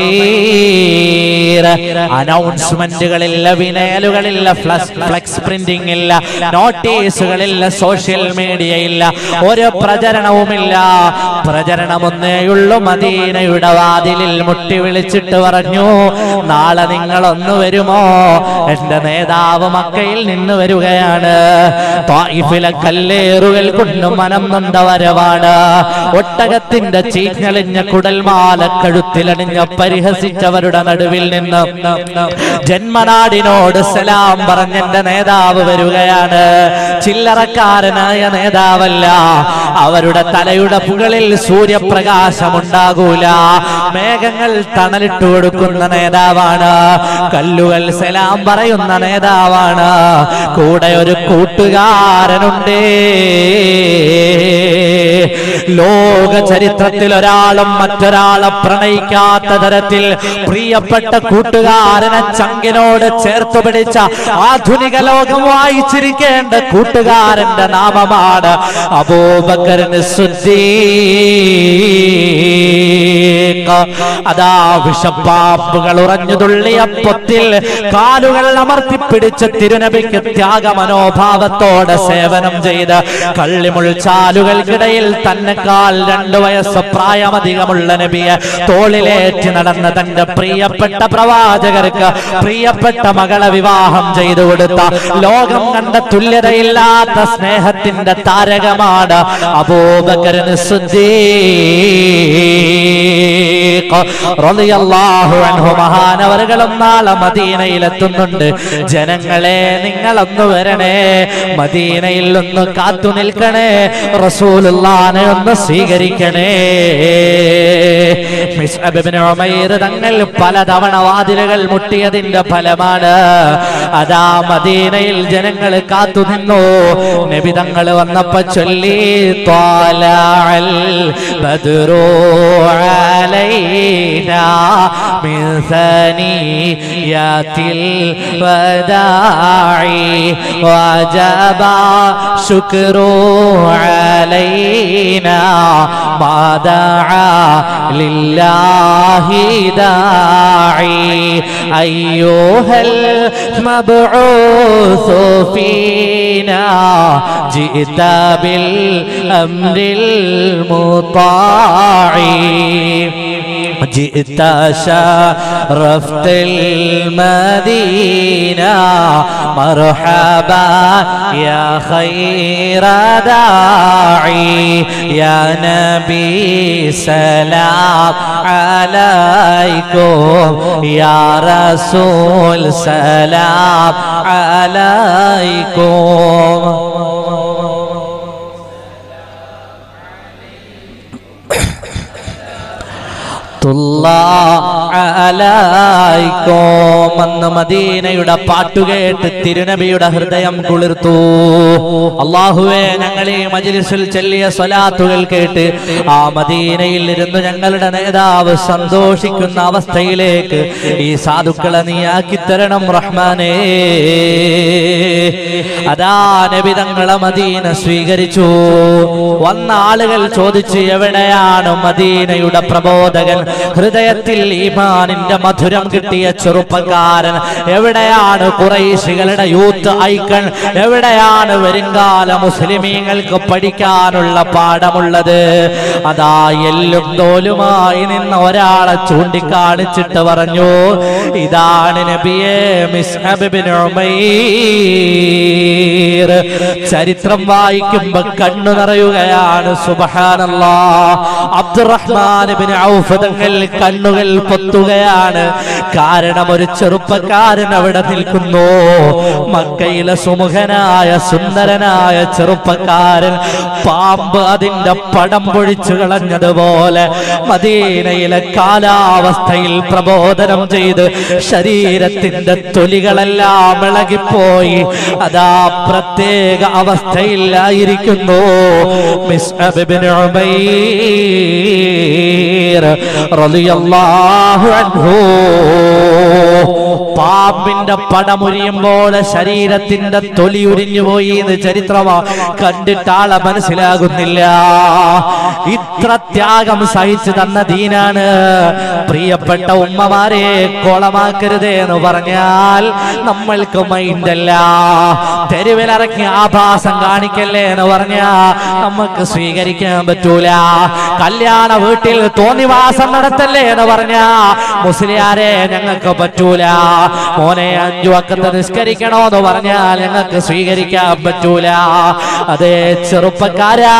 ഉമൈർ അനൗൺസ്മെന്റുകളില്ല വിനയലുകളില്ല ഫ്ലക്സ് പ്രിന്റിംഗ് ഇല്ല നോട്ടീസുകളില്ല സോഷ്യൽ മീഡിയ ഇല്ല ഒരു പ്രചരണവുമില്ല പ്രചരണമൊന്നേയുള്ളൂ മദീനയുടെ വാതിലിൽ മുട്ടി വിളിച്ചിട്ട് പറഞ്ഞു നാളെ നിങ്ങളൊന്ന് വരുമോ എന്റെ നേതാവ് മക്കയിൽ നിന്ന് വരികയാണ് ത്വായിഫിലെ കല്ലേറുകൾ കൊണ്ട് മനം നൊണ്ട വരവാണ് ഒട്ടകത്തിന്റെ ചീഞ്ഞളിഞ്ഞ കുടൽമാല കഴുത്തിലണിഞ്ഞ പരിഹസിച്ചവരുടെ നടുവിൽ നിന്ന് ജന്മനാടിനോട് സലാം പറഞ്ഞ എന്റെ നേതാവ് വരികയാണ് ചില്ലറക്കാരനായ നേതാവല്ല അവരുടെ തലയുടെ പുകളിൽ സൂര്യപ്രകാശമുണ്ടാകൂല മേഘങ്ങൾ തണലിട്ടു കൊടുക്കുന്ന നേതാവാണ് കല്ലുകൾ സലാം പറയുന്ന നേതാവാണ് കൂടെ ഒരു കൂട്ടുകാരനുണ്ട് ലോക ചരിത്രത്തിൽ ഒരാളും മറ്റൊരാളെ പ്രണയിക്കാത്ത തരത്തിൽ പ്രിയപ്പെട്ട കൂട്ടുകാരനെ ചങ്കിനോട് ചേർത്ത് പിടിച്ച ആധുനിക ലോകം വായിച്ചിരിക്കേണ്ട കൂട്ടുകാരന്റെ നാമമാണ് അബൂബക്കറിന് അതാ വിഷപ്പാമ്പുകൾ ഉറഞ്ഞു തുള്ളിയ പൊത്തിൽ കാലുകൾ അമർത്തിപ്പിടിച്ച് തിരുനബിക്ക് ത്യാഗമനോഭാവത്തോടെ സേവനം ചെയ്ത് കള്ളിമുൾച്ചാലുകൾക്കിടയിൽ തന്നെക്കാൾ രണ്ടു വയസ്സ് പ്രായമധികമുള്ള നബിയെ തോളിലേറ്റി നടന്ന തന്റെ പ്രിയപ്പെട്ട പ്രവാചകർക്ക് പ്രിയപ്പെട്ട മകളെ വിവാഹം ചെയ്തു കൊടുത്ത ലോകം കണ്ട തുല്യതയില്ലാത്ത സ്നേഹത്തിന്റെ താരകമാണ് അബൂബക്കറിന് മഹാനവറുകളും നാളെ മദീനയിലെത്തുന്നുണ്ട് ജനങ്ങളെ നിങ്ങളൊന്ന് വരണേ മദീനയിൽ ഒന്ന് കാത്തു നിൽക്കണേ റസൂലുള്ളാനെ ഒന്ന് സ്വീകരിക്കണേ മിസ്അബ് ഇബ്നു ഉമൈർ തങ്ങൾ പലതവണ വാതിലുകൾ മുട്ടിയതിന്റെ ഫലമാണ് അതാ മദീനയിൽ ജനങ്ങൾ കാത്തു നിന്നു നബി തങ്ങൾ വന്നപ്പോ ചൊല്ലി ത്വാലഅൽ ബദ്റു അലൈനാ മിൻ സനിയാത്തിൽ വദാഇ വജബ ശുക്രു علينا ما دعا لله داعي أيها المبعوث فينا جئت بالأمر المطاع جئت شرفت المدينة مرحبا يا خير داعي يا نبي سلام عليكم يا رسول سلام عليكم അന്ന് മദീനയുടെ പാട്ടുകേട്ട് തിരുനബിയുടെ ഹൃദയം കുളിർത്തു അള്ളാഹുവെ ഞങ്ങൾ ഈ മജിലിസിൽ ചെല്ലിയ സ്വലാത്തുകൾ കേട്ട് ആ മദീനയിൽ ഇരുന്ന് ഞങ്ങളുടെ നേതാവ് സന്തോഷിക്കുന്ന അവസ്ഥയിലേക്ക് ഈ സാധുക്കളെ നീ ആക്കി തരണം റഹ്മാനേ അതാ നബി തങ്ങളെ മദീന സ്വീകരിച്ചു വന്ന ആളുകൾ ചോദിച്ചു എവിടെയാണ് മദീനയുടെ പ്രബോധകൻ ഹൃദയത്തിൽ ഈമാനിന്റെ മധുരം കിട്ടിയ ചെറുപ്പക്കാരൻ എവിടെയാണ് കുറൈശികളുടെ യൂത്ത് ഐക്കൺ എവിടെയാണ് വരുംകാല മുസ്ലിമീങ്ങൾക്ക് പഠിക്കാനുള്ള പാഠമുള്ളത് അതാ എല്ലും തോലുമായി നിന്ന ഒരാളെ ചൂണ്ടിക്കാണിച്ചിട്ട് പറഞ്ഞു ഇതാണ് നബിയെ മിസ്ഹബ് ബിൻ ഉമൈർ ചരിത്രം വായിക്കുമ്പോ കണ്ണു നിറയുകയാണ് സുബ്ഹാനല്ലാ അബ്ദുറഹ്മാൻ ബിൻ ഔഫ് തങ്ങൾ കണ്ണുകൾ പൊത്തുക ഓർക്കുകയാണ് കാരണം ഒരു ചെറുപ്പക്കാരൻ അവിടെ നിൽക്കുന്നു മക്കയിലെ സുമുഖനായ സുന്ദരനായ ചെറുപ്പക്കാരൻ പാമ്പ് അതിന്റെ പടം പൊഴിച്ചു കളഞ്ഞതുപോലെ മദീനയിലെ കാലാവസ്ഥയിൽ പ്രബോധനം ചെയ്ത് ശരീരത്തിന്റെ തൊലികളെല്ലാം ഇളകിപ്പോയി അതാ പ്രത്യേക അവസ്ഥയിലായിരിക്കുന്നു മിസ്അബ് ഇബ്നു ഉമൈർ റളിയല്ലാഹു അൻഹു പാമ്പിന്റെ പടമുരിയുമ്പോൾ ശരീരത്തിന്റെ തൊലി ഉരിഞ്ഞു പോയി എന്ന് ചരിത്രമാ കണ്ടിട്ട് ആളെ മനസ്സിലാകുന്നില്ല ഇത്ര ത്യാഗം സഹിച്ചു തന്ന ദീനാണ് പ്രിയപ്പെട്ട ഉമ്മമാരെ കോളമാക്കരുതേ എന്ന് പറഞ്ഞാൽ നമ്മൾക്ക് മൈൻഡല്ല തെരുവിലിറക്കി ആഭാസം കാണിക്കല്ലേ എന്ന് പറഞ്ഞാ നമുക്ക് സ്വീകരിക്കാൻ പറ്റൂല കല്യാണ വീട്ടിൽ തോന്നിവാസം നടത്തല്ലേ എന്ന് പറഞ്ഞാ മുസ്ലിയാരെ ഞങ്ങൾക്ക് പറ്റൂല മോനെ അഞ്ചു വക്കത്ത് നിസ്കരിക്കണോ എന്ന് പറഞ്ഞാൽ ഞങ്ങൾക്ക് സ്വീകരിക്കാൻ പറ്റൂല അതേ ചെറുപ്പക്കാരാ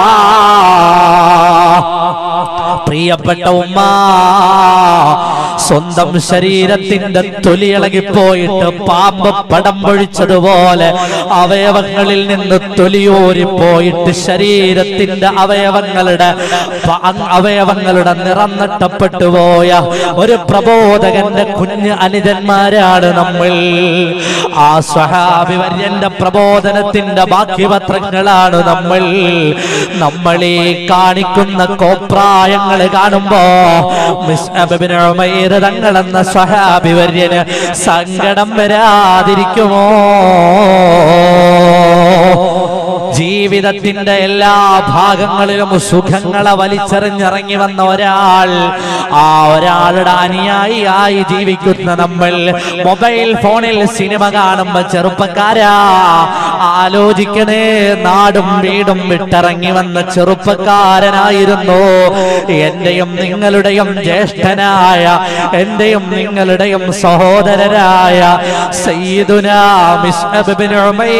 പ്രിയപ്പെട്ട ഉമ്മ സ്വന്തം ശരീരത്തിന്റെ തൊലി ഇളകിപ്പോയിട്ട് പാമ്പ് പടം പൊഴിച്ചതുപോലെ അവയവങ്ങളിൽ നിന്ന് തൊലിയോരിപ്പോയിട്ട് ശരീരത്തിന്റെ അവയവങ്ങളുടെ പ- അവയവങ്ങളുടെ നിറം നഷ്ടപ്പെട്ടു പോയ ഒരു പ്രബോധകന്റെ കുഞ്ഞ് അനുജന്മാരാണ് നമ്മൾ ആ സ്വഹാബി വര്യന്റെ പ്രബോധനത്തിന്റെ ബാക്കി പത്രങ്ങളാണ് നമ്മൾ നമ്മൾ ഈ കാണിക്കുന്ന കോപ്രായങ്ങൾ കാണുമ്പോ മിസ്അബ് ഇബ്നു ഉമൈർ തങ്ങളെന്ന സ്വഹാബി വര്യന് സങ്കടം വരാതിരിക്കുമോ ജീവിതത്തിന്റെ എല്ലാ ഭാഗങ്ങളിലും സുഖങ്ങളെ വലിച്ചെറിഞ്ഞിറങ്ങി വന്ന ഒരാൾ ആ ഒരാളുടെ അനുയായിയായി ജീവിക്കുന്ന നമ്മൾ മൊബൈൽ ഫോണിൽ സിനിമ കാണുമ്പോ ചെറുപ്പക്കാരാ ആലോചിക്കണേ നാടും വീടും വിട്ടിറങ്ങി വന്ന ചെറുപ്പക്കാരനായിരുന്നു എന്റെയും നിങ്ങളുടെയും ജ്യേഷ്ഠനായ എന്റെയും നിങ്ങളുടെയും സഹോദരരായ സയ്യിദുനാ മിസ്അബ് ഇബ്നു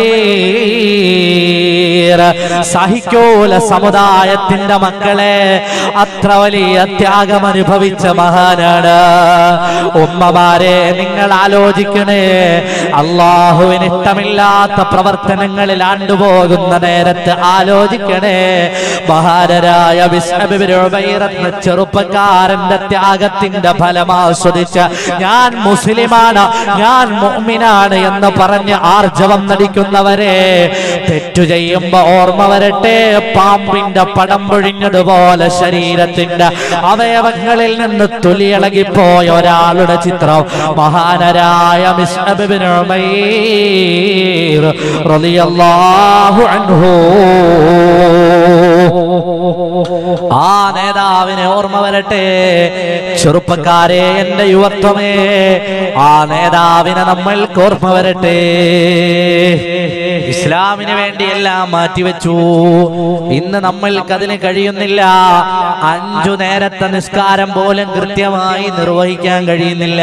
ഉമൈർ സഹിക്കോല സമുദായത്തിന്റെ മക്കളെ അത്ര വലിയ ത്യാഗം അനുഭവിച്ച മഹാനാണ് ഉമ്മമാരെ നിങ്ങൾ ആലോചിക്കണേ അള്ളാഹുവിന് ഇഷ്ടമില്ലാത്ത പ്രവർത്തനങ്ങളിൽ ആണ്ടുപോകുന്ന നേരത്ത് ആലോചിക്കണേ മഹാനരായ മിസ്അബ് ഇബ്നു ഉമൈർ എന്ന ചെറുപ്പക്കാരന്റെ ത്യാഗത്തിന്റെ ഫലം ആസ്വദിച്ച ഞാൻ മുസ്ലിമാണ് ഞാൻ മുഅ്മിനാണ് എന്ന് പറഞ്ഞ് ആർജവം നടിക്കുന്നവരെ തെറ്റു ചെയ്യുമ്പോ ഓർമ്മ വരട്ടെ പാമ്പിന്റെ പടം പൊഴിഞ്ഞതുപോലെ ശരീരത്തിന്റെ അവയവങ്ങളിൽ നിന്ന് തൊലിയിളകിപ്പോയ ഒരാളുടെ ചിത്രം മഹാനരായ മിസ്അബ് ഇബ്നു ഉമൈർ റളിയല്ലാഹു അൻഹു ആ നേതാവിനെ ഓർമ്മ വരട്ടെ ചെറുപ്പക്കാരെ എന്റെ യുവത്വമേ ആ നേതാവിനെ നമ്മൾക്ക് ഓർമ്മ വരട്ടെ ഇസ്ലാമിന് വേണ്ടി എല്ലാം മാറ്റിവെച്ചു ഇന്ന് നമ്മൾക്ക് അതിന് കഴിയുന്നില്ല അഞ്ചു നേരത്തെ നിസ്കാരം പോലും കൃത്യമായി നിർവഹിക്കാൻ കഴിയുന്നില്ല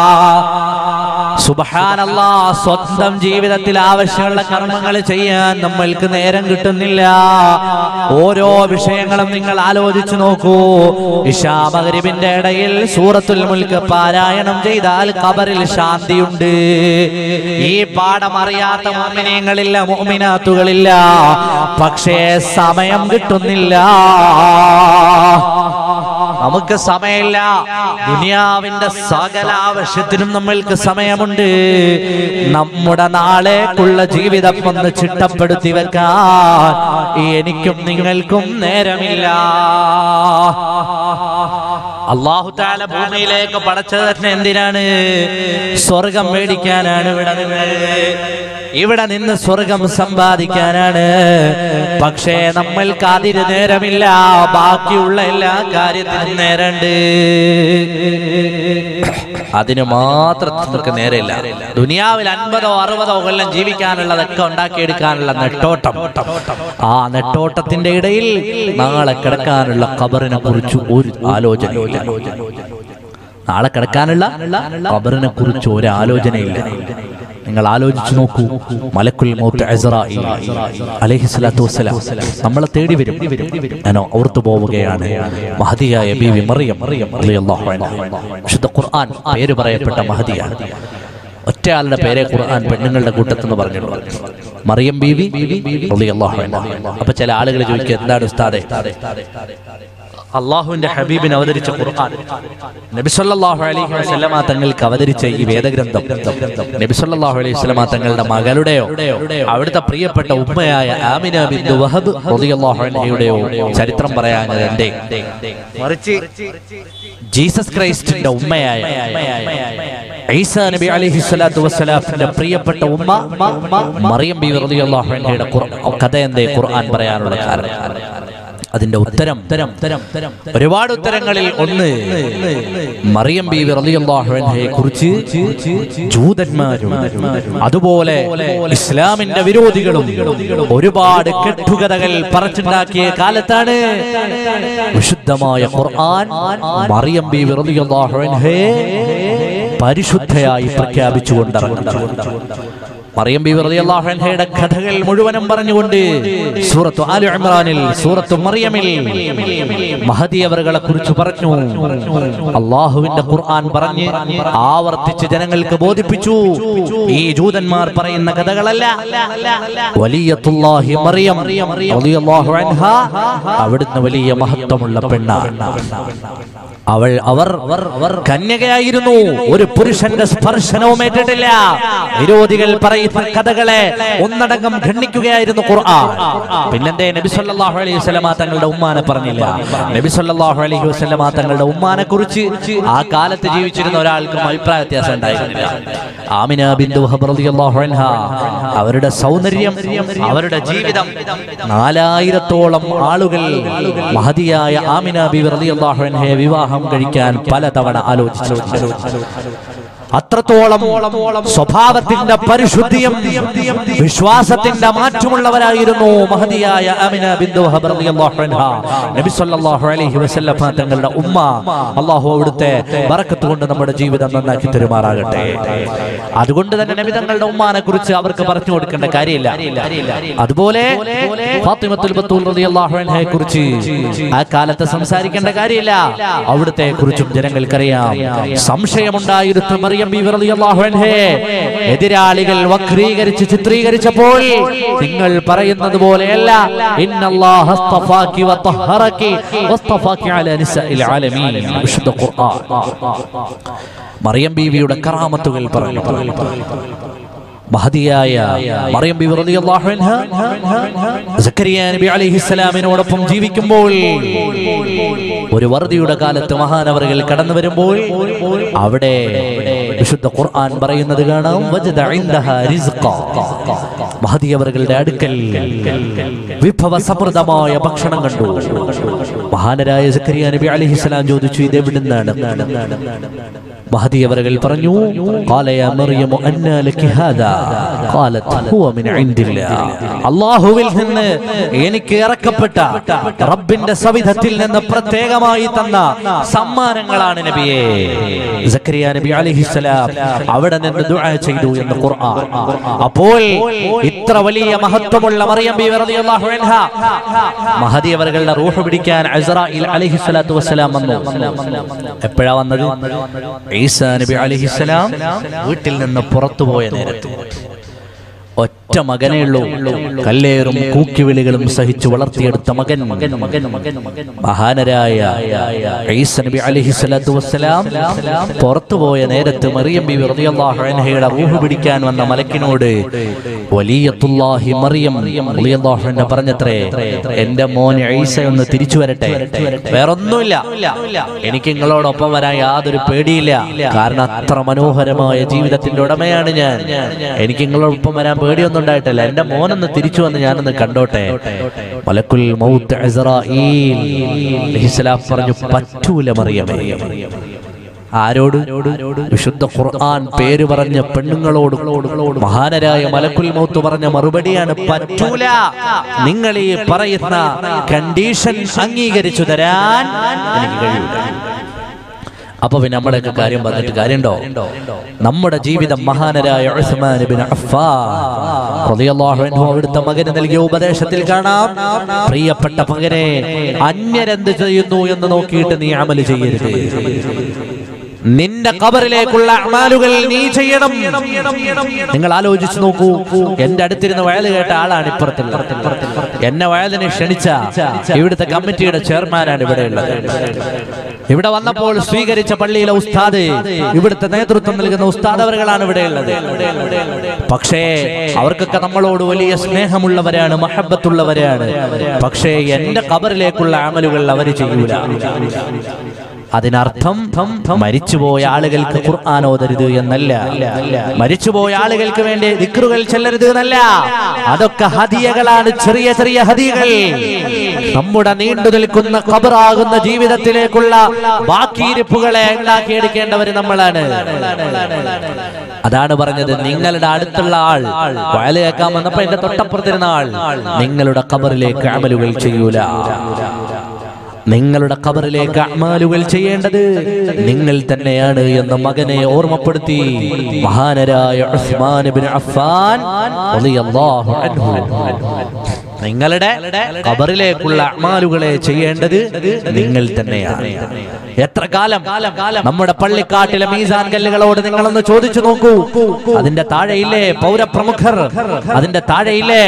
സുബഹാനല്ലാ സ്വന്തം ജീവിതത്തിൽ ആവശ്യമുള്ള കർമ്മങ്ങൾ ചെയ്യാൻ നമ്മൾക്ക് നേരം കിട്ടുന്നില്ല ഓരോ വിഷയങ്ങളും നിങ്ങൾ ആലോചിച്ചു നോക്കൂ ഇഷാ മഗ്രിബിന്റെ ഇടയിൽ സൂറത്തുൽ മുൽക്ക് പാരായണം ചെയ്താൽ ഖബറിൽ ശാന്തിയുണ്ട് ഈ പാഠം അറിയാത്ത മോമിനിയങ്ങളില്ല മോമിനാത്തുകളില്ല പക്ഷേ സമയം കിട്ടുന്നില്ല നമുക്ക് സമയമില്ല ദുനിയാവിന്റെ സകല ആവശ്യത്തിനും നമ്മൾക്ക് സമയമുണ്ട് നമ്മുടെ നാളേക്കുള്ള ജീവിതം ഒന്ന് ചിട്ടപ്പെടുത്തി വെക്കാൻ എനിക്കും നിങ്ങൾക്കും നേരമില്ല അള്ളാഹു താല ഭൂമിയിലേക്ക് പടച്ചത് തന്നെ എന്തിനാണ് സ്വർഗം മേടിക്കാനാണ് ഇവിടെ നിന്ന് ഇവിടെ നിന്ന് സ്വർഗം സമ്പാദിക്കാനാണ് പക്ഷേ നമ്മൾക്ക് അതിന് നേരമില്ല ബാക്കിയുള്ള എല്ലാ കാര്യത്തിനും നേരമുണ്ട് അതിന് മാത്രം നമുക്ക് നേരമില്ല ദുനിയാവിൽ അൻപതോ അറുപതോ കൊല്ലം ജീവിക്കാനുള്ളതൊക്കെ ഉണ്ടാക്കിയെടുക്കാനുള്ള നെട്ടോട്ടം ആ നെട്ടോട്ടത്തിന്റെ ഇടയിൽ നാളെ കിടക്കാനുള്ള ഖബറിനെ കുറിച്ച് ഒരു ആലോചനയില്ല നാളെ കിടക്കാനുള്ള ഖബറിനെ കുറിച്ച് ഒരു ആലോചനയില്ല നിങ്ങൾ ആലോചിച്ചു നോക്കൂ മലക്കുൽ മൗത്ത് അസ്റാഈൽ അലൈഹിസ്സലാത്തു വസ്സലാം നമ്മളെ തേടി വരും ഞാൻ ഓർത്തു പോവുകയാണ് മഹദിയായ ബീവി മറിയം റളിയല്ലാഹു അൻഹ വിശുദ്ധ ഖുർആൻ പേര് പറയപ്പെട്ട മഹദിയാണ് ഒറ്റയാളുടെ പേരെ ഖുർആൻ പെണ്ണുങ്ങളുടെ കൂട്ടത്തെന്ന് പറഞ്ഞിട്ടുണ്ട് മറിയം ബീവി റളിയല്ലാഹു അൻഹ അപ്പൊ ചില ആളുകൾ ചോദിക്കുക എന്താണ് ഉസ്താദെ അള്ളാഹുവിന്റെ ഹബീബിന് അവതരിച്ച ഖുർആൻ നബി സല്ലല്ലാഹു അലൈഹി വസല്ലമ തങ്ങൾക്ക് അവതരിച്ച ഈ വേദഗ്രന്ഥം നബി സല്ലല്ലാഹു അലൈഹി വസല്ലമ തങ്ങളുടെ മകളുടെയോ അവിടുത്തെ പ്രിയപ്പെട്ട ഉമ്മയായ ആമിന ബിന്ദു വഹബ് റളിയല്ലാഹു അൻഹയുടെയോ ചരിത്രം പറയാനത് എന്റെ മറിച്ച് ജീസസ് ക്രൈസ്റ്റിന്റെ ഉമ്മയായ ഈസാ നബി അലൈഹി സ്വലാത്തു വസ്സലാമിന്റെ പ്രിയപ്പെട്ട ഉമ്മ മറിയം ബി റളിയല്ലാഹു അൻഹയുടെ ഖുർആൻ കഥ എന്തേ ഖുർആൻ പറയാനുള്ള കാരണം അതിന്റെ ഉത്തരം ഉത്തരം ഉത്തരം ഉത്തരം ഒരുപാട് ഉത്തരങ്ങളിൽ ഒന്ന് മറിയം ബി റളിയല്ലാഹു അൻഹയെ കുറിച്ച് ജൂതന്മാരും അതുപോലെ ഇസ്ലാമിന്റെ വിരോധികളും ഒരുപാട് കെട്ടുകഥകൾ പറച്ചുണ്ടാക്കിയ കാലത്താണ് വിശുദ്ധമായ ഖുർആൻ മറിയം ബി റളിയല്ലാഹു അൻഹയെ പരിശുദ്ധയായി പ്രഖ്യാപിച്ചുകൊണ്ടിറങ്ങുന്നത് മറിയം ബി റളിയല്ലാഹു അൻഹയുടെ കഥകൾ മുഴുവനും പറഞ്ഞുകൊണ്ട് സൂറത്തു ആലു ഇമ്രാനിൽ സൂറത്തു മറിയമിൽ മഹദി അവറുകളെ കുറിച്ച് പറഞ്ഞു അള്ളാഹുവിന്റെ ഖുർആൻ പറഞ്ഞ് ആവർത്തിച്ച് ജനങ്ങൾക്ക് ബോധിപ്പിച്ചു ഈ ജൂതന്മാർ പറയുന്ന കഥകളല്ല വലിയത്തുല്ലാഹി മറിയം റളിയല്ലാഹു അൻഹ അവിടുന്ന് വലിയ മഹത്വമുള്ള പെണ്ണാണ് അവൾ അവർ അവർ കന്യകയായിരുന്നു ഒരു പുരുഷന്റെ സ്പർശനവും ഏറ്റിട്ടില്ല വിരോധികൾ പറയുന്ന കഥകളെ ഒന്നടങ്കം ഖണ്ഡിക്കുകയായിരുന്നു ഖുർആൻ പിന്നെന്തേ നബി സല്ലല്ലാഹു അലൈഹി വസല്ലമ തങ്ങളുടെ ഉമ്മാനെ പറഞ്ഞില്ല നബി സല്ലല്ലാഹു അലൈഹി വസല്ലമ തങ്ങളുടെ ഉമ്മാനെ കുറിച്ച് ആ കാലത്ത് ജീവിച്ചിരുന്ന ഒരാൾക്കും അഭിപ്രായ വ്യത്യാസം ഉണ്ടായിരുന്നില്ല ആമിന ബിന്ദു വഹബ് റളിയല്ലാഹു അൻഹ അവരുടെ സൗന്ദര്യം അവരുടെ ജീവിതം നാലായിരത്തോളം ആളുകൾ മഹതിയായ ആമിന ബി റളിയല്ലാഹു അൻഹയെ വിവാഹം കഴിക്കാൻ പലതവണ ആലോചിച്ചു അത്രത്തോളം സ്വഭാവത്തിന്റെ പരിശുദ്ധിയും വിശ്വാസത്തിന്റെ മാറ്റമുള്ളവരായിരുന്നു മഹതിയായ അമിന ബിന്ദു വഹബ് റളിയല്ലാഹു അൻഹ നബി സല്ലല്ലാഹു അലൈഹി വസല്ലമ തങ്ങളുടെ ഉമ്മ അല്ലാഹു അവിടുത്തെ ബറക്കത്ത് കൊണ്ട് നമ്മുടെ ജീവിതം നന്നാക്കി തരുമാറാകട്ടെ അതുകൊണ്ട് തന്നെ നബി തങ്ങളുടെ ഉമ്മാനെ കുറിച്ച് അവർക്ക് പറഞ്ഞു കൊടുക്കേണ്ട കാര്യമില്ല അതുപോലെ ഫാത്തിമത്തുൽ ബത്തൂൽ റളിയല്ലാഹു അൻഹയെ കുറിച്ച് ആ കാലത്ത് സംസാരിക്കേണ്ട കാര്യമില്ല അവിടുത്തെ കുറിച്ചും ജനങ്ങൾക്കറിയാം സംശയമുണ്ടായിരുന്നു മറിയം ബി റളിയല്ലാഹു അൻഹയെ എതിരാളികൾ വക്രീകരിച്ച് ചിത്രീകരിച്ചപ്പോൾ നിങ്ങൾ പറയുന്നത് പോലെയല്ല ഇന്നല്ലാഹ അസ്തഫാക്കി വതഹറക്കി വസ്തഫാക്കി അലാ നിസാഇൽ ആലമീൻ വിശുദ്ധ ഖുർആൻ മറിയം ബീവിയുടെ കറാമത്തുകൾ പറഞ്ഞു മഹതിയായ മറിയം ബി റളിയല്ലാഹു അൻഹ സക്കരിയ നബി അലൈഹിസ്സലാമിനോടൊപ്പം ജീവിക്കുമ്പോൾ ഒരു വറുതിയുടെ കാലത്ത് മഹാനവറുകൾ കടന്നു വരുമ്പോൾ അവിടെ വിശുദ്ധ ഖുർആൻ പറയുന്നത് കാണാം വജദ ഇൻദഹ റിസ്ഖ മഹദിയവറുകളുടെ അടുക്കൽ വിഭവ സമൃദ്ധമായ ഭക്ഷണം കണ്ടു മഹാനരായ സക്കരിയ നബി അലൈഹിസ്സലാം ചോദിച്ചു ഇത് എവിടുന്നാണ് മഹദിയവറുകൾ പറഞ്ഞു قال يا مريم أنى لك هذا قالت هو من عند الله അള്ളാഹുവിൽ നിന്ന് എനിക്ക് ഇറക്കപ്പെട്ട റബ്ബിന്റെ സവിധത്തിൽ നിന്ന് പ്രത്യേകമായി തന്ന സമ്മാനങ്ങളാണ് നബിയെ സക്കരിയ നബി അലൈഹിസ്സലാം അവിടെ നിന്ന് ദുആ ചെയ്തു എന്ന് ഖുർആൻ അപ്പോൾ ഇത്ര വലിയ മഹത്വമുള്ള മറിയം ബി റളിയല്ലാഹു അൻഹ മഹദി അവരുടെ റൂഹ് പിടിക്കാൻ അസ്റായിൽ അലൈഹിസ്സലാത്തു വസ്സലാം വന്നു എപ്പോഴാ വന്നത് ഈസാ നബി അലൈഹിസ്സലാം വീട്ടിൽ നിന്ന് പുറത്തുപോയ നേരത്ത് ഒറ്റ മകനേ ഉള്ളൂ കല്ലേറും കൂക്കിവിളികളും സഹിച്ചു വളർത്തിയെടുത്ത മകൻ മഹാനരായ ഈസ നബി അലൈഹി സ്വലാത്തു വസ്സലാം പുറത്തുപോയ നേരത്ത് മറിയം ബി റളിയല്ലാഹു അൻഹയുടെ റൂഹ് പിടിക്കാൻ വന്ന മലക്കിനോട് വലിയത്തുല്ലാഹി മറിയം റളിയല്ലാഹു അൻഹ പറഞ്ഞത്രേ എന്റെ മോൻ ഈസ ഒന്ന് തിരിച്ചു വരട്ടെ വേറൊന്നുമില്ല എനിക്ക് നിങ്ങളോടൊപ്പം വരാൻ യാതൊരു പേടിയില്ല കാരണം അത്ര മനോഹരമായ ജീവിതത്തിന്റെ ഉടമയാണ് ഞാൻ എനിക്ക് നിങ്ങളോടൊപ്പം വരാൻ പേടിയൊന്നും ഉണ്ടായിട്ടില്ല എന്റെ മോനൊന്ന് തിരിച്ചു വന്ന് ഞാനൊന്ന് കണ്ടോട്ടെ മലക്കുൽ മൗത്ത് അസ്റാഈൽ അലൈഹിസ്സലാം പറഞ്ഞു പറ്റൂല മറിയമേ ആരോട് വിശുദ്ധ ഖുർആൻ പേര് പറഞ്ഞ പെണ്ണുങ്ങളോട് മഹാനരായ മലക്കുൽ മൗത്ത് പറഞ്ഞ മറുപടിയാണ് പറ്റൂല നിങ്ങൾ ഈ പറയുന്ന കണ്ടീഷൻ അംഗീകരിച്ചു തരാൻ എനിക്ക് കഴിയൂല അപ്പൊ പിന്നെ നമ്മുടെയൊക്കെ കാര്യം പറഞ്ഞിട്ട് കാര്യമുണ്ടോ നമ്മുടെ ജീവിതം മഹാനരായ ഉസ്മാൻ ഇബ്നു അഫ്ഫാൻ റളിയല്ലാഹു അൻഹു അവിടുത്തെ മകന് നൽകിയ ഉപദേശത്തിൽ കാണാം പ്രിയപ്പെട്ട മകനെ അന്യരെന്ത് ചെയ്യുന്നു എന്ന് നോക്കിയിട്ട് നീ അമല് ചെയ്യരുത് നിന്റെ കബറിലേക്കുള്ള അമാലുകൾ നീ ചെയ്യണം നിങ്ങൾ ആലോചിച്ച് നോക്കൂ എന്റെ അടുത്തിരുന്ന് വയല് കേട്ട ആളാണ് ഇപ്പുറത്തുള്ള എന്നെ വയലിനെ ക്ഷണിച്ച ഇവിടുത്തെ കമ്മിറ്റിയുടെ ചെയർമാനാണ് ഇവിടെ ഉള്ളത് ഇവിടെ വന്നപ്പോൾ സ്വീകരിച്ച പള്ളിയിലെ ഉസ്താദ് ഇവിടുത്തെ നേതൃത്വം നൽകുന്ന ഉസ്താദ് അവരുകളാണ് ഇവിടെ ഉള്ളത് പക്ഷേ അവർക്കൊക്കെ നമ്മളോട് വലിയ സ്നേഹമുള്ളവരാണ് മഹബത്തുള്ളവരാണ് പക്ഷേ എന്റെ കബറിലേക്കുള്ള അമലുകൾ അവർ ചെയ്യൂല അതിനർത്ഥം മരിച്ചുപോയ ആളുകൾക്ക് ഖുർആൻ ഓതരുത് എന്നല്ല മരിച്ചുപോയ ആളുകൾക്ക് വേണ്ടി ദിക്റുകൾ ചെല്ലരുത് എന്നല്ല അതൊക്കെ ഹദിയകളാണ് ചെറിയ ചെറിയ ഹദിയകൾ നമ്മുടെ നീണ്ടു നിൽക്കുന്ന ഖബറാകുന്ന ജീവിതത്തിലേക്കുള്ള ബാക്കിയിരിപ്പുകളെ ഉണ്ടാക്കിയെടുക്കേണ്ടവർ നമ്മളാണ് അതാണ് പറഞ്ഞത് നിങ്ങളുടെ അടുത്തുള്ള ആൾ വയല് കേൾക്കാൻ വന്നപ്പോ എന്റെ തൊട്ടപ്പുറത്തിരുന്ന ആൾ നിങ്ങളുടെ ഖബറിലേക്ക് അമലുകൾ ചെയ്യൂല നിങ്ങളുടെ ഖബറിലേക്ക് അമാലുകൾ ചെയ്യേണ്ടത് നിങ്ങൾ തന്നെയാണ് എന്ന് മകനെ ഓർമ്മപ്പെടുത്തി മഹാനരായ ഉസ്മാൻ ഇബ്നു അഫ്ഫാൻ റളിയല്ലാഹു അൻഹു നിങ്ങളുടെ ഖബറിലേക്കുള്ള അമാലുകളെ ചെയ്യേണ്ടത് നിങ്ങൾ തന്നെയാണ് എത്ര കാലം നമ്മുടെ പള്ളിക്കാട്ടിലെ മീസാൻ കല്ലുകളോട് നിങ്ങളൊന്ന് ചോദിച്ചു നോക്കൂ അതിന്റെ താഴെയില്ലേ പൗരപ്രമുഖർ അതിന്റെ താഴെയില്ലേ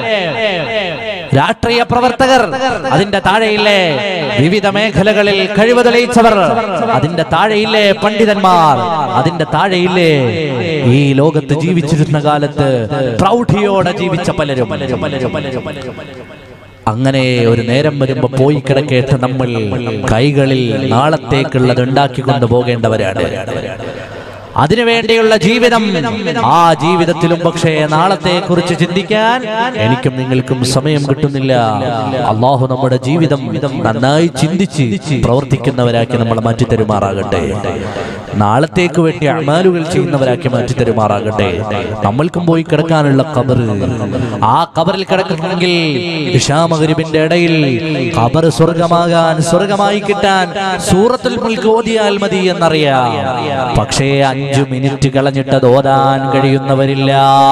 രാഷ്ട്രീയ പ്രവർത്തകർ അതിന്റെ താഴെയില്ലേ വിവിധ മേഖലകളിൽ കഴിവ് തെളിയിച്ചവർ അതിന്റെ താഴെയില്ലേ പണ്ഡിതന്മാർ അതിന്റെ താഴെയില്ലേ ഈ ലോകത്ത് ജീവിച്ചിരുന്ന കാലത്ത് പ്രൗഢിയോടെ ജീവിച്ച പലരും പലരും പലരും പലരും അങ്ങനെ ഒരു നേരം വരുമ്പോ പോയി കിടക്കേണ്ട നമ്മൾ കൈകളിൽ നാളത്തേക്കുള്ളത് ഉണ്ടാക്കിക്കൊണ്ട് പോകേണ്ടവരാണ് അതിനുവേണ്ടിയുള്ള ജീവിതം ആ ജീവിതത്തിലും പക്ഷേ നാളത്തെ കുറിച്ച് ചിന്തിക്കാൻ എനിക്കും നിങ്ങൾക്കും സമയം കിട്ടുന്നില്ല അള്ളാഹു നമ്മുടെ ജീവിതം നന്നായി ചിന്തിച്ച് പ്രവർത്തിക്കുന്നവരാക്കി നമ്മൾ മാറ്റി തരുമാറാകട്ടെ നാളത്തേക്ക് വേണ്ടി അമാലുകൾ ചെയ്യുന്നവരാക്കി മാറ്റി തരുമാറാകട്ടെ നമ്മൾക്കും പോയി കിടക്കാനുള്ള കബർ ആ കബറിൽ കിടക്കണമെങ്കിൽ ഇഷാമകരിബിന്റെ ഇടയിൽ കബർ സ്വർഗമാകാൻ സ്വർഗമായി കിട്ടാൻ സൂറത്തുൽ മുൽക്ക് ഓതിയാൽ മതി എന്നറിയാം പക്ഷേ അഞ്ചു മിനിറ്റ് കളഞ്ഞിട്ടത് ഓതാൻ കഴിയുന്നവരില്ല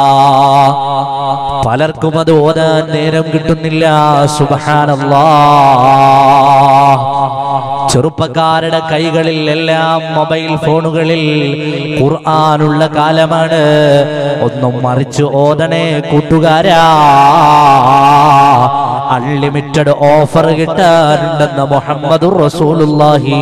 പലർക്കും അത് ഓതാൻ നേരം കിട്ടുന്നില്ല സുബഹാനല്ലാ ചെറുപ്പക്കാരുടെ കൈകളിൽ എല്ലാം മൊബൈൽ ഫോണുകളിൽ ഖുർആനുള്ള കാലമാണ് ഒന്നും മറിച്ച് ഓതണേ കൂട്ടുകാരാ അൺലിമിറ്റഡ് ഓഫർ കിട്ടാറുണ്ടെന്ന് മുഹമ്മദ് റസൂലുള്ളാഹി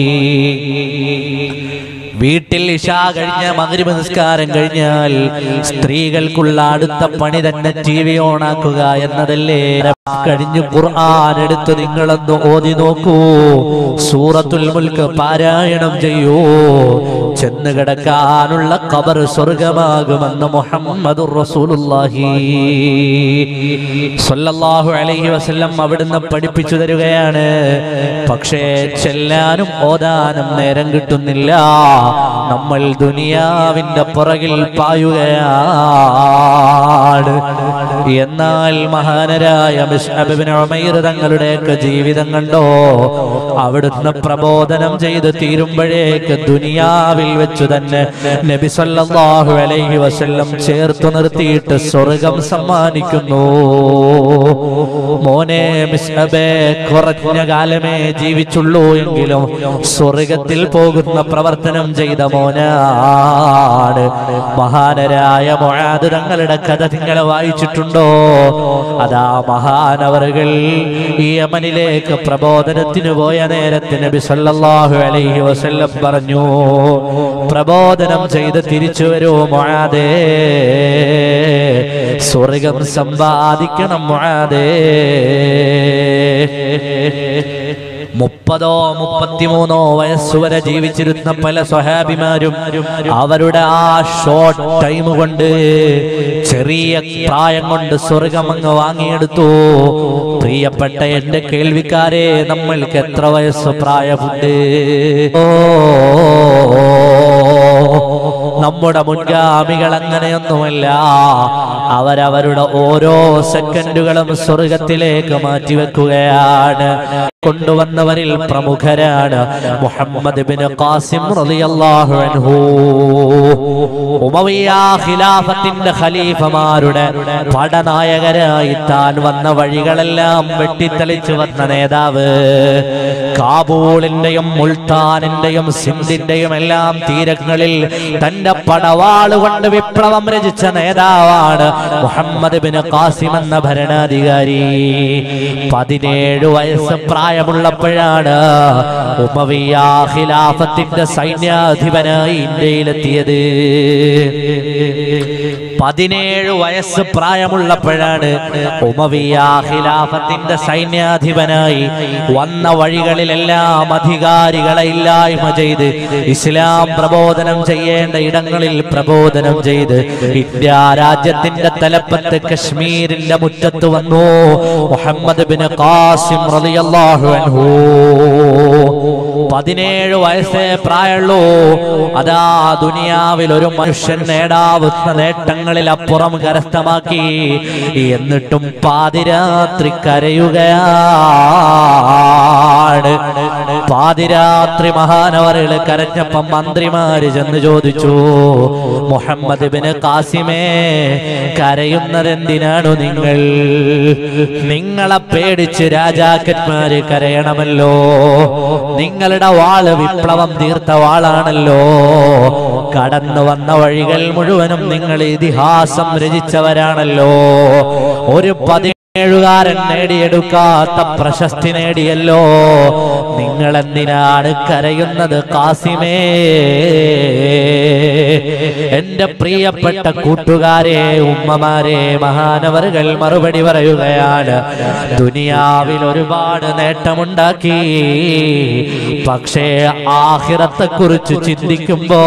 വീട്ടിൽ ഇഷാ കഴിഞ്ഞ മകരിമ നിസ്കാരം കഴിഞ്ഞാൽ സ്ത്രീകൾക്കുള്ള അടുത്ത പണി തന്നെ ടി വി ഓണാക്കുക എന്നതല്ലേ കഴിഞ്ഞു ഖുർആൻ എടുത്ത് നിങ്ങളൊന്ന് ഓതി നോക്കൂ സൂറത്തുൽ മുൽക്ക് പാരായണം ചെയ്യൂ ചെന്ന് കിടക്കാനുള്ള ഖബർ സ്വർഗമാകുമെന്ന് മുഹമ്മദ് റസൂലുള്ളാഹി സ്വല്ലല്ലാഹു അലൈഹി വസല്ലം അവിടുന്ന് പഠിപ്പിച്ചു തരികയാണ് പക്ഷേ ചെല്ലാനും ഓതാനും നേരം കിട്ടുന്നില്ല നമ്മൾ ദുനിയാവിന്റെ പുറകിൽ പായുകയാണ് എന്നാൽ മഹാനരായ മിസ്അബ് ഇബ്നു ഉമൈർ തങ്ങളുടെയൊക്കെ ജീവിതം കണ്ടോ അവിടുന്ന് പ്രബോധനം ചെയ്ത് തീരുമ്പോഴേക്ക് ദുനിയാവിൽ വെച്ചു തന്നെ നബി സല്ലല്ലാഹു അലൈഹി വസല്ലം ചേർത്ത് നിർത്തിയിട്ട് സ്വർഗം സമ്മാനിക്കുന്നു മോനെ മിസ്അബേ കുറഞ്ഞ കാലമേ ജീവിച്ചുള്ളൂ എങ്കിലും സ്വർഗത്തിൽ പോകുന്ന പ്രവർത്തനം ചെയ്ത മോനാണ് മഹാനരായ മൊഴാദ് തങ്ങളുടെ കഥ നിങ്ങൾ വായിച്ചിട്ടുണ്ടോ അതാ മഹാനവറുകൾ ഈ യമനിലേക്ക് പ്രബോധനത്തിന് പോയ നേരത്തിന് നബി സല്ലല്ലാഹു അലൈഹി വസല്ലം പറഞ്ഞു പ്രബോധനം ചെയ്ത് തിരിച്ചു വരൂ മൊഴാദേ സ്വർഗം സമ്പാദിക്കണം മൊഴാദേ മുപ്പതോ മുപ്പത്തിമൂന്നോ വയസ്സുവരെ ജീവിച്ചിരുന്ന പല സ്വഹാബിമാരും അവരുടെ ആ ഷോർട്ട് ടൈം കൊണ്ട് ചെറിയ പ്രായം കൊണ്ട് സ്വർഗം അങ്ങ് വാങ്ങിയെടുത്തു പ്രിയപ്പെട്ട എന്റെ കേൾവിക്കാരെ നമ്മൾക്ക് എത്ര വയസ്സ് പ്രായമുണ്ട് ഓ നമ്മുടെ മുൻഗാമികൾ അങ്ങനെയൊന്നുമല്ല അവരവരുടെ ഓരോ സെക്കൻഡുകളും സ്വർഗത്തിലേക്ക് മാറ്റിവെക്കുകയാണ് കൊണ്ടുവന്നവരിൽ പ്രമുഖരാണ് മുഹമ്മദ് ബിൻ ഖാസിം റളിയല്ലാഹു അൻഹു ഉമവിയ ഖിലാഫത്തിന്റെ ഖലീഫമാരുടെ പടനായകരായി താൻ വന്ന വഴികളെല്ലാം വെട്ടിത്തെളിച്ചു വന്ന നേതാവ് കാബൂളിന്റെയും മുൾത്താനിന്റെയും സിന്ധിന്റെയും എല്ലാം തീരങ്ങളിൽ തന്റെ പടവാളുകൊണ്ട് വിപ്ലവം രചിച്ച നേതാവാണ് മുഹമ്മദ് ബിൻ ഖാസിം എന്ന ഭരണാധികാരി പതിനേഴ് വയസ്സ് പ്രായമുള്ളപ്പോഴാണ് ഉമവിയ ഖിലാഫത്തിന്റെ സൈന്യാധിപനായി ഇന്ത്യയിലെത്തിയത് പതിനേഴ് വയസ്സ് പ്രായമുള്ളപ്പോഴാണ് ഉമവിയ ഖിലാഫത്തിന്റെ സൈന്യാധിപനായി വന്ന വഴികളിലെല്ലാം അധികാരികളെ ഇല്ലായ്മ ചെയ്ത് ഇസ്ലാം പ്രബോധനം ചെയ്യേണ്ട ഇടങ്ങളിൽ പ്രബോധനം ചെയ്ത് ഇന്ത്യ രാജ്യത്തിന്റെ തലപ്പത്ത് കശ്മീരിന്റെ മുറ്റത്ത് വന്നു മുഹമ്മദ് ബിൻ ഖാസിം റളിയല്ലാഹു അൻഹു പതിനേഴ് വയസ്സേ പ്രായമുള്ളൂ അതാ ദുനിയാവിൽ ഒരു മനുഷ്യൻ നേടാവുന്ന നേട്ടങ്ങളിൽ അപ്പുറം കരസ്ഥമാക്കി എന്നിട്ടും പാതിരാത്രി കരയുകയാണ് പാതിരാത്രി മഹാനവറുകൾ കരഞ്ഞപ്പം മന്ത്രിമാര് ചെന്ന് ചോദിച്ചു മുഹമ്മദ് ബിൻ കാസിമേ കരയുന്നത് എന്തിനാണു നിങ്ങൾ നിങ്ങളെ പേടിച്ച് രാജാക്കന്മാര് കരയണമല്ലോ നിങ്ങളുടെ വാള് വിപ്ലവം തീർത്ത വാളാണല്ലോ കടന്നു വന്ന വഴികൾ മുഴുവനും നിങ്ങൾ ഇതിഹാസം രചിച്ചവരാണല്ലോ ഒരു പതിനേഴുകാരൻ നേടിയെടുക്കാത്ത പ്രശസ്തി നേടിയല്ലോ നിങ്ങൾ എന്തിനാണ് കരയുന്നത് കാസിമേ എന്റെ പ്രിയപ്പെട്ട കൂട്ടുകാരെ ഉമ്മമാരെ മഹാനവറുകൾ മറുപടി പറയുകയാണ് ദുനിയാവിൽ ഒരുപാട് നേട്ടമുണ്ടാക്കി പക്ഷേ ആഹിറത്തെ കുറിച്ച് ചിന്തിക്കുമ്പോ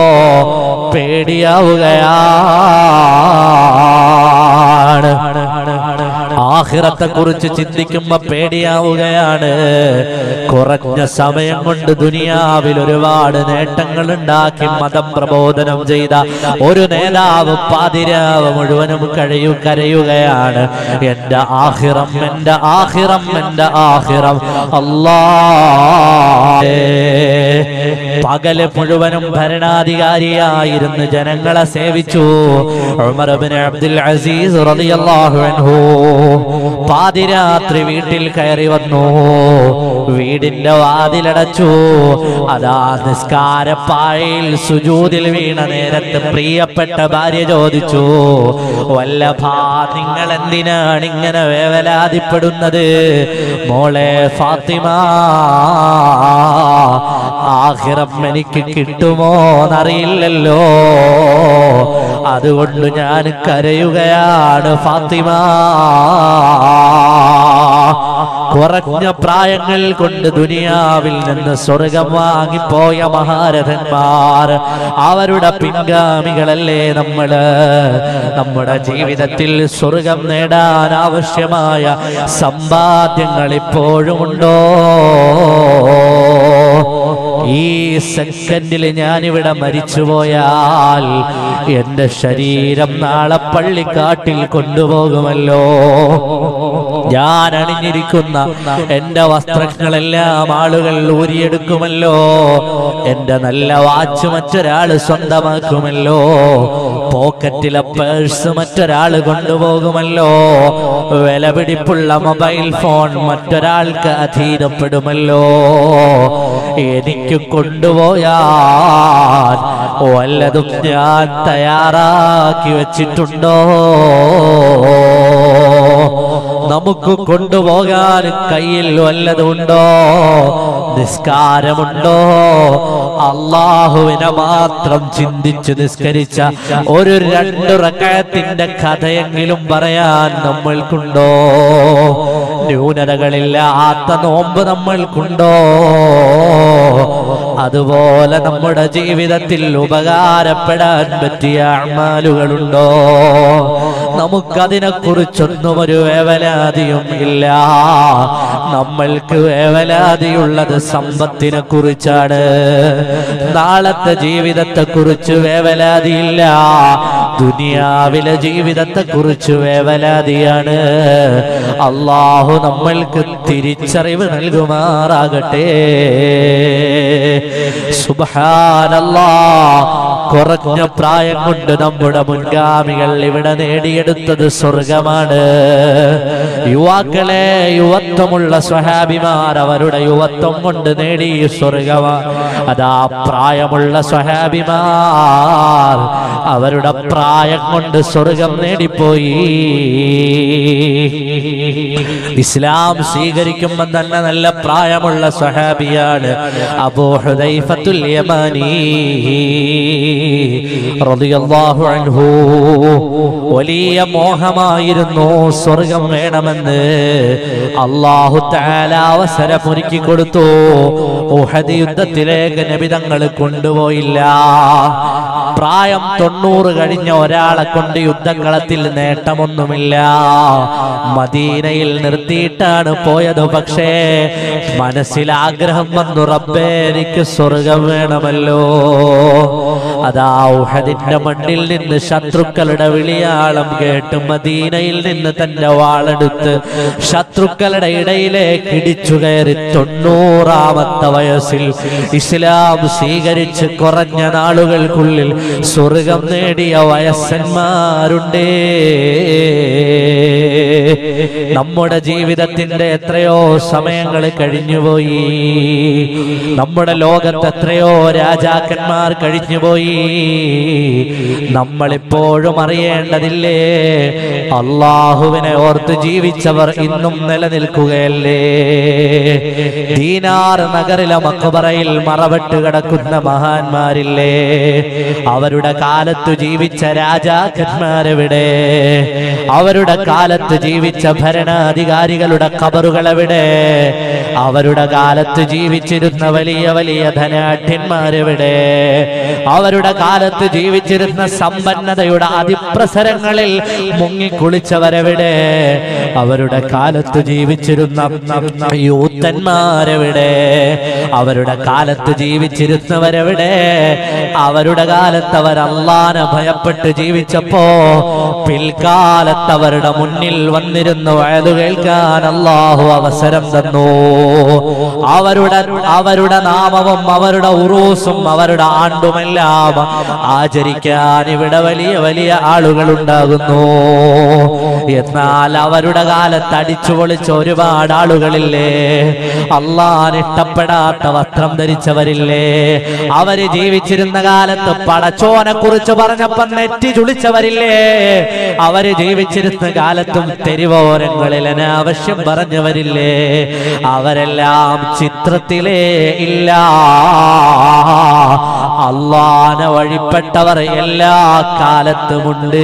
പേടിയാവുകയാണ് ആഹിറത്തെ കുറിച്ച് ചിന്തിക്കുമ്പോ പേടിയാവുകയാണ് കുറഞ്ഞ സമയം കൊണ്ട് ദുനിയാവിൽ ഒരുപാട് നേട്ടങ്ങൾ ഉണ്ടാക്കി മതം പ്രബോധനം ചെയ്ത ഒരു നേതാവ് പാതിരാവ് മുഴുവനും കഴിയു കരയുകയാണ് എന്റെ ആഹിറം എന്റെ ആഹിറം എന്റെ ആഹിറം അല്ലാ പകല് മുഴുവനും ഭരണാധികാരിയായിരുന്നു ജനങ്ങളെ സേവിച്ചു ഉമർ ബിൻ അബ്ദുൽ അസീസ് റളിയല്ലാഹു അൻഹു പാതിരാത്രി വീട്ടിൽ കയറി വന്നു വീടിന്റെ വാതിലടച്ചു അതാ നിസ്കാരപ്പാഴയിൽ സുജൂതിൽ വീണ നേരത്ത് പ്രിയപ്പെട്ട ഭാര്യ ചോദിച്ചു വല്ലഭാ നിങ്ങൾ എന്തിനാണ് ഇങ്ങനെ വേവലാതിപ്പെടുന്നത് മോളെ ഫാത്തിമ ആഹിറം എനിക്ക് കിട്ടുമോ എന്നറിയില്ലല്ലോ അതുകൊണ്ട് ഞാൻ കരയുകയാണ് ഫാത്തിമ കുറഞ്ഞ പ്രായങ്ങൾ കൊണ്ട് ദുനിയാവിൽ നിന്ന് സ്വർഗം വാങ്ങിപ്പോയ മഹാരഥന്മാർ അവരുടെ പിൻഗാമികളല്ലേ നമ്മള് നമ്മുടെ ജീവിതത്തിൽ സ്വർഗം നേടാൻ ആവശ്യമായ സമ്പാദ്യങ്ങൾ ഇപ്പോഴുമുണ്ടോ ഈ സെക്കൻഡിൽ ഞാനിവിടെ മരിച്ചുപോയാൽ എന്റെ ശരീരം നാളെ പള്ളിക്കാട്ടിൽ കൊണ്ടുപോകുമല്ലോ ഞാൻ അണിഞ്ഞിരിക്കുന്ന എന്റെ വസ്ത്രങ്ങളെല്ലാം ആളുകൾ ഊരിയെടുക്കുമല്ലോ എന്റെ നല്ല വാച്ച് മറ്റൊരാൾ സ്വന്തമാക്കുമല്ലോ പോക്കറ്റിലെ പേഴ്സ് മറ്റൊരാൾ കൊണ്ടുപോകുമല്ലോ വിലപിടിപ്പുള്ള മൊബൈൽ ഫോൺ മറ്റൊരാൾക്ക് അധീനപ്പെടുമല്ലോ എനിക്ക് കൊണ്ടുപോയാൽ വല്ലതും ഞാൻ തയ്യാറാക്കി വെച്ചിട്ടുണ്ടോ നമുക്ക് കൊണ്ടുപോകാൻ കയ്യിൽ വല്ലതുണ്ടോ നിസ്കാരമുണ്ടോ അള്ളാഹുവിനെ മാത്രം ചിന്തിച്ച് നിസ്കരിച്ച ഒരു രണ്ടു റക്കയത്തിന്റെ കഥയെങ്കിലും പറയാൻ നമ്മൾക്കുണ്ടോ ന്യൂനതകളില്ലാത്ത നോമ്പ് നമ്മൾക്കുണ്ടോ അതുപോലെ നമ്മുടെ ജീവിതത്തിൽ ഉപകാരപ്പെടാൻ പറ്റിയ അമാലുകളുണ്ടോ നമുക്കതിനെ കുറിച്ചൊന്നും ഒരു വേവലാതിയും ഇല്ല നമ്മൾക്ക് വേവലാതിയുള്ളത് സമ്പത്തിനെ കുറിച്ചാണ് നാളത്തെ ജീവിതത്തെ കുറിച്ച് വേവലാതിയില്ല ദുനിയാവിലെ ജീവിതത്തെ കുറിച്ച് വേവലാതിയാണ് അള്ളാഹു നമ്മൾക്ക് തിരിച്ചറിവ് നൽകുമാറാകട്ടെ സുബഹാനല്ലാ കുറഞ്ഞ പ്രായം കൊണ്ട് നമ്മുടെ മുൻഗാമികൾ ഇവിടെ നേടിയെടുത്തത് സ്വർഗമാണ് യുവാക്കളെ യുവത്വമുള്ള സ്വഹാബിമാർ അവരുടെ യുവത്വം കൊണ്ട് നേടി സ്വർഗമാ അതാ പ്രായമുള്ള സ്വഹാബിമാർ അവരുടെ പ്രായം കൊണ്ട് സ്വർഗം നേടിപ്പോയി ഇസ്ലാം സ്വീകരിക്കുമ്പോൾ തന്നെ നല്ല പ്രായമുള്ള സ്വഹാബിയാണ് അബൂ ഹുദൈഫത്തുൽ യമാനി റളിയല്ലാഹു അൻഹു വലിയ മോഹമായിരുന്നു സ്വർഗം വേണമെന്ന് അള്ളാഹു തആല അവസരമൊരുക്കി കൊടുത്തു ഉഹദ് യുദ്ധത്തിലേക്ക് നബിതങ്ങൾ കൊണ്ടുപോയില്ല പ്രായം തൊണ്ണൂറ് കഴിഞ്ഞ ഒരാളെ കൊണ്ട് യുദ്ധകളത്തിൽ നേട്ടമൊന്നുമില്ല മദീനയിൽ നിർത്തിയിട്ടാണ് പോയത് പക്ഷേ മനസ്സിൽ ആഗ്രഹം വന്നു റബ്ബേ എനിക്ക് സ്വർഗം വേണമല്ലോ അതാ ഉഹദിന്റെ മണ്ണിൽ നിന്ന് ശത്രുക്കളുടെ വിളിയാളം കേട്ട് മദീനയിൽ നിന്ന് തന്റെ വാളെടുത്ത് ശത്രുക്കളുടെ ഇടയിലേക്ക് ഇടിച്ചു കയറി തൊണ്ണൂറാമത്തെ വയസ്സിൽ ഇസ്ലാം സ്വീകരിച്ച് കുറഞ്ഞ നാളുകൾക്കുള്ളിൽ സ്വർഗം നേടിയ വയസ്സന്മാരുണ്ടേ നമ്മുടെ ജീവിതത്തിന്റെ എത്രയോ സമയങ്ങൾ കഴിഞ്ഞുപോയി നമ്മുടെ ലോകത്ത് എത്രയോ രാജാക്കന്മാർ കഴിഞ്ഞുപോയി നമ്മളിപ്പോഴും അറിയേണ്ടതില്ലേ അള്ളാഹുവിനെ ഓർത്ത് ജീവിച്ചവർ ഇന്നും നിലനിൽക്കുകയല്ലേ ദീനാർ നഗറിലെ മക്കബറയിൽ മറവിട്ട് കിടക്കുന്ന മഹാന്മാരില്ലേ അവരുടെ കാലത്തു ജീവിച്ച രാജാക്കന്മാരെവിടെ അവരുടെ കാലത്ത് ജീവിച്ച ഭരണാധികാരികളുടെ കബറുകൾ എവിടെ അവരുടെ കാലത്ത് ജീവിച്ചിരുന്ന വലിയ വലിയ ധനാഠ്യന്മാരെവിടെ അവരുടെ കാലത്ത് ജീവിച്ചിരുന്ന സമ്പന്നതയുടെ അതിപ്രസരങ്ങളിൽ മുങ്ങിക്കുളിച്ചവരെവിടെ അവരുടെ കാലത്ത് ജീവിച്ചിരുന്ന യൂത്തന്മാരെവിടെ അവരുടെ കാലത്ത് ജീവിച്ചിരുന്നവരെവിടെ അവരുടെ കാലത്ത് അവർ അള്ളാനെ ഭയപ്പെട്ട് ജീവിച്ചപ്പോ പിൽക്കാലത്ത് അവരുടെ മുന്നിൽ വന്നിരുന്നു വയലു കേൾക്കാൻ അള്ളാഹു അവസരം തന്നു അവരുടെ അവരുടെ നാമവും അവരുടെ ഉറൂസും അവരുടെ ആണ്ടുമെല്ലാം ആചരിക്കാൻ ഇവിടെ വലിയ വലിയ ആളുകൾ ഉണ്ടാകുന്നു എന്നാൽ അവരുടെ കാലത്ത് അടിച്ചു പൊളിച്ച ഒരുപാട് ആളുകളില്ലേ അള്ളാൻ ഇഷ്ടപ്പെടാത്ത വസ്ത്രം ധരിച്ചവരില്ലേ അവര് ജീവിച്ചിരുന്ന കാലത്ത് പടച്ചോനെ കുറിച്ച് പറഞ്ഞപ്പോ നെറ്റി ചുളിച്ചവരില്ലേ അവര് ജീവിച്ചിരുന്ന കാലത്തും തെരുവോരങ്ങളിൽ അനാവശ്യം പറഞ്ഞവരില്ലേ അവരെല്ലാം ചിത്രത്തിലേ ഇല്ല അള്ളാനെ വഴിപ്പെട്ടവർ എല്ലാ കാലത്തുമുണ്ട്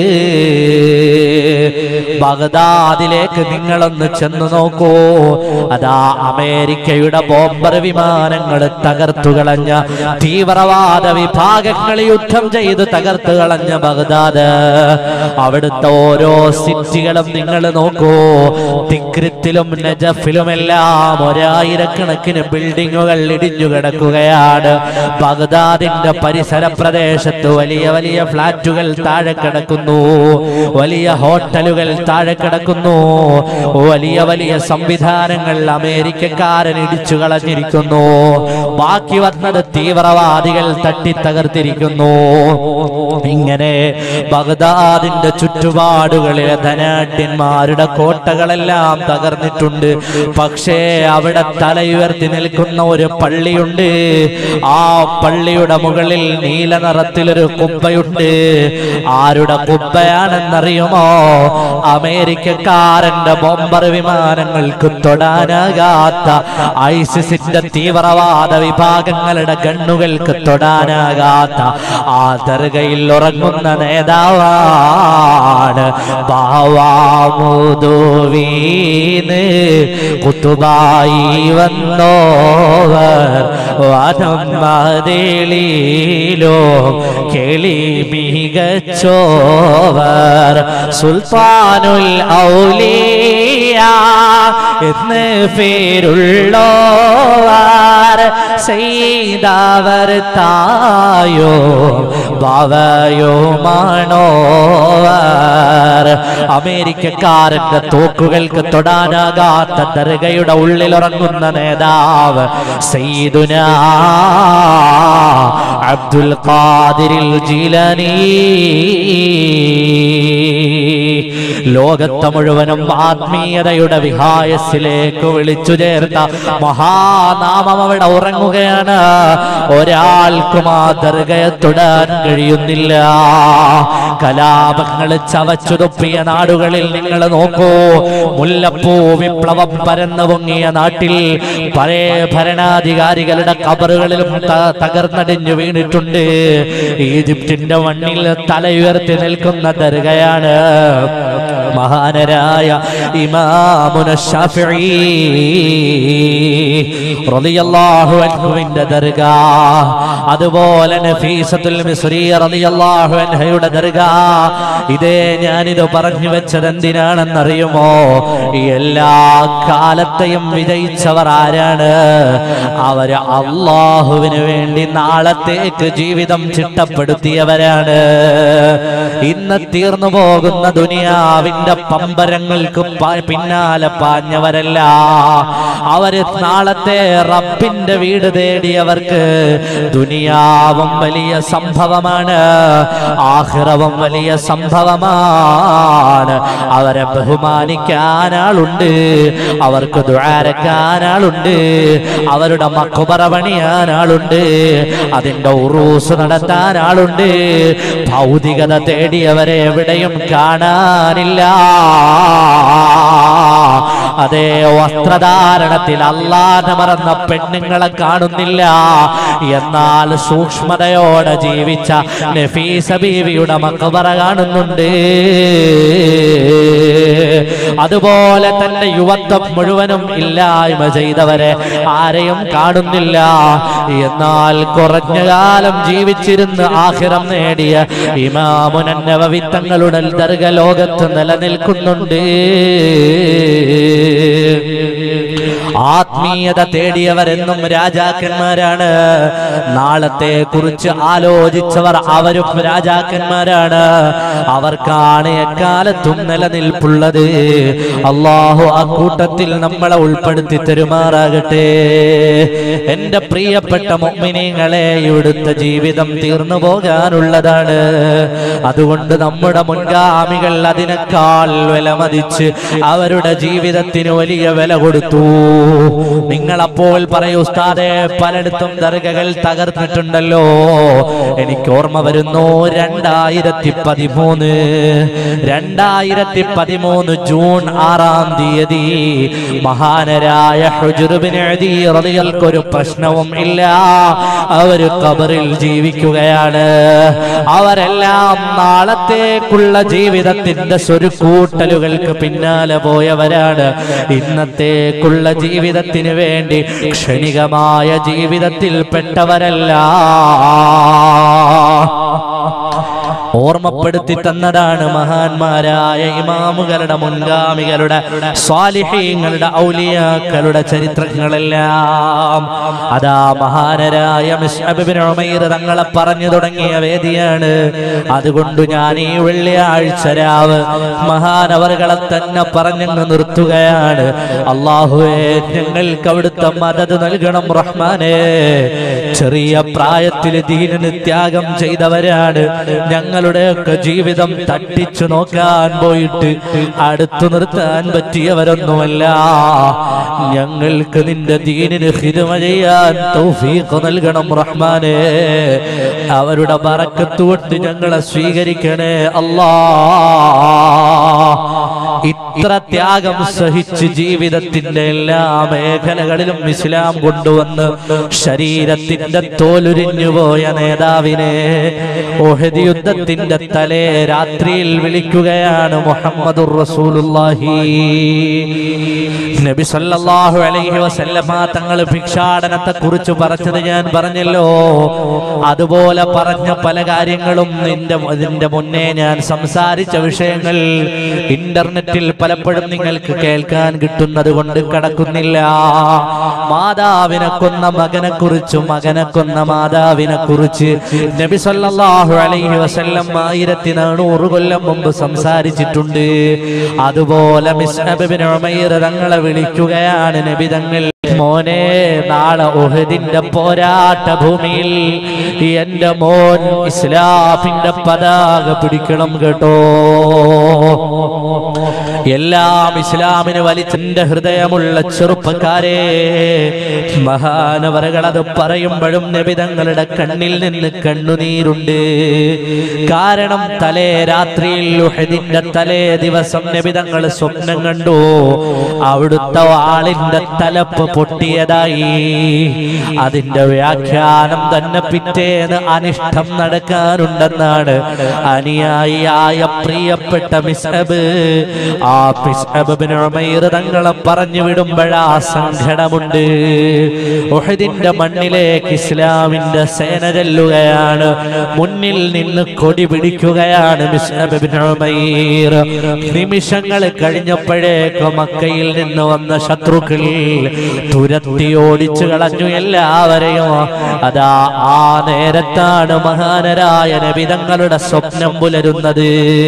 ബഗ്ദാദിലേക്ക് നിങ്ങളൊന്ന് ചെന്നു നോക്കൂ അതാ അമേരിക്കയുടെ ബോംബർ വിമാനങ്ങൾ തകർത്തു കളഞ്ഞ തീവ്രവാദ വിഭാഗങ്ങൾ യുദ്ധം ചെയ്ത് തകർത്തു കളഞ്ഞ ബഗ്ദാദ് അവിടുത്തെ ഓരോ സിറ്റികളും നിങ്ങൾ നോക്കൂ തിക്രിത്തിലും നജഫിലുമെല്ലാം ഒരായിരക്കണക്കിന് ബിൽഡിങ്ങുകൾ ഇടിഞ്ഞു കിടക്കുകയാണ് ബഗ്ദാദിന്റെ പരിസര പ്രദേശത്ത് വലിയ വലിയ ഫ്ലാറ്റുകൾ താഴെ കിടക്കുന്നു വലിയ ഹോട്ടലുകൾ താഴെ കിടക്കുന്നു വലിയ വലിയ സംവിധാനങ്ങൾ അമേരിക്കക്കാരൻ ഇടിച്ചു കളഞ്ഞിരിക്കുന്നു ബാക്കി വന്നത് തീവ്രവാദികൾ തട്ടിത്തകർത്തിരിക്കുന്നു ഇങ്ങനെ ബഗ്ദാദിന്റെ ചുറ്റുപാടുകളിലെ ധനാഢ്യന്മാരുടെ കോട്ടകളെല്ലാം തകർന്നിട്ടുണ്ട് പക്ഷേ അവിടെ തലയുയർത്തി നിൽക്കുന്ന ഒരു പള്ളിയുണ്ട് ആ പള്ളിയുടെ മുകളിൽ നീല നിറത്തിലൊരു കുബ്ബയുണ്ട് ആരുടെ കുബ്ബയാണെന്നറിയുമോ അമേരിക്കക്കാരന്റെ ബോംബർ വിമാനങ്ങൾക്ക് തൊടാനാകാത്ത ഐസിസിന്റെ തീവ്രവാദ വിഭാഗങ്ങളുടെ ഗണ്ണുകൾക്ക് തൊടാനാകാത്ത ആ ദർഗയിൽ ഉറങ്ങുന്ന നേതാവാണ് ബാവാമുദുവീന് കുത്തുബായി വന്നോവർ വനം മതിളിലോ കേളി മികച്ചോവർ സുൽത്താനുൽ ഔലിയ എന്ന് പേരുള്ളോവർ ചെയ്തവർ തായോ ബാവയോ മാണോവർ അമേരിക്കക്കാരന്റെ തോക്കുകൾക്ക് തൊടാനാകാത്ത ദർഗയുടെ ഉള്ളിലുറങ്ങുന്ന നേതാവ് സയ്യിദുന അബ്ദുൽ ഖാദിരിൽ ജീലനി ലോകത്തെ മുഴുവനും ആത്മീയതയുടെ വിഹായസിലേക്ക് വിളിച്ചു ചേർത്ത മഹാനാമം അവിടെ ഉറങ്ങുകയാണ് ഒരാൾക്കും ആ ദർഗയെ തൊടാൻ കഴിയുന്നില്ല കലാപങ്ങൾ ചവച്ചുതുപ്പിയ നാടുകളിൽ നിങ്ങൾ നോക്കൂ മുല്ലപ്പൂ വിപ്ലവം പരന്നു പൊങ്ങിയ നാട്ടിൽ പഴയ ഭരണാധികാരികളുടെ കബറുകളിലും ത- തകർന്നടിഞ്ഞു വീണിട്ടുണ്ട് ഈജിപ്തിന്റെ മണ്ണിൽ തലയുയർത്തി നിൽക്കുന്ന ദർഗയാണ് മഹാനരായ ഇമാമുന ഷാഫിഈ റളിയല്ലാഹു അൻഹുവിന്റെ ദർഗ അതുപോലെ നഫീസത്തുൽ മിസ്രി റളിയല്ലാഹു അൻഹയുടെ ദർഗ ഇതേ ഞാനിത് പറഞ്ഞു വെച്ചത് എന്തിനാണെന്നറിയുമോ ഈ എല്ലാ കാലത്തെയും വിജയിച്ചവർ ആരാണ് അവര് അള്ളാഹുവിന് വേണ്ടി നാളത്തേക്ക് ജീവിതം ചിട്ടപ്പെടുത്തിയവരാണ് ഇന്ന് തീർന്നു പോകുന്ന ദുനിയാവിന്റെ പമ്പരങ്ങൾക്ക് പ- പിന്നാലെ പാഞ്ഞവരല്ല അവര് നാളത്തെ റബ്ബിന്റെ വീട് തേടിയവർക്ക് ദുനിയാവും വലിയ സംഭവമാണ് ആഹ്റവും വലിയ സംഭവമാണ് അവരെ ബഹുമാനിക്കാൻ ആളുണ്ട് അവർക്ക് ദ്വാരക്കാൻ ആളുണ്ട് അവരുടെ മക്കുപറ പണിയാൻ ആളുണ്ട് അതിന്റെ ഉറൂസ് നടത്താൻ ആളുണ്ട് ഭൗതികത തേടിയവരെ എവിടെയും കാണാനില്ല അതേ വസ്ത്രധാരണത്തിൽ അല്ലാതെ മറന്ന പെണ്ണുങ്ങളെ കാണുന്നില്ല എന്നാൽ സൂക്ഷ്മതയോടെ ജീവിച്ച നഫീസ ബീവിയുടെ മക്കബറ കാണുന്നുണ്ട് അതുപോലെ തന്നെ യുവത്വം മുഴുവനും ഇല്ലായ്മ ചെയ്തവരെ ആരെയും കാണുന്നില്ല എന്നാൽ കുറഞ്ഞ കാലം ജീവിച്ചിരുന്ന് ആഹിറം നേടിയ ഇമാമുനന്നവവിത്തങ്ങളുടെ ദർഗ ലോകത്ത് നിലനിൽക്കുന്നുണ്ട് ആത്മീയത തേടിയവരെന്നും രാജാക്കന്മാരാണ് നാളത്തെ കുറിച്ച് ആലോചിച്ചവർ അവരും രാജാക്കന്മാരാണ് അവർക്കാണ് എക്കാലത്തും നിലനിൽപ്പുള്ളത് അള്ളാഹു ആ കൂട്ടത്തിൽ നമ്മളെ ഉൾപ്പെടുത്തി തരുമാറാകട്ടെ എന്റെ പ്രിയപ്പെട്ട മുഅ്മിനീങ്ങളെ ഇവിടുത്തെ ജീവിതം തീർന്നു പോകാനുള്ളതാണ് അതുകൊണ്ട് നമ്മുടെ മുൻഗാമികൾ അതിനേക്കാൾ വിലമതിച്ച് അവരുടെ ജീവിതത്തിന് വലിയ വില കൊടുത്തു നിങ്ങളപ്പോൾ പറയൂ ഉസ്താദെ പലയിടത്തും ദർഗകൾ തകർന്നിട്ടുണ്ടല്ലോ എനിക്ക് ഓർമ്മ വരുന്നു രണ്ടായിരത്തി പതിമൂന്ന് രണ്ടായിരത്തി പതിമൂന്ന് ജൂൺ ആറാം തീയതി മഹാനരായ ഒരു പ്രശ്നവും ഇല്ല അവര് കബറിൽ ജീവിക്കുകയാണ് അവരെല്ലാം നാളത്തേക്കുള്ള ജീവിതത്തിന്റെ സ്വരുക്കൂട്ടലുകൾക്ക് പിന്നാലെ പോയവരാണ് ഇന്നത്തേക്കുള്ള ജീവിതത്തിന് വേണ്ടി ക്ഷണികമായ ജീവിതത്തിൽ പെട്ടവരല്ല ഓർമ്മപ്പെടുത്തി തന്നതാണ് മഹാന്മാരായ ഇമാമുകളുടെ മുൻഗാമികളുടെ സ്വാലിഹീങ്ങളുടെ ഔലിയാക്കളുടെ ചരിത്രങ്ങളെല്ലാം അതാ മഹാനരായ മിസ്അബ് ഇബ്നു ഉമൈർ തങ്ങളെ പറഞ്ഞു തുടങ്ങിയ വേദിയാണ് അതുകൊണ്ട് ഞാൻ ഈ വെള്ളിയാഴ്ച രാവ് മഹാനവറുകളെ തന്നെ പറഞ്ഞങ്ങ് നിർത്തുകയാണ് അള്ളാഹുവേ ഞങ്ങൾക്ക് അവിടുത്തെ മദത് നൽകണം റഹ്മാനെ ചെറിയ പ്രായത്തിൽ ദീനിന് ത്യാഗം ചെയ്തവരാണ് ഞങ്ങളുടെയൊക്കെ ജീവിതം തട്ടിച്ചു നോക്കാൻ പോയിട്ട് അടുത്തു നിർത്താൻ പറ്റിയവരൊന്നുമല്ല ഞങ്ങൾക്ക് നിന്റെ ദീനിന് ഹിരുമ ചെയ്യാൻ തൗഫീഖ് നൽകണം റഹ്മാനെ അവരുടെ ബറക്കത്ത് കൊണ്ട് ഞങ്ങളെ സ്വീകരിക്കണേ അല്ലാ ഇത്ര ത്യാഗം സഹിച്ച് ജീവിതത്തിന്റെ എല്ലാ മേഖലകളിലും ഇസ്ലാം കൊണ്ടുവന്ന് ശരീരത്തിന്റെ തോലുരിഞ്ഞു പോയ നേതാവിനെ ഓഹദ് യുദ്ധത്തിന്റെ തലേ രാത്രിയിൽ വിളിക്കുകയാണ് മുഹമ്മദുർ റസൂലുള്ളാഹി നബി സല്ലല്ലാഹു അലൈഹി വസല്ലമ തങ്ങൾ ഭിക്ഷാടനത്തെ കുറിച്ച് പറഞ്ഞത് ഞാൻ പറഞ്ഞല്ലോ അതുപോലെ പറഞ്ഞ പല കാര്യങ്ങളും നിന്റെ ഇതിന്റെ മുന്നേ ഞാൻ സംസാരിച്ച വിഷയങ്ങൾ ഇന്റർനെറ്റിൽ പലപ്പോഴും നിങ്ങൾക്ക് കേൾക്കാൻ കിട്ടുന്നത് കൊണ്ട് കടക്കുന്നില്ല മാതാവിനെ കൊന്ന മകനെ കുറിച്ച് മകനെ കൊന്ന മാതാവിനെ കുറിച്ച് നബി സല്ലല്ലാഹു അലൈഹി വസല്ലം ആയിരത്തി നാനൂറ് കൊല്ലം മുമ്പ് സംസാരിച്ചിട്ടുണ്ട് അതുപോലെ മിസ്അബ് ബിൻ ഉമൈർ തങ്ങളെ വിളിക്കുകയാണ് നബി തങ്ങൾ മോനെ നാളെ ഉഹദിന്റെ പോരാട്ട ഭൂമിയിൽ എന്റെ മോൻ ഇസ്ലാമിന്റെ പതാക പിടിക്കണം കേട്ടോ എല്ലാം ഇസ്ലാമിന് വലിച്ചെന്റെ ഹൃദയമുള്ള ചെറുപ്പക്കാരെ മഹാനവറുകൾ അത് പറയുമ്പോഴും നബിതങ്ങളുടെ കണ്ണിൽ നിന്ന് കണ്ണുനീരുണ്ട് കാരണം തലേ രാത്രിയിൽ ഉഹദിന്റെ തലേ ദിവസം നബിതങ്ങൾ സ്വപ്നം കണ്ടു അവിടുത്തെ ആളിന്റെ തലപ്പ് പൊട്ടിയതായി അതിന്റെ വ്യാഖ്യാനം തന്നെ പിറ്റേന്ന് അനിഷ്ടം നടക്കാനുണ്ടെന്നാണ് അനുയായിയായ പ്രിയപ്പെട്ട മിസ്ഹബ് ആ മിസ്ഹബ് ബിൻ ഉമൈർ തങ്ങളെ പറഞ്ഞു വിടുമ്പോഴാ സങ്കടമുണ്ട് ഉഹദിന്റെ മണ്ണിലേക്ക് ഇസ്ലാമിന്റെ സേന ചെല്ലുകയാണ് മുന്നിൽ നിന്ന് കൊടി പിടിക്കുകയാണ് മിസ്ഹബ് ബിൻ ഉമൈർ നിമിഷങ്ങൾ കഴിഞ്ഞപ്പോഴേക്ക് മക്കയിൽ നിന്ന് വന്ന ശത്രുക്കൾ തുരത്തി ഓടിച്ചു കളഞ്ഞു എല്ലാവരെയും അതാ ആ നേരത്താണ് മഹാനരായ നബിതങ്ങളുടെ സ്വപ്നം പുലരുന്നത്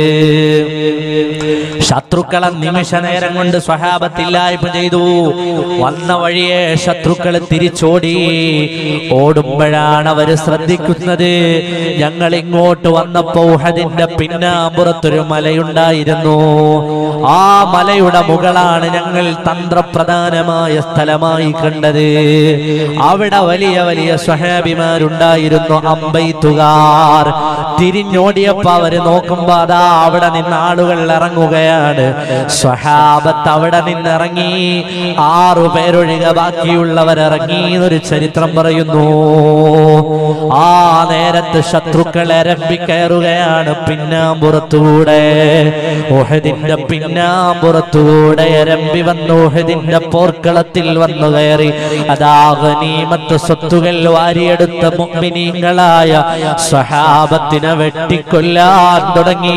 ശത്രുക്കളെ നിമിഷ നേരം കൊണ്ട് സ്വഹാബത്തില്ലായ്മ ചെയ്തു വന്ന വഴിയെ ശത്രുക്കൾ തിരിച്ചോടി ഓടുമ്പോഴാണ് അവര് ശ്രദ്ധിക്കുന്നത് ഞങ്ങൾ ഇങ്ങോട്ട് വന്നപ്പോ ഉഹദിന്റെ പിന്നാമ്പുറത്തൊരു മലയുണ്ടായിരുന്നു ആ മലയുടെ മുകളാണ് ഞങ്ങൾ തന്ത്രപ്രധാനമായ സ്ഥലമായി കണ്ടത് അവിടെ വലിയ വലിയ സ്വഹാബിമാരുണ്ടായിരുന്നു അമ്പെയ്ത്തുകാർ തിരിഞ്ഞോടിയപ്പോ അവര് നോക്കുമ്പോ അതാ അവിടെ നിന്ന് ആളുകൾ ഇറങ്ങുകയാണ് സ്വഹാബത്ത് അവിടെ നിന്നിറങ്ങി ആറു പേരൊഴികെ ബാക്കിയുള്ളവർ ഇറങ്ങി എന്നൊരു ചരിത്രം പറയുന്നു ആ നേരത്ത് ശത്രുക്കൾ എരമ്പിക്കയറുകയാണ് പിന്നാമ്പുറത്തൂടെ ഓഹദിന്റെ പിന്നാമ്പുറത്തൂടെ എരമ്പി വന്നു ഓഹദിന്റെ പോർക്കളത്തിൽ വന്നു കയറി അതാ ഗനീമത്ത് സ്വത്തുകൾ വാരിയെടുത്ത മുഅ്മിനീങ്ങളായ സ്വഹാബത്തിനെ വെട്ടിക്കൊല്ലാൻ തുടങ്ങി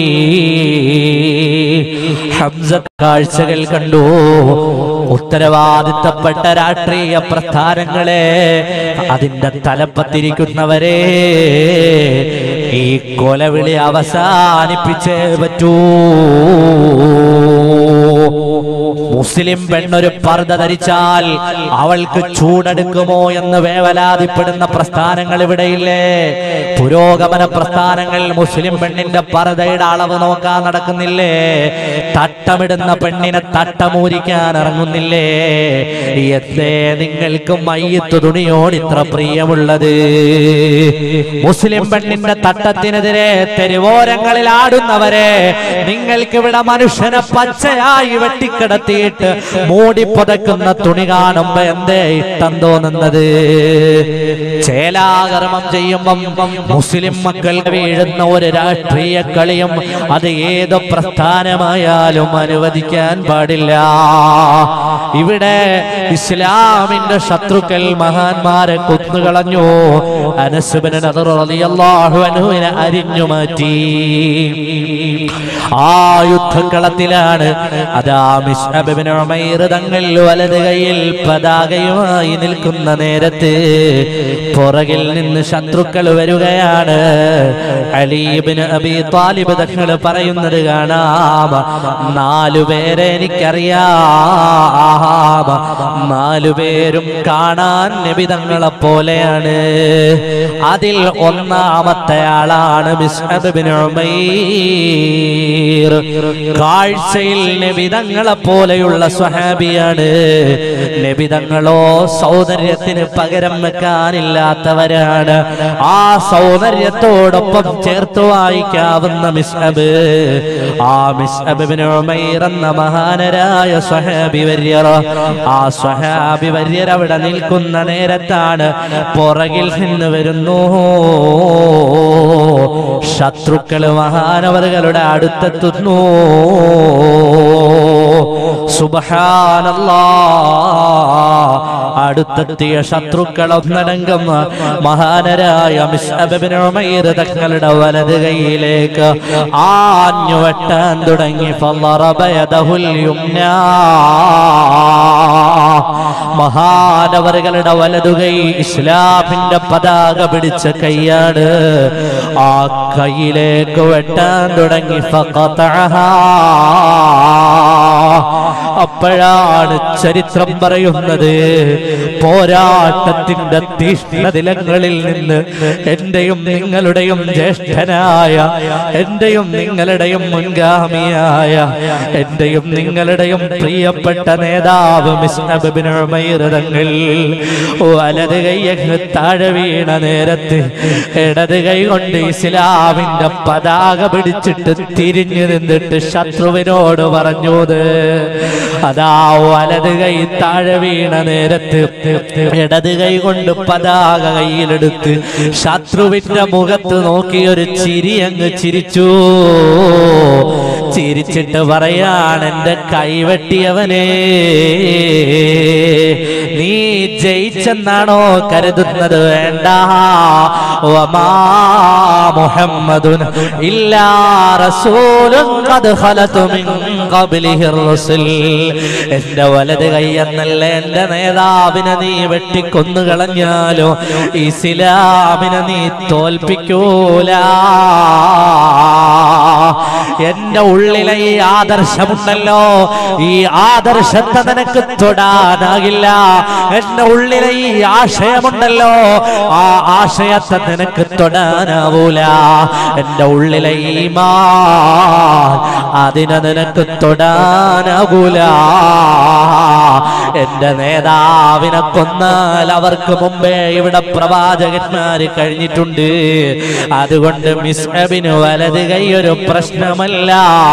ഹംസ കാഴ്ചകൾ കണ്ടു ഉത്തരവാദിത്തപ്പെട്ട രാഷ്ട്രീയ പ്രസ്ഥാനങ്ങളെ അതിന്റെ തലപ്പത്തിരിക്കുന്നവരെ ഈ കൊലവിളി അവസാനിപ്പിച്ചേ പറ്റൂ മുസ്ലിം പെണ്ണൊരു പർദ്ദ ധരിച്ചാൽ അവൾക്ക് ചൂടെടുക്കുമോ എന്ന് വേവലാതിപ്പെടുന്ന പ്രസ്ഥാനങ്ങൾ ഇവിടെയില്ലേ പുരോഗമന പ്രസ്ഥാനങ്ങൾ മുസ്ലിം പെണ്ണിന്റെ പർദ്ദയുടെ അളവ് നോക്കാൻ നടക്കുന്നില്ലേ തട്ടമിടുന്ന പെണ്ണിനെ തട്ടമൂരിക്കാൻ ഇറങ്ങുന്നില്ലേ എന്തേ നിങ്ങൾക്ക് മയ്യത്ത് തുണിയോട് ഇത്ര പ്രിയമുള്ളത് മുസ്ലിം പെണ്ണിന്റെ തട്ടത്തിനെതിരെ തെരുവോരങ്ങളിൽ ആടുന്നവരെ നിങ്ങൾക്ക് ഇവിടെ മനുഷ്യനെ പച്ചയായി വെട്ടിക്കിടത്തിയിട്ട് മൂടിപ്പുതക്കുന്ന തുണി കാണുമ്പോ എന്തേ ഇഷ്ടം തോന്നുന്നത് ചേലാകർമ്മം ചെയ്യുമ്പം മുസ്ലിം മക്കൾ വീഴുന്ന ഒരു രാഷ്ട്രീയ കളിയും അത് ഏത് പ്രസ്ഥാനമായാലും അനുവദിക്കാൻ പാടില്ല ഇവിടെ ഇസ്ലാമിന്റെ ശത്രുക്കൾ മഹാന്മാരെ കൊന്നുകളഞ്ഞു അനസുബിനെ അനുവിനെ അരിഞ്ഞു മാറ്റി ആ യുദ്ധക്കളത്തിലാണ് അതാ മിസ്ഹബിന് ഉമൈർ തങ്ങൾ വലത് കൈയിൽ പതാകയുമായി നിൽക്കുന്ന നേരത്ത് പുറകിൽ നിന്ന് ശത്രുക്കൾ വരികയാണ് അലീബിന് അബി താലിബ് തങ്ങൾ പറയുന്നത് കാണാം നാലു പേരെ എനിക്കറിയാം നാലു പേരും കാണാൻ നബി തങ്ങളെ പോലെയാണ് അതിൽ ഒന്നാമത്തെ ആളാണ് മിസ്ഹബ് ബിൻ ഉമൈർ കാഴ്ചയിൽ നബി തങ്ങളെ പോലെയുള്ള സ്വഹാബിയാണ് നബിതങ്ങളോ സൗന്ദര്യത്തിന് പകരം വെക്കാനില്ലാത്തവരാണ് ആ സൗന്ദര്യത്തോടൊപ്പം ചേർത്ത് വായിക്കാവുന്ന മിസ്ഹബ് ആ മിസ്ഹബിന് ഉമൈർ എന്ന മഹാനരായ സ്വഹാബി വര്യർ ആ സ്വഹാബി വര്യർ അവിടെ നിൽക്കുന്ന നേരത്താണ് പുറകിൽ നിന്ന് വരുന്നു ശത്രുക്കള് മഹാനവറുകളുടെ അടുത്തെത്തുന്നു സുബഹാനല്ലാ അടുത്തെത്തിയ ശത്രുക്കൾ ഒന്നടങ്കം മഹാനരായ മിസ്അബിന് ഉമൈർ തങ്ങളുടെ വലത് കൈയിലേക്ക് ആഞ്ഞു വെട്ടാൻ തുടങ്ങി ഫളറബ യദഹുൽ യുംനാ മഹാനവറുകളുടെ വലതുകൈ ഇസ്ലാമിന്റെ പതാക പിടിച്ച കൈയാണ് ആ കൈയിലേക്ക് വെട്ടാൻ തുടങ്ങി ഫഖതഅഹാ. അപ്പോഴാണ് ചരിത്രം പറയുന്നത് പോരാട്ടത്തിന്റെ തീഷ്ണതിലങ്ങളിൽ നിന്ന് എന്റെയും നിങ്ങളുടെയും ജ്യേഷ്ഠനായ എന്റെയും നിങ്ങളുടെയും മുൻഗാമിയായ എന്റെയും നിങ്ങളുടെയും പ്രിയപ്പെട്ട നേതാവ് മിസ്നബിൻ ഉമൈർ വലത് കൈ അങ്ങ് താഴെ വീണ നേരത്ത് ഇടത് കൈ കൊണ്ട് ഇസ്ലാമിന്റെ പതാക പിടിച്ചിട്ട് തിരിഞ്ഞു നിന്നിട്ട് ശത്രുവിനോട് പറഞ്ഞത് അതാ വലത് കൈ താഴെ വീണ നേരത്ത് ഇടത് കൈ കൊണ്ട് പതാക കയ്യിലെടുത്ത് ശത്രുവിന്റെ മുഖത്ത് നോക്കി ഒരു ചിരി അങ്ങ് ചിരിച്ചു ചിരിച്ചിട്ട് പറയാണ് എന്റെ കൈവെട്ടിയവനെ നീ ജയിച്ചെന്നാണോ കരുതുന്നത് വേണ്ട വമാ മുഹമ്മദുൻ ഇല്ലാ റസൂലുൻ ഖദ് ഖലതു മിൻ ഖബ്ലിഹിർ റസുൽ എന്റെ വലത് കൈ എന്നല്ല എന്റെ നേതാവിനെ നീ വെട്ടിക്കൊന്നു കളഞ്ഞാലോ ഇസ്ലാമിനെ നീ തോൽപ്പിക്കൂല എന്റെ ഉള്ളിലെ ഈ ആദർശമുണ്ടല്ലോ ഈ ആദർശത്തെ നിനക്ക് തൊടാനാകില്ല എന്റെ ഉള്ളിലെ ഈ ആശയമുണ്ടല്ലോ ആ ആശയത്തെ നിനക്ക് തൊടാനാവൂല എന്റെ ഉള്ളിലെ ഈമാ അതിനെ നിനക്ക് തൊടാനാകൂല എന്റെ നേതാവിനെ കൊന്നാൽ അവർക്ക് മുമ്പേ ഇവിടെ പ്രവാചകന്മാര് കഴിഞ്ഞിട്ടുണ്ട് അതുകൊണ്ട് മിസ്ഹബിന് വലത് കൈ ഒരു പ്രശ്നമല്ല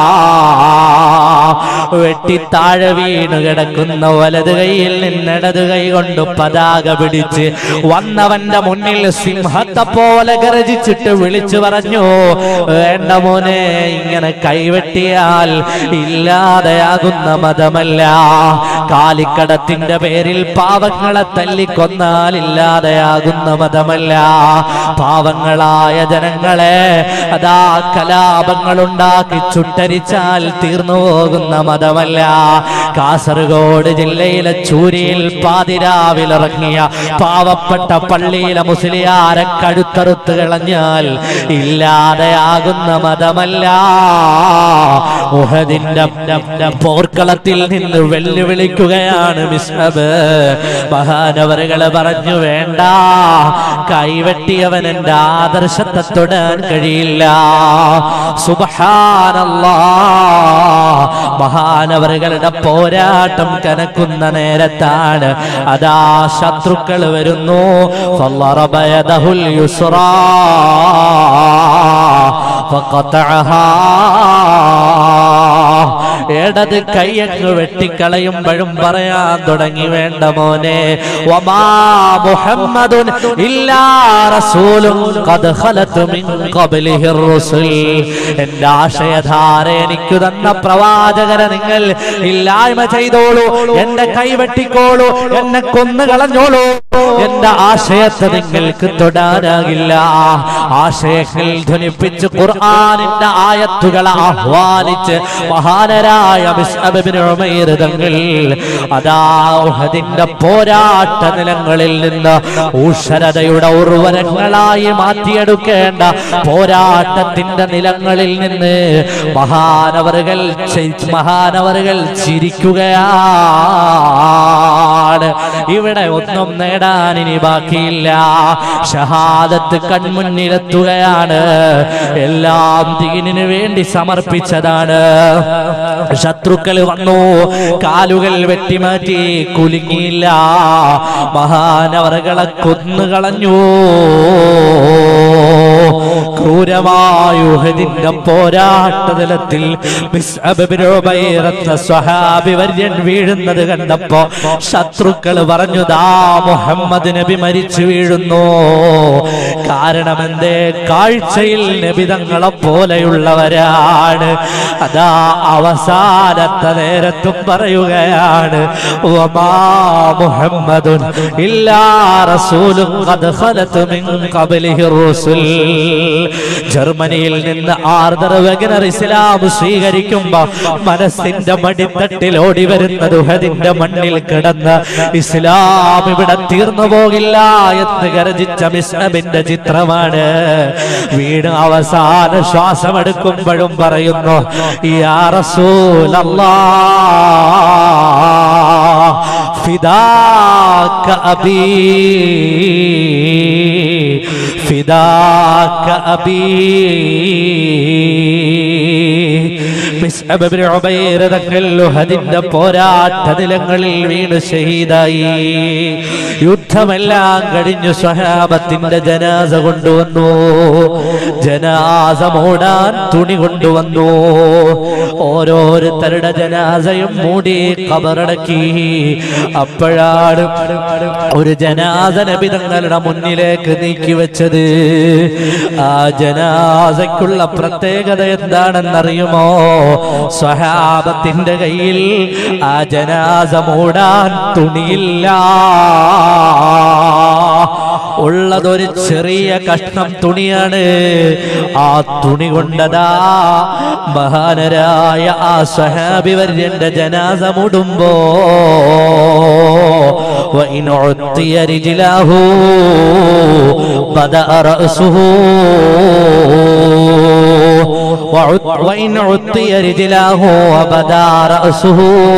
വെട്ടി താഴെ വീണ് കിടക്കുന്ന വലത് കൈയിൽ നിന്നിടത് കൈ കൊണ്ട് പതാക പിടിച്ച് വന്നവന്റെ മുന്നിൽ സിംഹത്തെ പോലെ ഗർജിച്ചിട്ട് വിളിച്ചു പറഞ്ഞു വേണ്ട മോനെ ഇങ്ങനെ കൈവെട്ടിയാൽ ഇല്ലാതെയാകുന്ന മതമല്ല കാലിക്കടത്തിന്റെ പേരിൽ പാവങ്ങളെ തല്ലിക്കൊന്നാൽ ഇല്ലാതെയാകുന്ന മതമല്ല പാവങ്ങളായ ജനങ്ങളെ അതാ കലാപങ്ങൾ ഉണ്ടാക്കി ചുട്ടരിച്ചാൽ തീർന്നു പോകുന്ന മതമല്ല കാസർഗോഡ് ജില്ലയിലെ ചൂരിയിൽ പാതിരാവിലിറങ്ങിയ പാവപ്പെട്ട പള്ളിയിലെ മുസ്ലിയാരെ കഴുത്തറുത്ത് കളഞ്ഞാൽ ഇല്ലാതെയാകുന്ന മതമല്ല ഉഹദിന്റെ പോർക്കളത്തിൽ നിന്ന് വെല്ലുവിളിക്കുകയാണ് മിസ്ഹബ് മഹാനവറുകള് പറഞ്ഞു വേണ്ട കൈവെട്ടിയവൻ എന്റെ ആദർശത്തെ തൊടാൻ കഴിയില്ല സുബഹാനല്ലാ മഹാനവറുകളുടെ പോരാട്ടം കനക്കുന്ന നേരത്താണ് അതാ ശത്രുക്കൾ വരുന്നു فضرب يده اليسرى فقطعها ഇടത് കൈയങ്ങ് വെട്ടിക്കളയുമ്പോഴും പറയാൻ തുടങ്ങി വേണ്ട മോനെ വമാ മുഹമ്മദുൻ ഇല്ലാ റസൂലും ഖദ് ഖലതു മിൻ ഖബ്ലിഹിർ റുസുൽ എന്റെ ആശയധാര എനിക്ക് തന്ന പ്രവാചകരെ നിങ്ങൾ ഇല്ലായ്മ ചെയ്തോളൂ എന്റെ കൈ വെട്ടിക്കോളൂ എന്നെ കൊന്നു കളഞ്ഞോളൂ എന്റെ ആശയത്തെ നിങ്ങൾക്ക് തൊടാനാകില്ല ആശയങ്ങൾ ധ്വനിപ്പിച്ച് ഖുർആനിന്റെ ആയത്തുകളെ ആഹ്വാനിച്ച് മഹാനരായ മിസ്അബിന് ഉമൈർ തങ്ങൾ അതാ ഉഹദിന്റെ പോരാട്ട നിലങ്ങളിൽ നിന്ന് ഊഷരതയുടെ ഉർവരങ്ങളായി മാറ്റിയെടുക്കേണ്ട പോരാട്ടത്തിന്റെ നിലങ്ങളിൽ നിന്ന് മഹാനവറുകൾ ചി- മഹാനവറുകൾ ചിരിക്കുകയാണ് ആണ് ഇവിടെ ഒന്നും നേടാൻ ഇനി ബാക്കിയില്ല ഷഹാദത്ത് കൺമുന്നിലെത്തുകയാണ് എല്ലാം ദീനിനു വേണ്ടി സമർപ്പിച്ചതാണ് ശത്രുക്കൾ വന്നു കാലുകൾ വെട്ടിമാറ്റി കുലുങ്ങിയില്ല മഹാനവറുകളെ കൊന്നുകളഞ്ഞു ക്രൂരമായുഹദിന്റെ പോരാട്ടതലത്തിൽ സ്വഹാബി വര്യൻ വീഴുന്നത് കണ്ടപ്പോ ശത്രുക്കൾ പറഞ്ഞു ദാ മുഹമ്മദ് നബി മരിച്ചു വീഴുന്നു കാരണം എന്തേ കാഴ്ചയിൽ നബിതങ്ങളെ പോലെയുള്ളവരാണ് അതാ അവസാനത്തെ നേരത്തും പറയുകയാണ് വമാ മുഹമ്മദുൻ ഇല്ലാ റസൂലും ഖദ് ഖലത് മിൻ ഖബ്ലിഹി റുസുൽ ജർമ്മനിയിൽ നിന്ന് ആർദർ വെഗനർ ഇസ്ലാം സ്വീകരിക്കുമ്പോ മനസ്സിന്റെ മടിത്തട്ടിൽ ഓടി വരുന്നത് ഉഹദിന്റെ മണ്ണിൽ കിടന്ന് ഇസ്ലാം ഇവിടെ തീർന്നു പോകില്ല എന്ന് ഗർജിച്ച മിസ്ഹബിന്റെ ചിത്രമാണ് വീട് അവസാന ശ്വാസമെടുക്കുമ്പോഴും പറയുന്നു യാ റസൂലല്ലാ ഫിദാക അബീ ഫിദാക അബീ മിസ്അബ് ഇബ്നു ഉബൈർ തങ്ങൾ ഉഹദിന്റെ പോരാട്ടനിലങ്ങളിൽ വീണ് ഷഹീദായി യുദ്ധമെല്ലാം കഴിഞ്ഞു സ്വഹാബത്തിന്റെ ജനാസ കൊണ്ടുവന്നു ജനാസ മൂടാൻ തുണി കൊണ്ടുവന്നു ഓരോരുത്തരുടെ ജനാസയും മൂടി കബറടക്കി അപ്പോഴാണ് ഒരു ജനാസ നബി തങ്ങളുടെ മുന്നിലേക്ക് നീക്കി വെച്ചത് ആ ജനാസയ്ക്കുള്ള പ്രത്യേകത എന്താണെന്നറിയുമോ സ്വഹാബത്തിന്റെ കയ്യിൽ ആ ജനാസ മൂടാൻ തുണിയില്ല ഉള്ളതൊരു ചെറിയ കഷ്ണം തുണിയാണ് ആ തുണി കൊണ്ടതാ മഹാനരായ ആ സ്വഹാബി വര്യന്റെ ജനാസ മുടുമ്പോ وإن عطي رجله بدأ رأسه وعط وإن عطي رجله وبدا رأسه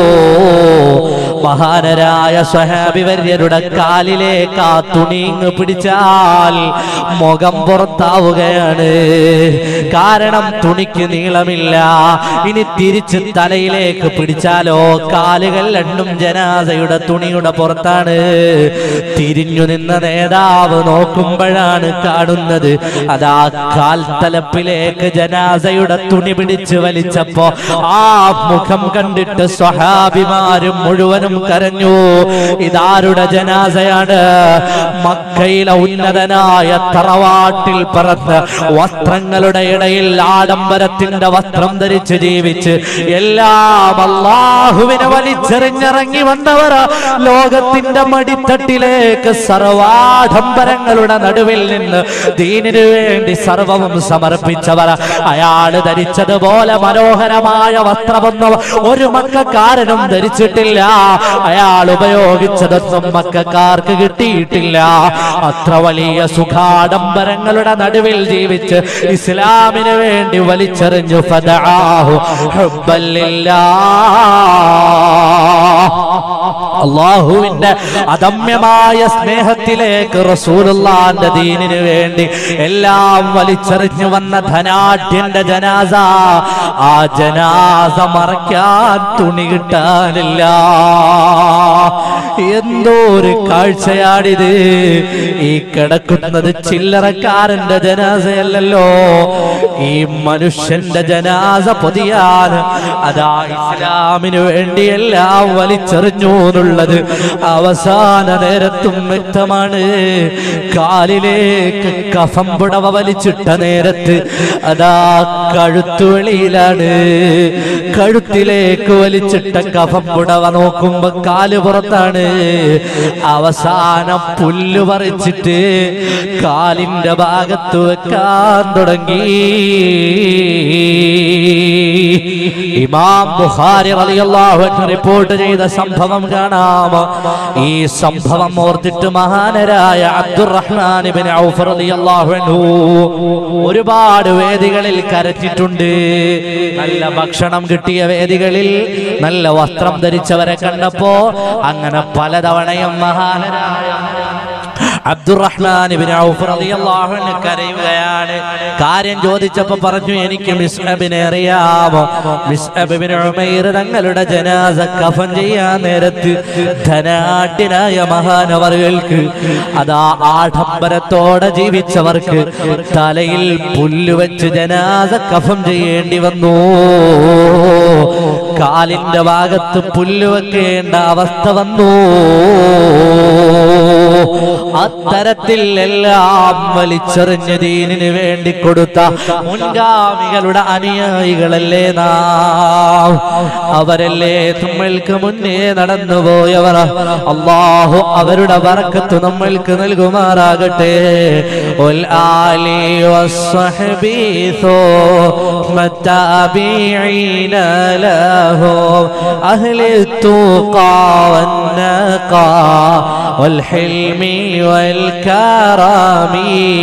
മഹാനരായ സ്വഹാബി വര്യരുടെ കാലിലേക്ക് ആ തുണിങ് പിടിച്ചാൽ മുഖം പുറത്താവുകയാണ് കാരണം തുണിക്ക് നീളമില്ല ഇനി തിരിച്ച് തലയിലേക്ക് പിടിച്ചാലോ കാലുകൾ രണ്ടും ജനാസയുടെ തുണിയുടെ പുറത്താണ് തിരിഞ്ഞു നിന്ന നേതാവ് നോക്കുമ്പോഴാണ് കാണുന്നത് അതാ കാൽത്തലപ്പിലേക്ക് ജനാസയുടെ തുണി പിടിച്ച് വലിച്ചപ്പോ ആ മുഖം കണ്ടിട്ട് സ്വഹാബിമാരും മുഴുവനും കരഞ്ഞു ഇതാരുടെ ജനാസയാണ് മക്കയിലെ ഉന്നതനായ തറവാട്ടിൽ പറന്ന് വസ്ത്രങ്ങളുടെ ഇടയിൽ ആഡംബരത്തിന്റെ വസ്ത്രം ധരിച്ച് ജീവിച്ച് എല്ലാം അള്ളാഹുവിനെ വലിച്ചെറിഞ്ഞിറങ്ങി വന്നവർ ലോകത്തിന്റെ മടിത്തട്ടിലേക്ക് സർവാഡംബരങ്ങളുടെ നടുവിൽ നിന്ന് ദീനിനു വേണ്ടി സർവവും സമർപ്പിച്ചവർ അയാള് ധരിച്ചതുപോലെ മനോഹരമായ വസ്ത്രമൊന്നും ഒരു മക്കാരനും ധരിച്ചിട്ടില്ല അയാൾ ഉപയോഗിച്ചതൊന്നും മക്കാർക്ക് കിട്ടിയിട്ടില്ല അത്ര വലിയ സുഖാഡംബരങ്ങളുടെ നടുവിൽ ജീവിച്ച് ഇസ്ലാമിന് വേണ്ടി വലിച്ചെറിഞ്ഞു ഫദആഹു ഹുബ്ബല്ലില്ലാ അള്ളാഹുവിന്റെ അദമ്യമായ സ്നേഹത്തിലേക്ക് റസൂലുള്ളാന്റെ ദീനിനു വേണ്ടി എല്ലാം വലിച്ചെറിഞ്ഞു വന്ന ധനാഢ്യന്റെ ജനാസ ആ ജനാസ മറയ്ക്കാൻ തുണി കിട്ടാനില്ല എന്തോ ഒരു കാഴ്ചയാണിത് ഈ കിടക്കുന്നത് ചില്ലറക്കാരന്റെ ജനാസയല്ലല്ലോ ഈ മനുഷ്യന്റെ ജനാസ പൊതിയാൻ അതാ ഇസ്ലാമിന് വേണ്ടി എല്ലാം വലിച്ചെറിഞ്ഞു എന്നുള്ളത് അവസാന നേരത്തും വ്യക്തമാണ് കാലിലേക്ക് കഫം പുടവ വലിച്ചിട്ട നേരത്ത് അതാ കഴുത്തുവെളിയിലാണ് കഴുത്തിലേക്ക് വലിച്ചിട്ട കഫം പുടവ നോക്കുമ്പോ കാല് പുറത്താണ് അവസാനം പുല്ല് പറിച്ചിട്ട് കാലിന്റെ ഭാഗത്ത് വെക്കാൻ തുടങ്ങി ഇമാം ബുഖാരി റളിയല്ലാഹു അൻഹു റിപ്പോർട്ട് ചെയ്ത സംഭവം കാണാം ഈ സംഭവം ഓർത്തിട്ട് മഹാനരായ അബ്ദുറഹ്മാൻ ഇബ്നു ഔഫ് റളിയല്ലാഹു അൻഹു ഒരുപാട് വേദികളിൽ കരച്ചിട്ടുണ്ട് നല്ല ഭക്ഷണം കിട്ടിയ വേദികളിൽ നല്ല വസ്ത്രം ധരിച്ചവരെ കണ്ടപ്പോ അങ്ങനെ പലതവണയും മഹാനരായ അബ്ദുറഹ്മാൻ ഇബ്നു ഔഫ് റളിയല്ലാഹു അൻഹു കരയുകയാണ് കാര്യം ചോദിച്ചപ്പോൾ പറഞ്ഞു എനിക്ക് മിസ്അബിനെ അറിയാമോ മിസ്അബ് ഇബ്നു ഉമൈർ തങ്ങളുടെ ജനാസ കഫൻ ചെയ്യാൻ നേരത്ത് ധനാഢ്യനായ മഹാനവറുകൾക്ക് അതാ ആഡംബരത്തോടെ ജീവിച്ചവർക്ക് തലയിൽ പുല്ലുവെച്ച് ജനാസ കഫം ചെയ്യേണ്ടി വന്നു കാലിന്റെ ഭാഗത്ത് പുല്ലുവെക്കേണ്ട അവസ്ഥ വന്നു അത്തരത്തിൽ എല്ലാം വലിച്ചെറിഞ്ഞ ദീനിന് വേണ്ടി കൊടുത്ത മുൻഗാമികളുടെ അനുയായികളല്ലേ നാം അവരല്ലേ നമ്മൾക്ക് മുന്നേ നടന്നുപോയവർ അള്ളാഹു അവരുടെ വറക്കത്ത് നമ്മൾക്ക് നൽകുമാറാകട്ടെ ഉൽ ആലി വസ്സഹബി ثم التابعين لهم أهل التقى والنقى والحلم والكرم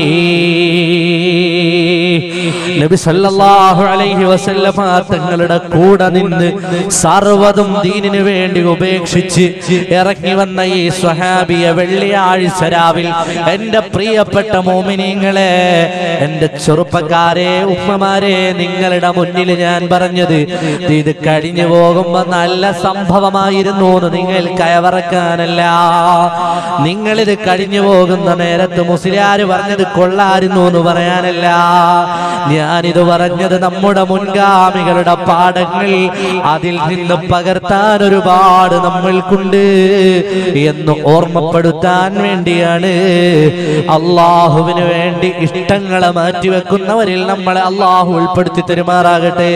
നബി സല്ലല്ലാഹു അലൈഹി വസല്ലമ തങ്ങളുടെ കൂടെ നിന്ന് സർവ്വതും ദീനിനു വേണ്ടി ഉപേക്ഷിച്ച് ഇറങ്ങി വന്ന ഈ സ്വഹാബിയ വെള്ളിയാഴ്ച രാവിൽ എന്റെ പ്രിയപ്പെട്ട മോമിനിങ്ങളെ എന്റെ ചെറുപ്പക്കാരെ ഉമ്മമാരെ നിങ്ങളുടെ മുന്നിൽ ഞാൻ പറഞ്ഞത് ഇത് കഴിഞ്ഞു പോകുമ്പോ നല്ല സംഭവമായിരുന്നു എന്ന് നിങ്ങൾ കയവറക്കാനല്ല നിങ്ങളിത് കഴിഞ്ഞു പോകുന്ന നേരത്ത് മുസ്ലിയാര് പറഞ്ഞത് കൊള്ളായിരുന്നു എന്ന് പറയാനല്ല ഞാനിത് പറഞ്ഞത് നമ്മുടെ മുൻഗാമികളുടെ പാഠങ്ങൾ അതിൽ നിന്ന് പകർത്താൻ ഒരുപാട് നമ്മൾക്കുണ്ട് എന്ന് ഓർമ്മപ്പെടുത്താൻ വേണ്ടിയാണ് അള്ളാഹുവിന് വേണ്ടി ഇഷ്ടങ്ങളെ മാറ്റിവെക്കുന്നവരിൽ നമ്മളെ അള്ളാഹു ഉൾപ്പെടുത്തി തെരുമാറാകട്ടെ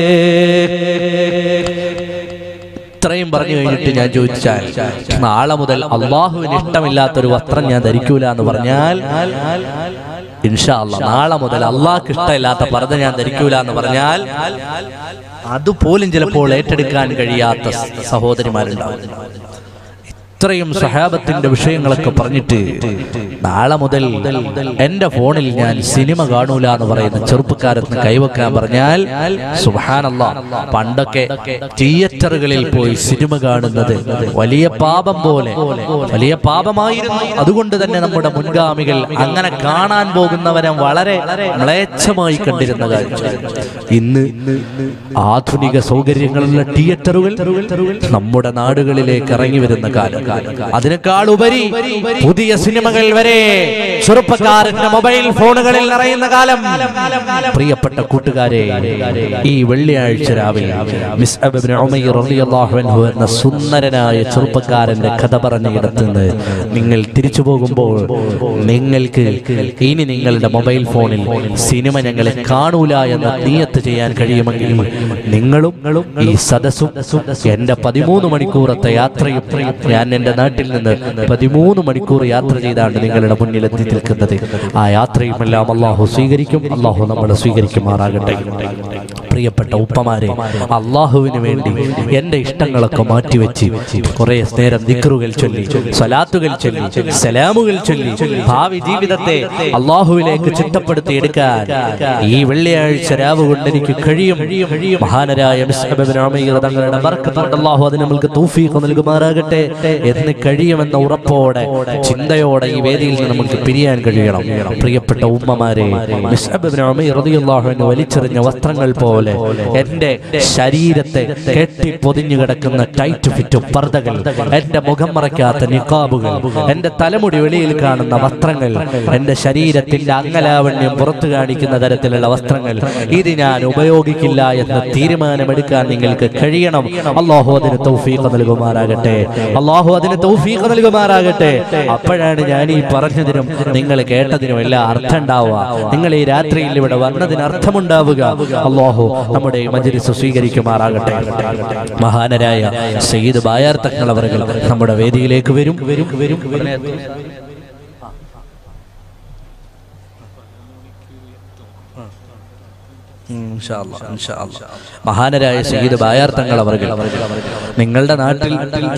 ഇത്രയും പറഞ്ഞു കഴിഞ്ഞിട്ട് ഞാൻ ചോദിച്ചാൽ നാളെ മുതൽ അള്ളാഹുവിന് ഇഷ്ടമില്ലാത്തൊരു വസ്ത്രം ഞാൻ ധരിക്കൂല എന്ന് പറഞ്ഞാൽ ഇൻഷാ അല്ലാ നാളെ മുതൽ അള്ളാഹ്ക്ക് ഇഷ്ടമില്ലാത്ത പർദ്ദ ഞാൻ ധരിക്കൂല എന്ന് പറഞ്ഞാൽ അതുപോലും ചിലപ്പോൾ ഏറ്റെടുക്കാൻ കഴിയാത്ത സഹോദരിമാരുണ്ടാവും ഇത്രയും സഹാബത്തിന്റെ വിഷയങ്ങളൊക്കെ പറഞ്ഞിട്ട് നാളെ മുതൽ എന്റെ ഫോണിൽ ഞാൻ സിനിമ കാണൂല എന്ന് പറയുന്ന ചെറുപ്പക്കാരത്തിന് കൈവെക്കാൻ പറഞ്ഞാൽ സുഹാനല്ല പണ്ടൊക്കെ തിയേറ്ററുകളിൽ പോയി സിനിമ കാണുന്നത് വലിയ പാപം പോലെ വലിയ പാപമായിരുന്നു അതുകൊണ്ട് തന്നെ നമ്മുടെ മുൻഗാമികൾ അങ്ങനെ കാണാൻ പോകുന്നവരെ വളരെ മ്ലേച്ഛമായി കണ്ടിരുന്ന കാഴ്ച ഇന്ന് ആധുനിക സൗകര്യങ്ങളുള്ള തിയേറ്ററുകൾ നമ്മുടെ നാടുകളിലേക്ക് ഇറങ്ങി വരുന്ന കാലം അതിനേക്കാൾ ഉപരി പുതിയ സിനിമകൾ വരെ ചെറുപ്പക്കാരന്റെ മൊബൈൽ ഫോണുകളിൽ നിറയുന്ന കാലം പ്രിയപ്പെട്ട കൂട്ടുകാരെ ഈ വെള്ളിയാഴ്ച രാവിലെ മിസ് അബ്ബിന് ഉമൈർ റളിയല്ലാഹു അൻഹു എന്ന സുന്ദരനായ ചെറുപ്പക്കാരന്റെ കഥ പറഞ്ഞിടത്ത് നിന്ന് നിങ്ങൾ തിരിച്ചു പോകുമ്പോൾ നിങ്ങൾക്ക് ഇനി നിങ്ങളുടെ മൊബൈൽ ഫോണിൽ സിനിമ ഞങ്ങളെ കാണൂല എന്ന നീയത്ത് ചെയ്യാൻ കഴിയുമെങ്കിൽ നിങ്ങളും ഈ സദസ്സും എന്റെ പതിമൂന്ന് മണിക്കൂറത്തെ യാത്രയും ഞാൻ എന്റെ നാട്ടിൽ നിന്ന് പതിമൂന്ന് മണിക്കൂർ യാത്ര ചെയ്താണ് നിങ്ങളുടെ മുന്നിൽ എത്തി നിൽക്കുന്നത് ആ യാത്രയും എല്ലാം അള്ളാഹു സ്വീകരിക്കും അള്ളാഹു നമ്മളെ സ്വീകരിക്കുമാറാകട്ടെ പ്രിയപ്പെട്ട ഉപ്പമാരെ അള്ളാഹുവിന് വേണ്ടി എന്റെ ഇഷ്ടങ്ങളൊക്കെ മാറ്റിവെച്ച് കുറെ നേരം ദിക്റുകൾ ചൊല്ലി സ്വലാത്തുകൾ ചൊല്ലി സലാമുകൾ ചൊല്ലി ഭാവി ജീവിതത്തെ അള്ളാഹുവിലേക്ക് ചിട്ടപ്പെടുത്തി എടുക്കാൻ ഈ വെള്ളിയാഴ്ച രാവ് കൊണ്ട് എനിക്ക് കഴിയും മഹാനരായ മിസ്അബ് ഇബ്നു ഉമൈർ തങ്ങളുടെ ബർക്കത്ത് കൊണ്ട് അള്ളാഹു അതിന് നമ്മൾക്ക് തൗഫീഖ് നൽകുമാറാകട്ടെ എന്ന് കഴിയുമെന്ന ഉറപ്പോടെ ചിന്തയോടെ ഈ വേദിയിൽ നിന്ന് നമുക്ക് പിരിയാൻ കഴിയണം പ്രിയപ്പെട്ട ഉമ്മമാരെ മിസ്അബ് ഇബ്നു ഉമൈർ റളിയല്ലാഹു അൻഹു വലിച്ചെറിഞ്ഞ വസ്ത്രങ്ങൾ പോലെ എന്റെ ശരീരത്തെ കെട്ടി പൊതിഞ്ഞു കിടക്കുന്ന ടൈറ്റ് ഫിറ്റ് പർദ്ദകൾ എന്റെ മുഖം മറയ്ക്കാത്ത നിക്കാബുകൾ എന്റെ തലമുടി വെളിയിൽ കാണുന്ന വസ്ത്രങ്ങൾ എന്റെ ശരീരത്തിന്റെ അംഗലാവണ്യം പുറത്തു കാണിക്കുന്ന തരത്തിലുള്ള വസ്ത്രങ്ങൾ ഇത് ഞാൻ ഉപയോഗിക്കില്ല എന്ന തീരുമാനമെടുക്കാൻ നിങ്ങൾക്ക് കഴിയണം അള്ളാഹു അതിന് തൗഫീഖ് നൽകുമാറാകട്ടെ അള്ളാഹു അതിന് തൗഫീഖ് നൽകുമാറാകട്ടെ അപ്പോഴാണ് ഞാൻ ഈ പറഞ്ഞതിനും നിങ്ങൾ കേട്ടതിനും എല്ലാം അർത്ഥം ഉണ്ടാവുക നിങ്ങൾ ഈ രാത്രിയിൽ ഇവിടെ വന്നതിന് അർത്ഥമുണ്ടാവുക അള്ളാഹു നമ്മുടെ ഈ മജ്ലിസ് സ്വീകരിക്കുമാറാകട്ടെ മഹാനരായ സയ്യിദ് ബായാർ തങ്ങൾ അവർ നമ്മുടെ വേദിയിലേക്ക് വരും വരും വരും ഉം. ഇൻഷാ അല്ലാ, ഇൻഷാ അല്ലാ. മഹാനരായ സയ്യിദ് ബായാർ തങ്ങൾ അവർ നിങ്ങളുടെ നാട്ടിൽ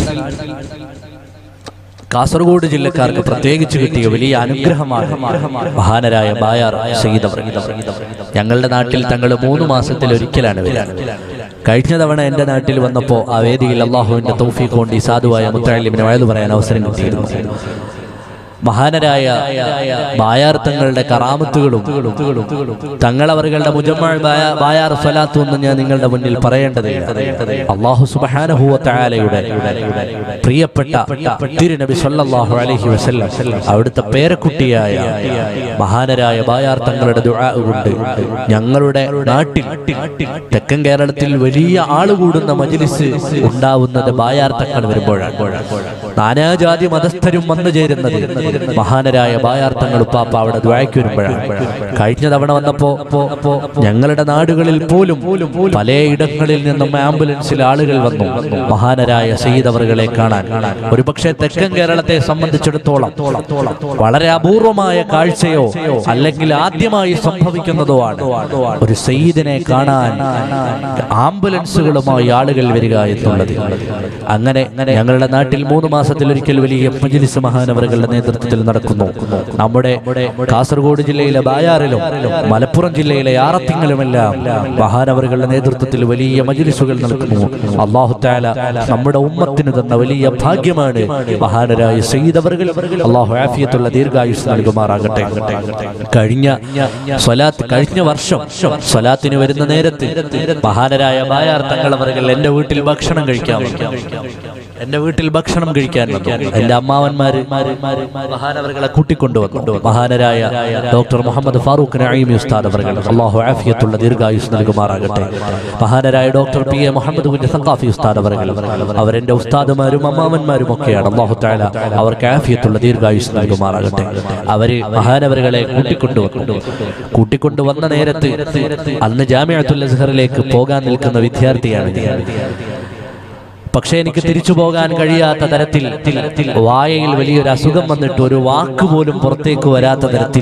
കാസർഗോഡ് ജില്ലക്കാർക്ക് പ്രത്യേകിച്ച് കിട്ടിയ വലിയ അനുഗ്രഹമാണ് മഹാനരായ ബായാർ സയ്യിദ് അവർ ഞങ്ങളുടെ നാട്ടിൽ തങ്ങൾ മൂന്ന് മാസത്തിൽ ഒരിക്കലാണ് വരിക കഴിഞ്ഞ തവണ എൻ്റെ നാട്ടിൽ വന്നപ്പോൾ ആ വേദിയിൽ അള്ളാഹുവിൻ്റെ തൗഫീഖ് കൊണ്ട് ഈ സാധുവായ മുത്തലിമിനെ വയത് പറയാൻ അവസരം കിട്ടിയിരുന്നു മഹാനരായ ബായാർത്ഥങ്ങളുടെ കറാമത്തുകളും തങ്ങളവറുകളുടെ മുജമ്മ ബായാർ സ്വലാത്തു എന്ന് ഞാൻ നിങ്ങളുടെ മുന്നിൽ പറയേണ്ടതില്ല അള്ളാഹു സുബാനഹുവലയുടെ പ്രിയപ്പെട്ട തിരുനബി സല്ലല്ലാഹു അലൈഹി വസല്ലം അവിടുത്തെ പേരക്കുട്ടിയായ മഹാനരായ ബായാർ തങ്ങളുടെ ദുആ കൊണ്ട് ഞങ്ങളുടെ നാട്ടിൽ തെക്കൻ കേരളത്തിൽ വലിയ ആള് കൂടുന്ന മജ്ലിസ് ഉണ്ടാവുന്നത് ബായാർ തങ്ങൾ വരുമ്പോഴാണ് നാനാജാതി മതസ്ഥരും വന്നു ചേരുന്നത് മഹാനരായ ബായാർത്ഥങ്ങൾ ഉപ്പാപ്പ അവിടെ ദ്വായ്ക്ക് വരുമ്പോഴാണ് കഴിഞ്ഞ തവണ വന്നപ്പോ ഞങ്ങളുടെ നാടുകളിൽ പോലും പലയിടങ്ങളിൽ നിന്നും ആംബുലൻസിൽ ആളുകൾ വന്നു മഹാനരായ സയ്യിദ് അവറുകളെ കാണാൻ ഒരുപക്ഷെ തെക്കൻ കേരളത്തെ സംബന്ധിച്ചിടത്തോളം വളരെ അപൂർവമായ കാഴ്ചയോ അല്ലെങ്കിൽ ആദ്യമായി സംഭവിക്കുന്നതോ ആണ് ഒരു സയ്യിദിനെ കാണാൻ ആംബുലൻസുകളുമായി ആളുകൾ വരിക എന്നുള്ളത് അങ്ങനെ ഞങ്ങളുടെ നാട്ടിൽ മൂന്ന് മാസത്തിൽ ഒരിക്കൽ വലിയ മജ്ലിസ് മഹാനവറുകളുടെ നേതൃത്വത്തിൽ നടക്കുന്നു നമ്മുടെ കാസർഗോഡ് ജില്ലയിലെ ബായാറിലും മലപ്പുറം ജില്ലയിലെ ആറത്തിങ്ങളിലുമെല്ലാം മഹാനവറുകളുടെ നേതൃത്വത്തിൽ വലിയ മജ്ലിസുകൾ നടക്കുന്നു അള്ളാഹു താല നമ്മുടെ ഉമ്മത്തിന് തന്ന വലിയ ഭാഗ്യമാണ് മഹാനരായ സയ്യിദവറുകൾ അള്ളാഹു ആഫിയത്തുള്ള ദീർഘായുസ് നൽകുമാറാകട്ടെ കഴിഞ്ഞ സ്വലാത്ത് കഴിഞ്ഞ വർഷം സ്വലാത്തിന് വരുന്ന നേരത്ത് മഹാനരായ ബായാർ തങ്ങളവറുകൾ എന്റെ വീട്ടിൽ ഭക്ഷണം കഴിക്കാൻ വന്നു. എന്റെ വീട്ടിൽ ഭക്ഷണം കഴിക്കാൻ വന്നു എന്റെ അമ്മാവന്മാര് മഹാനവറുകളെ കൂട്ടിക്കൊണ്ടുവന്നു മഹാനരായ ഡോക്ടർ മുഹമ്മദ് ഫാറൂഖ് നഈമി ഉസ്താദ് അവർ അള്ളാഹു ആഫിയത്തുള്ള ദീർഘായുസ് നൽകുമാറാകട്ടെ മഹാനരായ ഡോക്ടർ പി എ മുഹമ്മദ് കുഞ്ഞ് സഖാഫി ഉസ്താദ് അവർ അവരെന്റെ ഉസ്താദുമാരും അമ്മാവന്മാരും ഒക്കെയാണ് അള്ളാഹു താല അവർക്ക് ആഫിയത്തുള്ള ദീർഘായുസ് നൽകുമാറാകട്ടെ അവര് മഹാനവറുകളെ കൂട്ടിക്കൊണ്ടുവന്നു കൂട്ടിക്കൊണ്ടുവന്ന നേരത്ത് അന്ന് ജാമ്യത്തുൽ അസ്ഹറിലേക്ക് പോകാൻ നിൽക്കുന്ന വിദ്യാർത്ഥിയാണ് ഞാൻ പക്ഷേ എനിക്ക് തിരിച്ചു പോകാൻ കഴിയാത്ത തരത്തിൽ വായയിൽ വലിയൊരു അസുഖം വന്നിട്ട് ഒരു വാക്ക് പോലും പുറത്തേക്ക് വരാത്ത തരത്തിൽ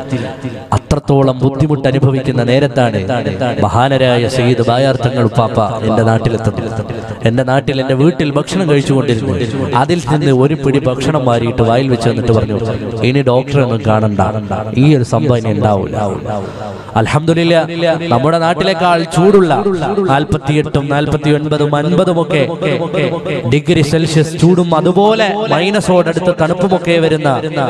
അത്രത്തോളം ബുദ്ധിമുട്ട് അനുഭവിക്കുന്ന നേരത്താണ് മഹാനരായ സയ്യിദ് ബായാർത്ഥങ്ങൾ പാപ്പ എന്റെ നാട്ടിലെത്തുന്നത് എന്റെ നാട്ടിൽ എന്റെ വീട്ടിൽ ഭക്ഷണം കഴിച്ചുകൊണ്ടിരുന്നു അതിൽ നിന്ന് ഒരു പിടി ഭക്ഷണം വാരിയിട്ട് വായിൽ വെച്ച് വന്നിട്ട് പറഞ്ഞു ഇനി ഡോക്ടറെ ഒന്നും കാണണ്ട ഈ ഒരു സംഭവം ഇനി ഉണ്ടാവില്ല അൽഹംദുലില്ല നമ്മുടെ നാട്ടിലേക്കാൾ ചൂടുള്ള നാൽപ്പത്തിയെട്ടും നാൽപ്പത്തി ഒൻപതും അൻപതും ഒക്കെ ഡിഗ്രി സെൽഷ്യസ് ചൂടും അതുപോലെ മൈനസോടടുത്ത് തണുപ്പുമൊക്കെ വരുന്ന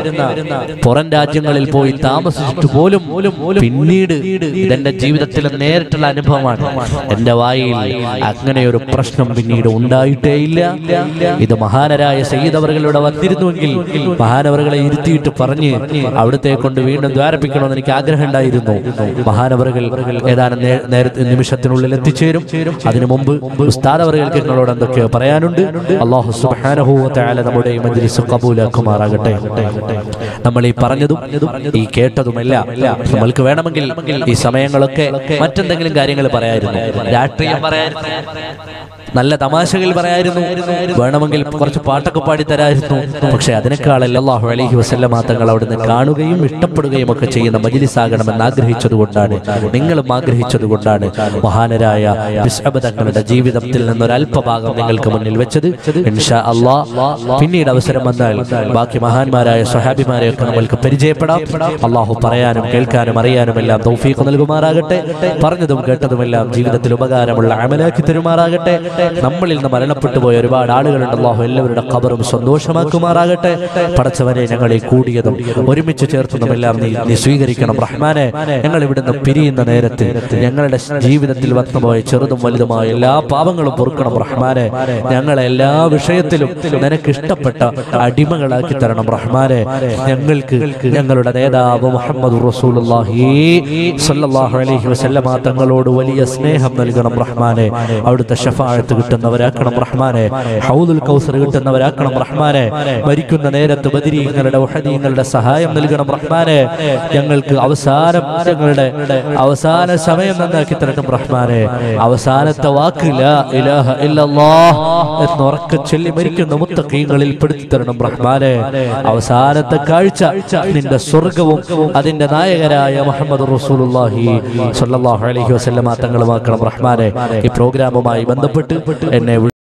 പുറം രാജ്യങ്ങളിൽ പോയി താമസിച്ചിട്ട് പോലും പിന്നീട് ഇതെന്റെ ജീവിതത്തിലെ നേരിട്ടുള്ള അനുഭവമാണ് എന്റെ വായിൽ അങ്ങനെ ഒരു പ്രശ്നം പിന്നീട് ഉണ്ടായിട്ടേ ഇല്ല ഇത് മഹാനരായ സയ്യിദ് അവറുകളുടെ വന്നിരുന്നുവെങ്കിൽ മഹാനവറുകളെ ഇരുത്തിയിട്ട് പറഞ്ഞ് അവിടുത്തെ കൊണ്ട് വീണ്ടും ദ്വാരപ്പിക്കണമെന്ന് എനിക്ക് ആഗ്രഹം ഉണ്ടായിരുന്നു മഹാനവറുകൾ ഏതാനും നേ- നേരത്തെ നിമിഷത്തിനുള്ളിൽ എത്തിച്ചേരും അതിനു മുമ്പ് ഉസ്താദ് അവറുകൾക്ക് നിങ്ങളോട് എന്തൊക്കെയോ പറയാനുണ്ട് അള്ളാഹു സുബ്ഹാനഹു വ തആല നമ്മുടെ ഈ മജ്ലിസ് കബൂലാക്കുമാറാകട്ടെ നമ്മൾ ഈ പറഞ്ഞതും ഈ കേട്ടതുമെല്ലാം നമ്മൾക്ക് വേണമെങ്കിൽ ഈ സമയങ്ങളൊക്കെ മറ്റെന്തെങ്കിലും കാര്യങ്ങൾ പറയായിരുന്നു രാഷ്ട്രീയം പറയായിരുന്നു നല്ല തമാശകൾ പറയായിരുന്നു വേണമെങ്കിൽ കുറച്ച് പാട്ടൊക്കെ പാടി തരായിരുന്നു പക്ഷെ അതിനേക്കാളല്ല അള്ളാഹു അലൈഹി വസല്ലമ തങ്ങൾ അവിടുന്ന് കാണുകയും ഇഷ്ടപ്പെടുകയും ഒക്കെ ചെയ്യുന്ന മജിലിസ് ആകണമെന്ന് ആഗ്രഹിച്ചത് കൊണ്ടാണ് നിങ്ങളും ആഗ്രഹിച്ചത് കൊണ്ടാണ് മഹാനരായ ബിസ്അബ് തങ്ങളുടെ ജീവിതത്തിൽ നിന്നൊരു അല്പഭാഗം നിങ്ങൾക്ക് മുന്നിൽ വെച്ചത് ഇൻഷാ അള്ളാ പിന്നീട് അവസരം വന്നാൽ ബാക്കി മഹാന്മാരായ സ്വഹാബിമാരെയൊക്കെ നമ്മൾക്ക് പരിചയപ്പെടാം അള്ളാഹു പറയാനും കേൾക്കാനും അറിയാനും എല്ലാം തൗഫീഖ് നൽകുമാറാകട്ടെ പറഞ്ഞതും കേട്ടതുമെല്ലാം ജീവിതത്തിൽ ഉപകാരമുള്ള അമലാക്കി തരുമാറാകട്ടെ നമ്മളിൽ നിന്ന് മരണപ്പെട്ടു പോയ ഒരുപാട് ആളുകളുണ്ട് അള്ളാഹു എല്ലാവരുടെ ഖബറും സന്തോഷമാക്കുമാറാകട്ടെ പടച്ചവനെ ഞങ്ങളെ കൂടിയതും ഒരുമിച്ച് ചേർത്തതുമെല്ലാം നീ നീ സ്വീകരിക്കണം റഹ്മാനെ ഞങ്ങൾ ഇവിടുന്ന് പിരിയുന്ന നേരത്ത് ഞങ്ങളുടെ ജീവിതത്തിൽ വന്നുപോയ ചെറുതും വലുതുമായ എല്ലാ പാപങ്ങളും പൊറുക്കണം റഹ്മാനെ ഞങ്ങളെ എല്ലാ വിഷയത്തിലും നിനക്ക് ഇഷ്ടപ്പെട്ട അടിമകളാക്കി തരണം റഹ്മാനെ ഞങ്ങൾക്ക് ഞങ്ങളുടെ നേതാവ് മുഹമ്മദ് റസൂലുള്ളാഹി സ്വല്ലല്ലാഹു അലൈഹി വസല്ലമ തങ്ങളോട് വലിയ സ്നേഹം നൽകണം റഹ്മാനെ അവിടുത്തെ ഷഫാഴത്ത് ഷഫാഅത്ത് കിട്ടുന്നവരാക്കണം റഹ്മാനെ ഹൗദുൽ കൗസർ കിട്ടുന്നവരാക്കണം റഹ്മാനെ മരിക്കുന്ന നേരത്ത് ബദിരീങ്ങളുടെ ഉഹദീങ്ങളുടെ സഹായം നൽകണം റഹ്മാനെ ഞങ്ങൾക്ക് അവസാനം ഞങ്ങളുടെ അവസാന സമയം നന്നാക്കി തരട്ടെ റഹ്മാനെ അവസാനത്തെ വാക്ക് ലാ ഇലാഹ ഇല്ലല്ലാഹ് എന്ന് ഉറക്കെ ചൊല്ലി മരിക്കുന്ന മുത്തക്കീങ്ങളിൽ പെടുത്തി തരണം റഹ്മാനെ അവസാനത്തെ കാഴ്ച നിന്റെ സ്വർഗവും അതിന്റെ നായകരായ മുഹമ്മദ് റസൂലുള്ളാഹി സ്വല്ലല്ലാഹു അലൈഹി വസല്ലമ തങ്ങളുമാക്കണം റഹ്മാനെ ഈ പ്രോഗ്രാമുമായി ബന്ധപ്പെട്ട് എന്നെ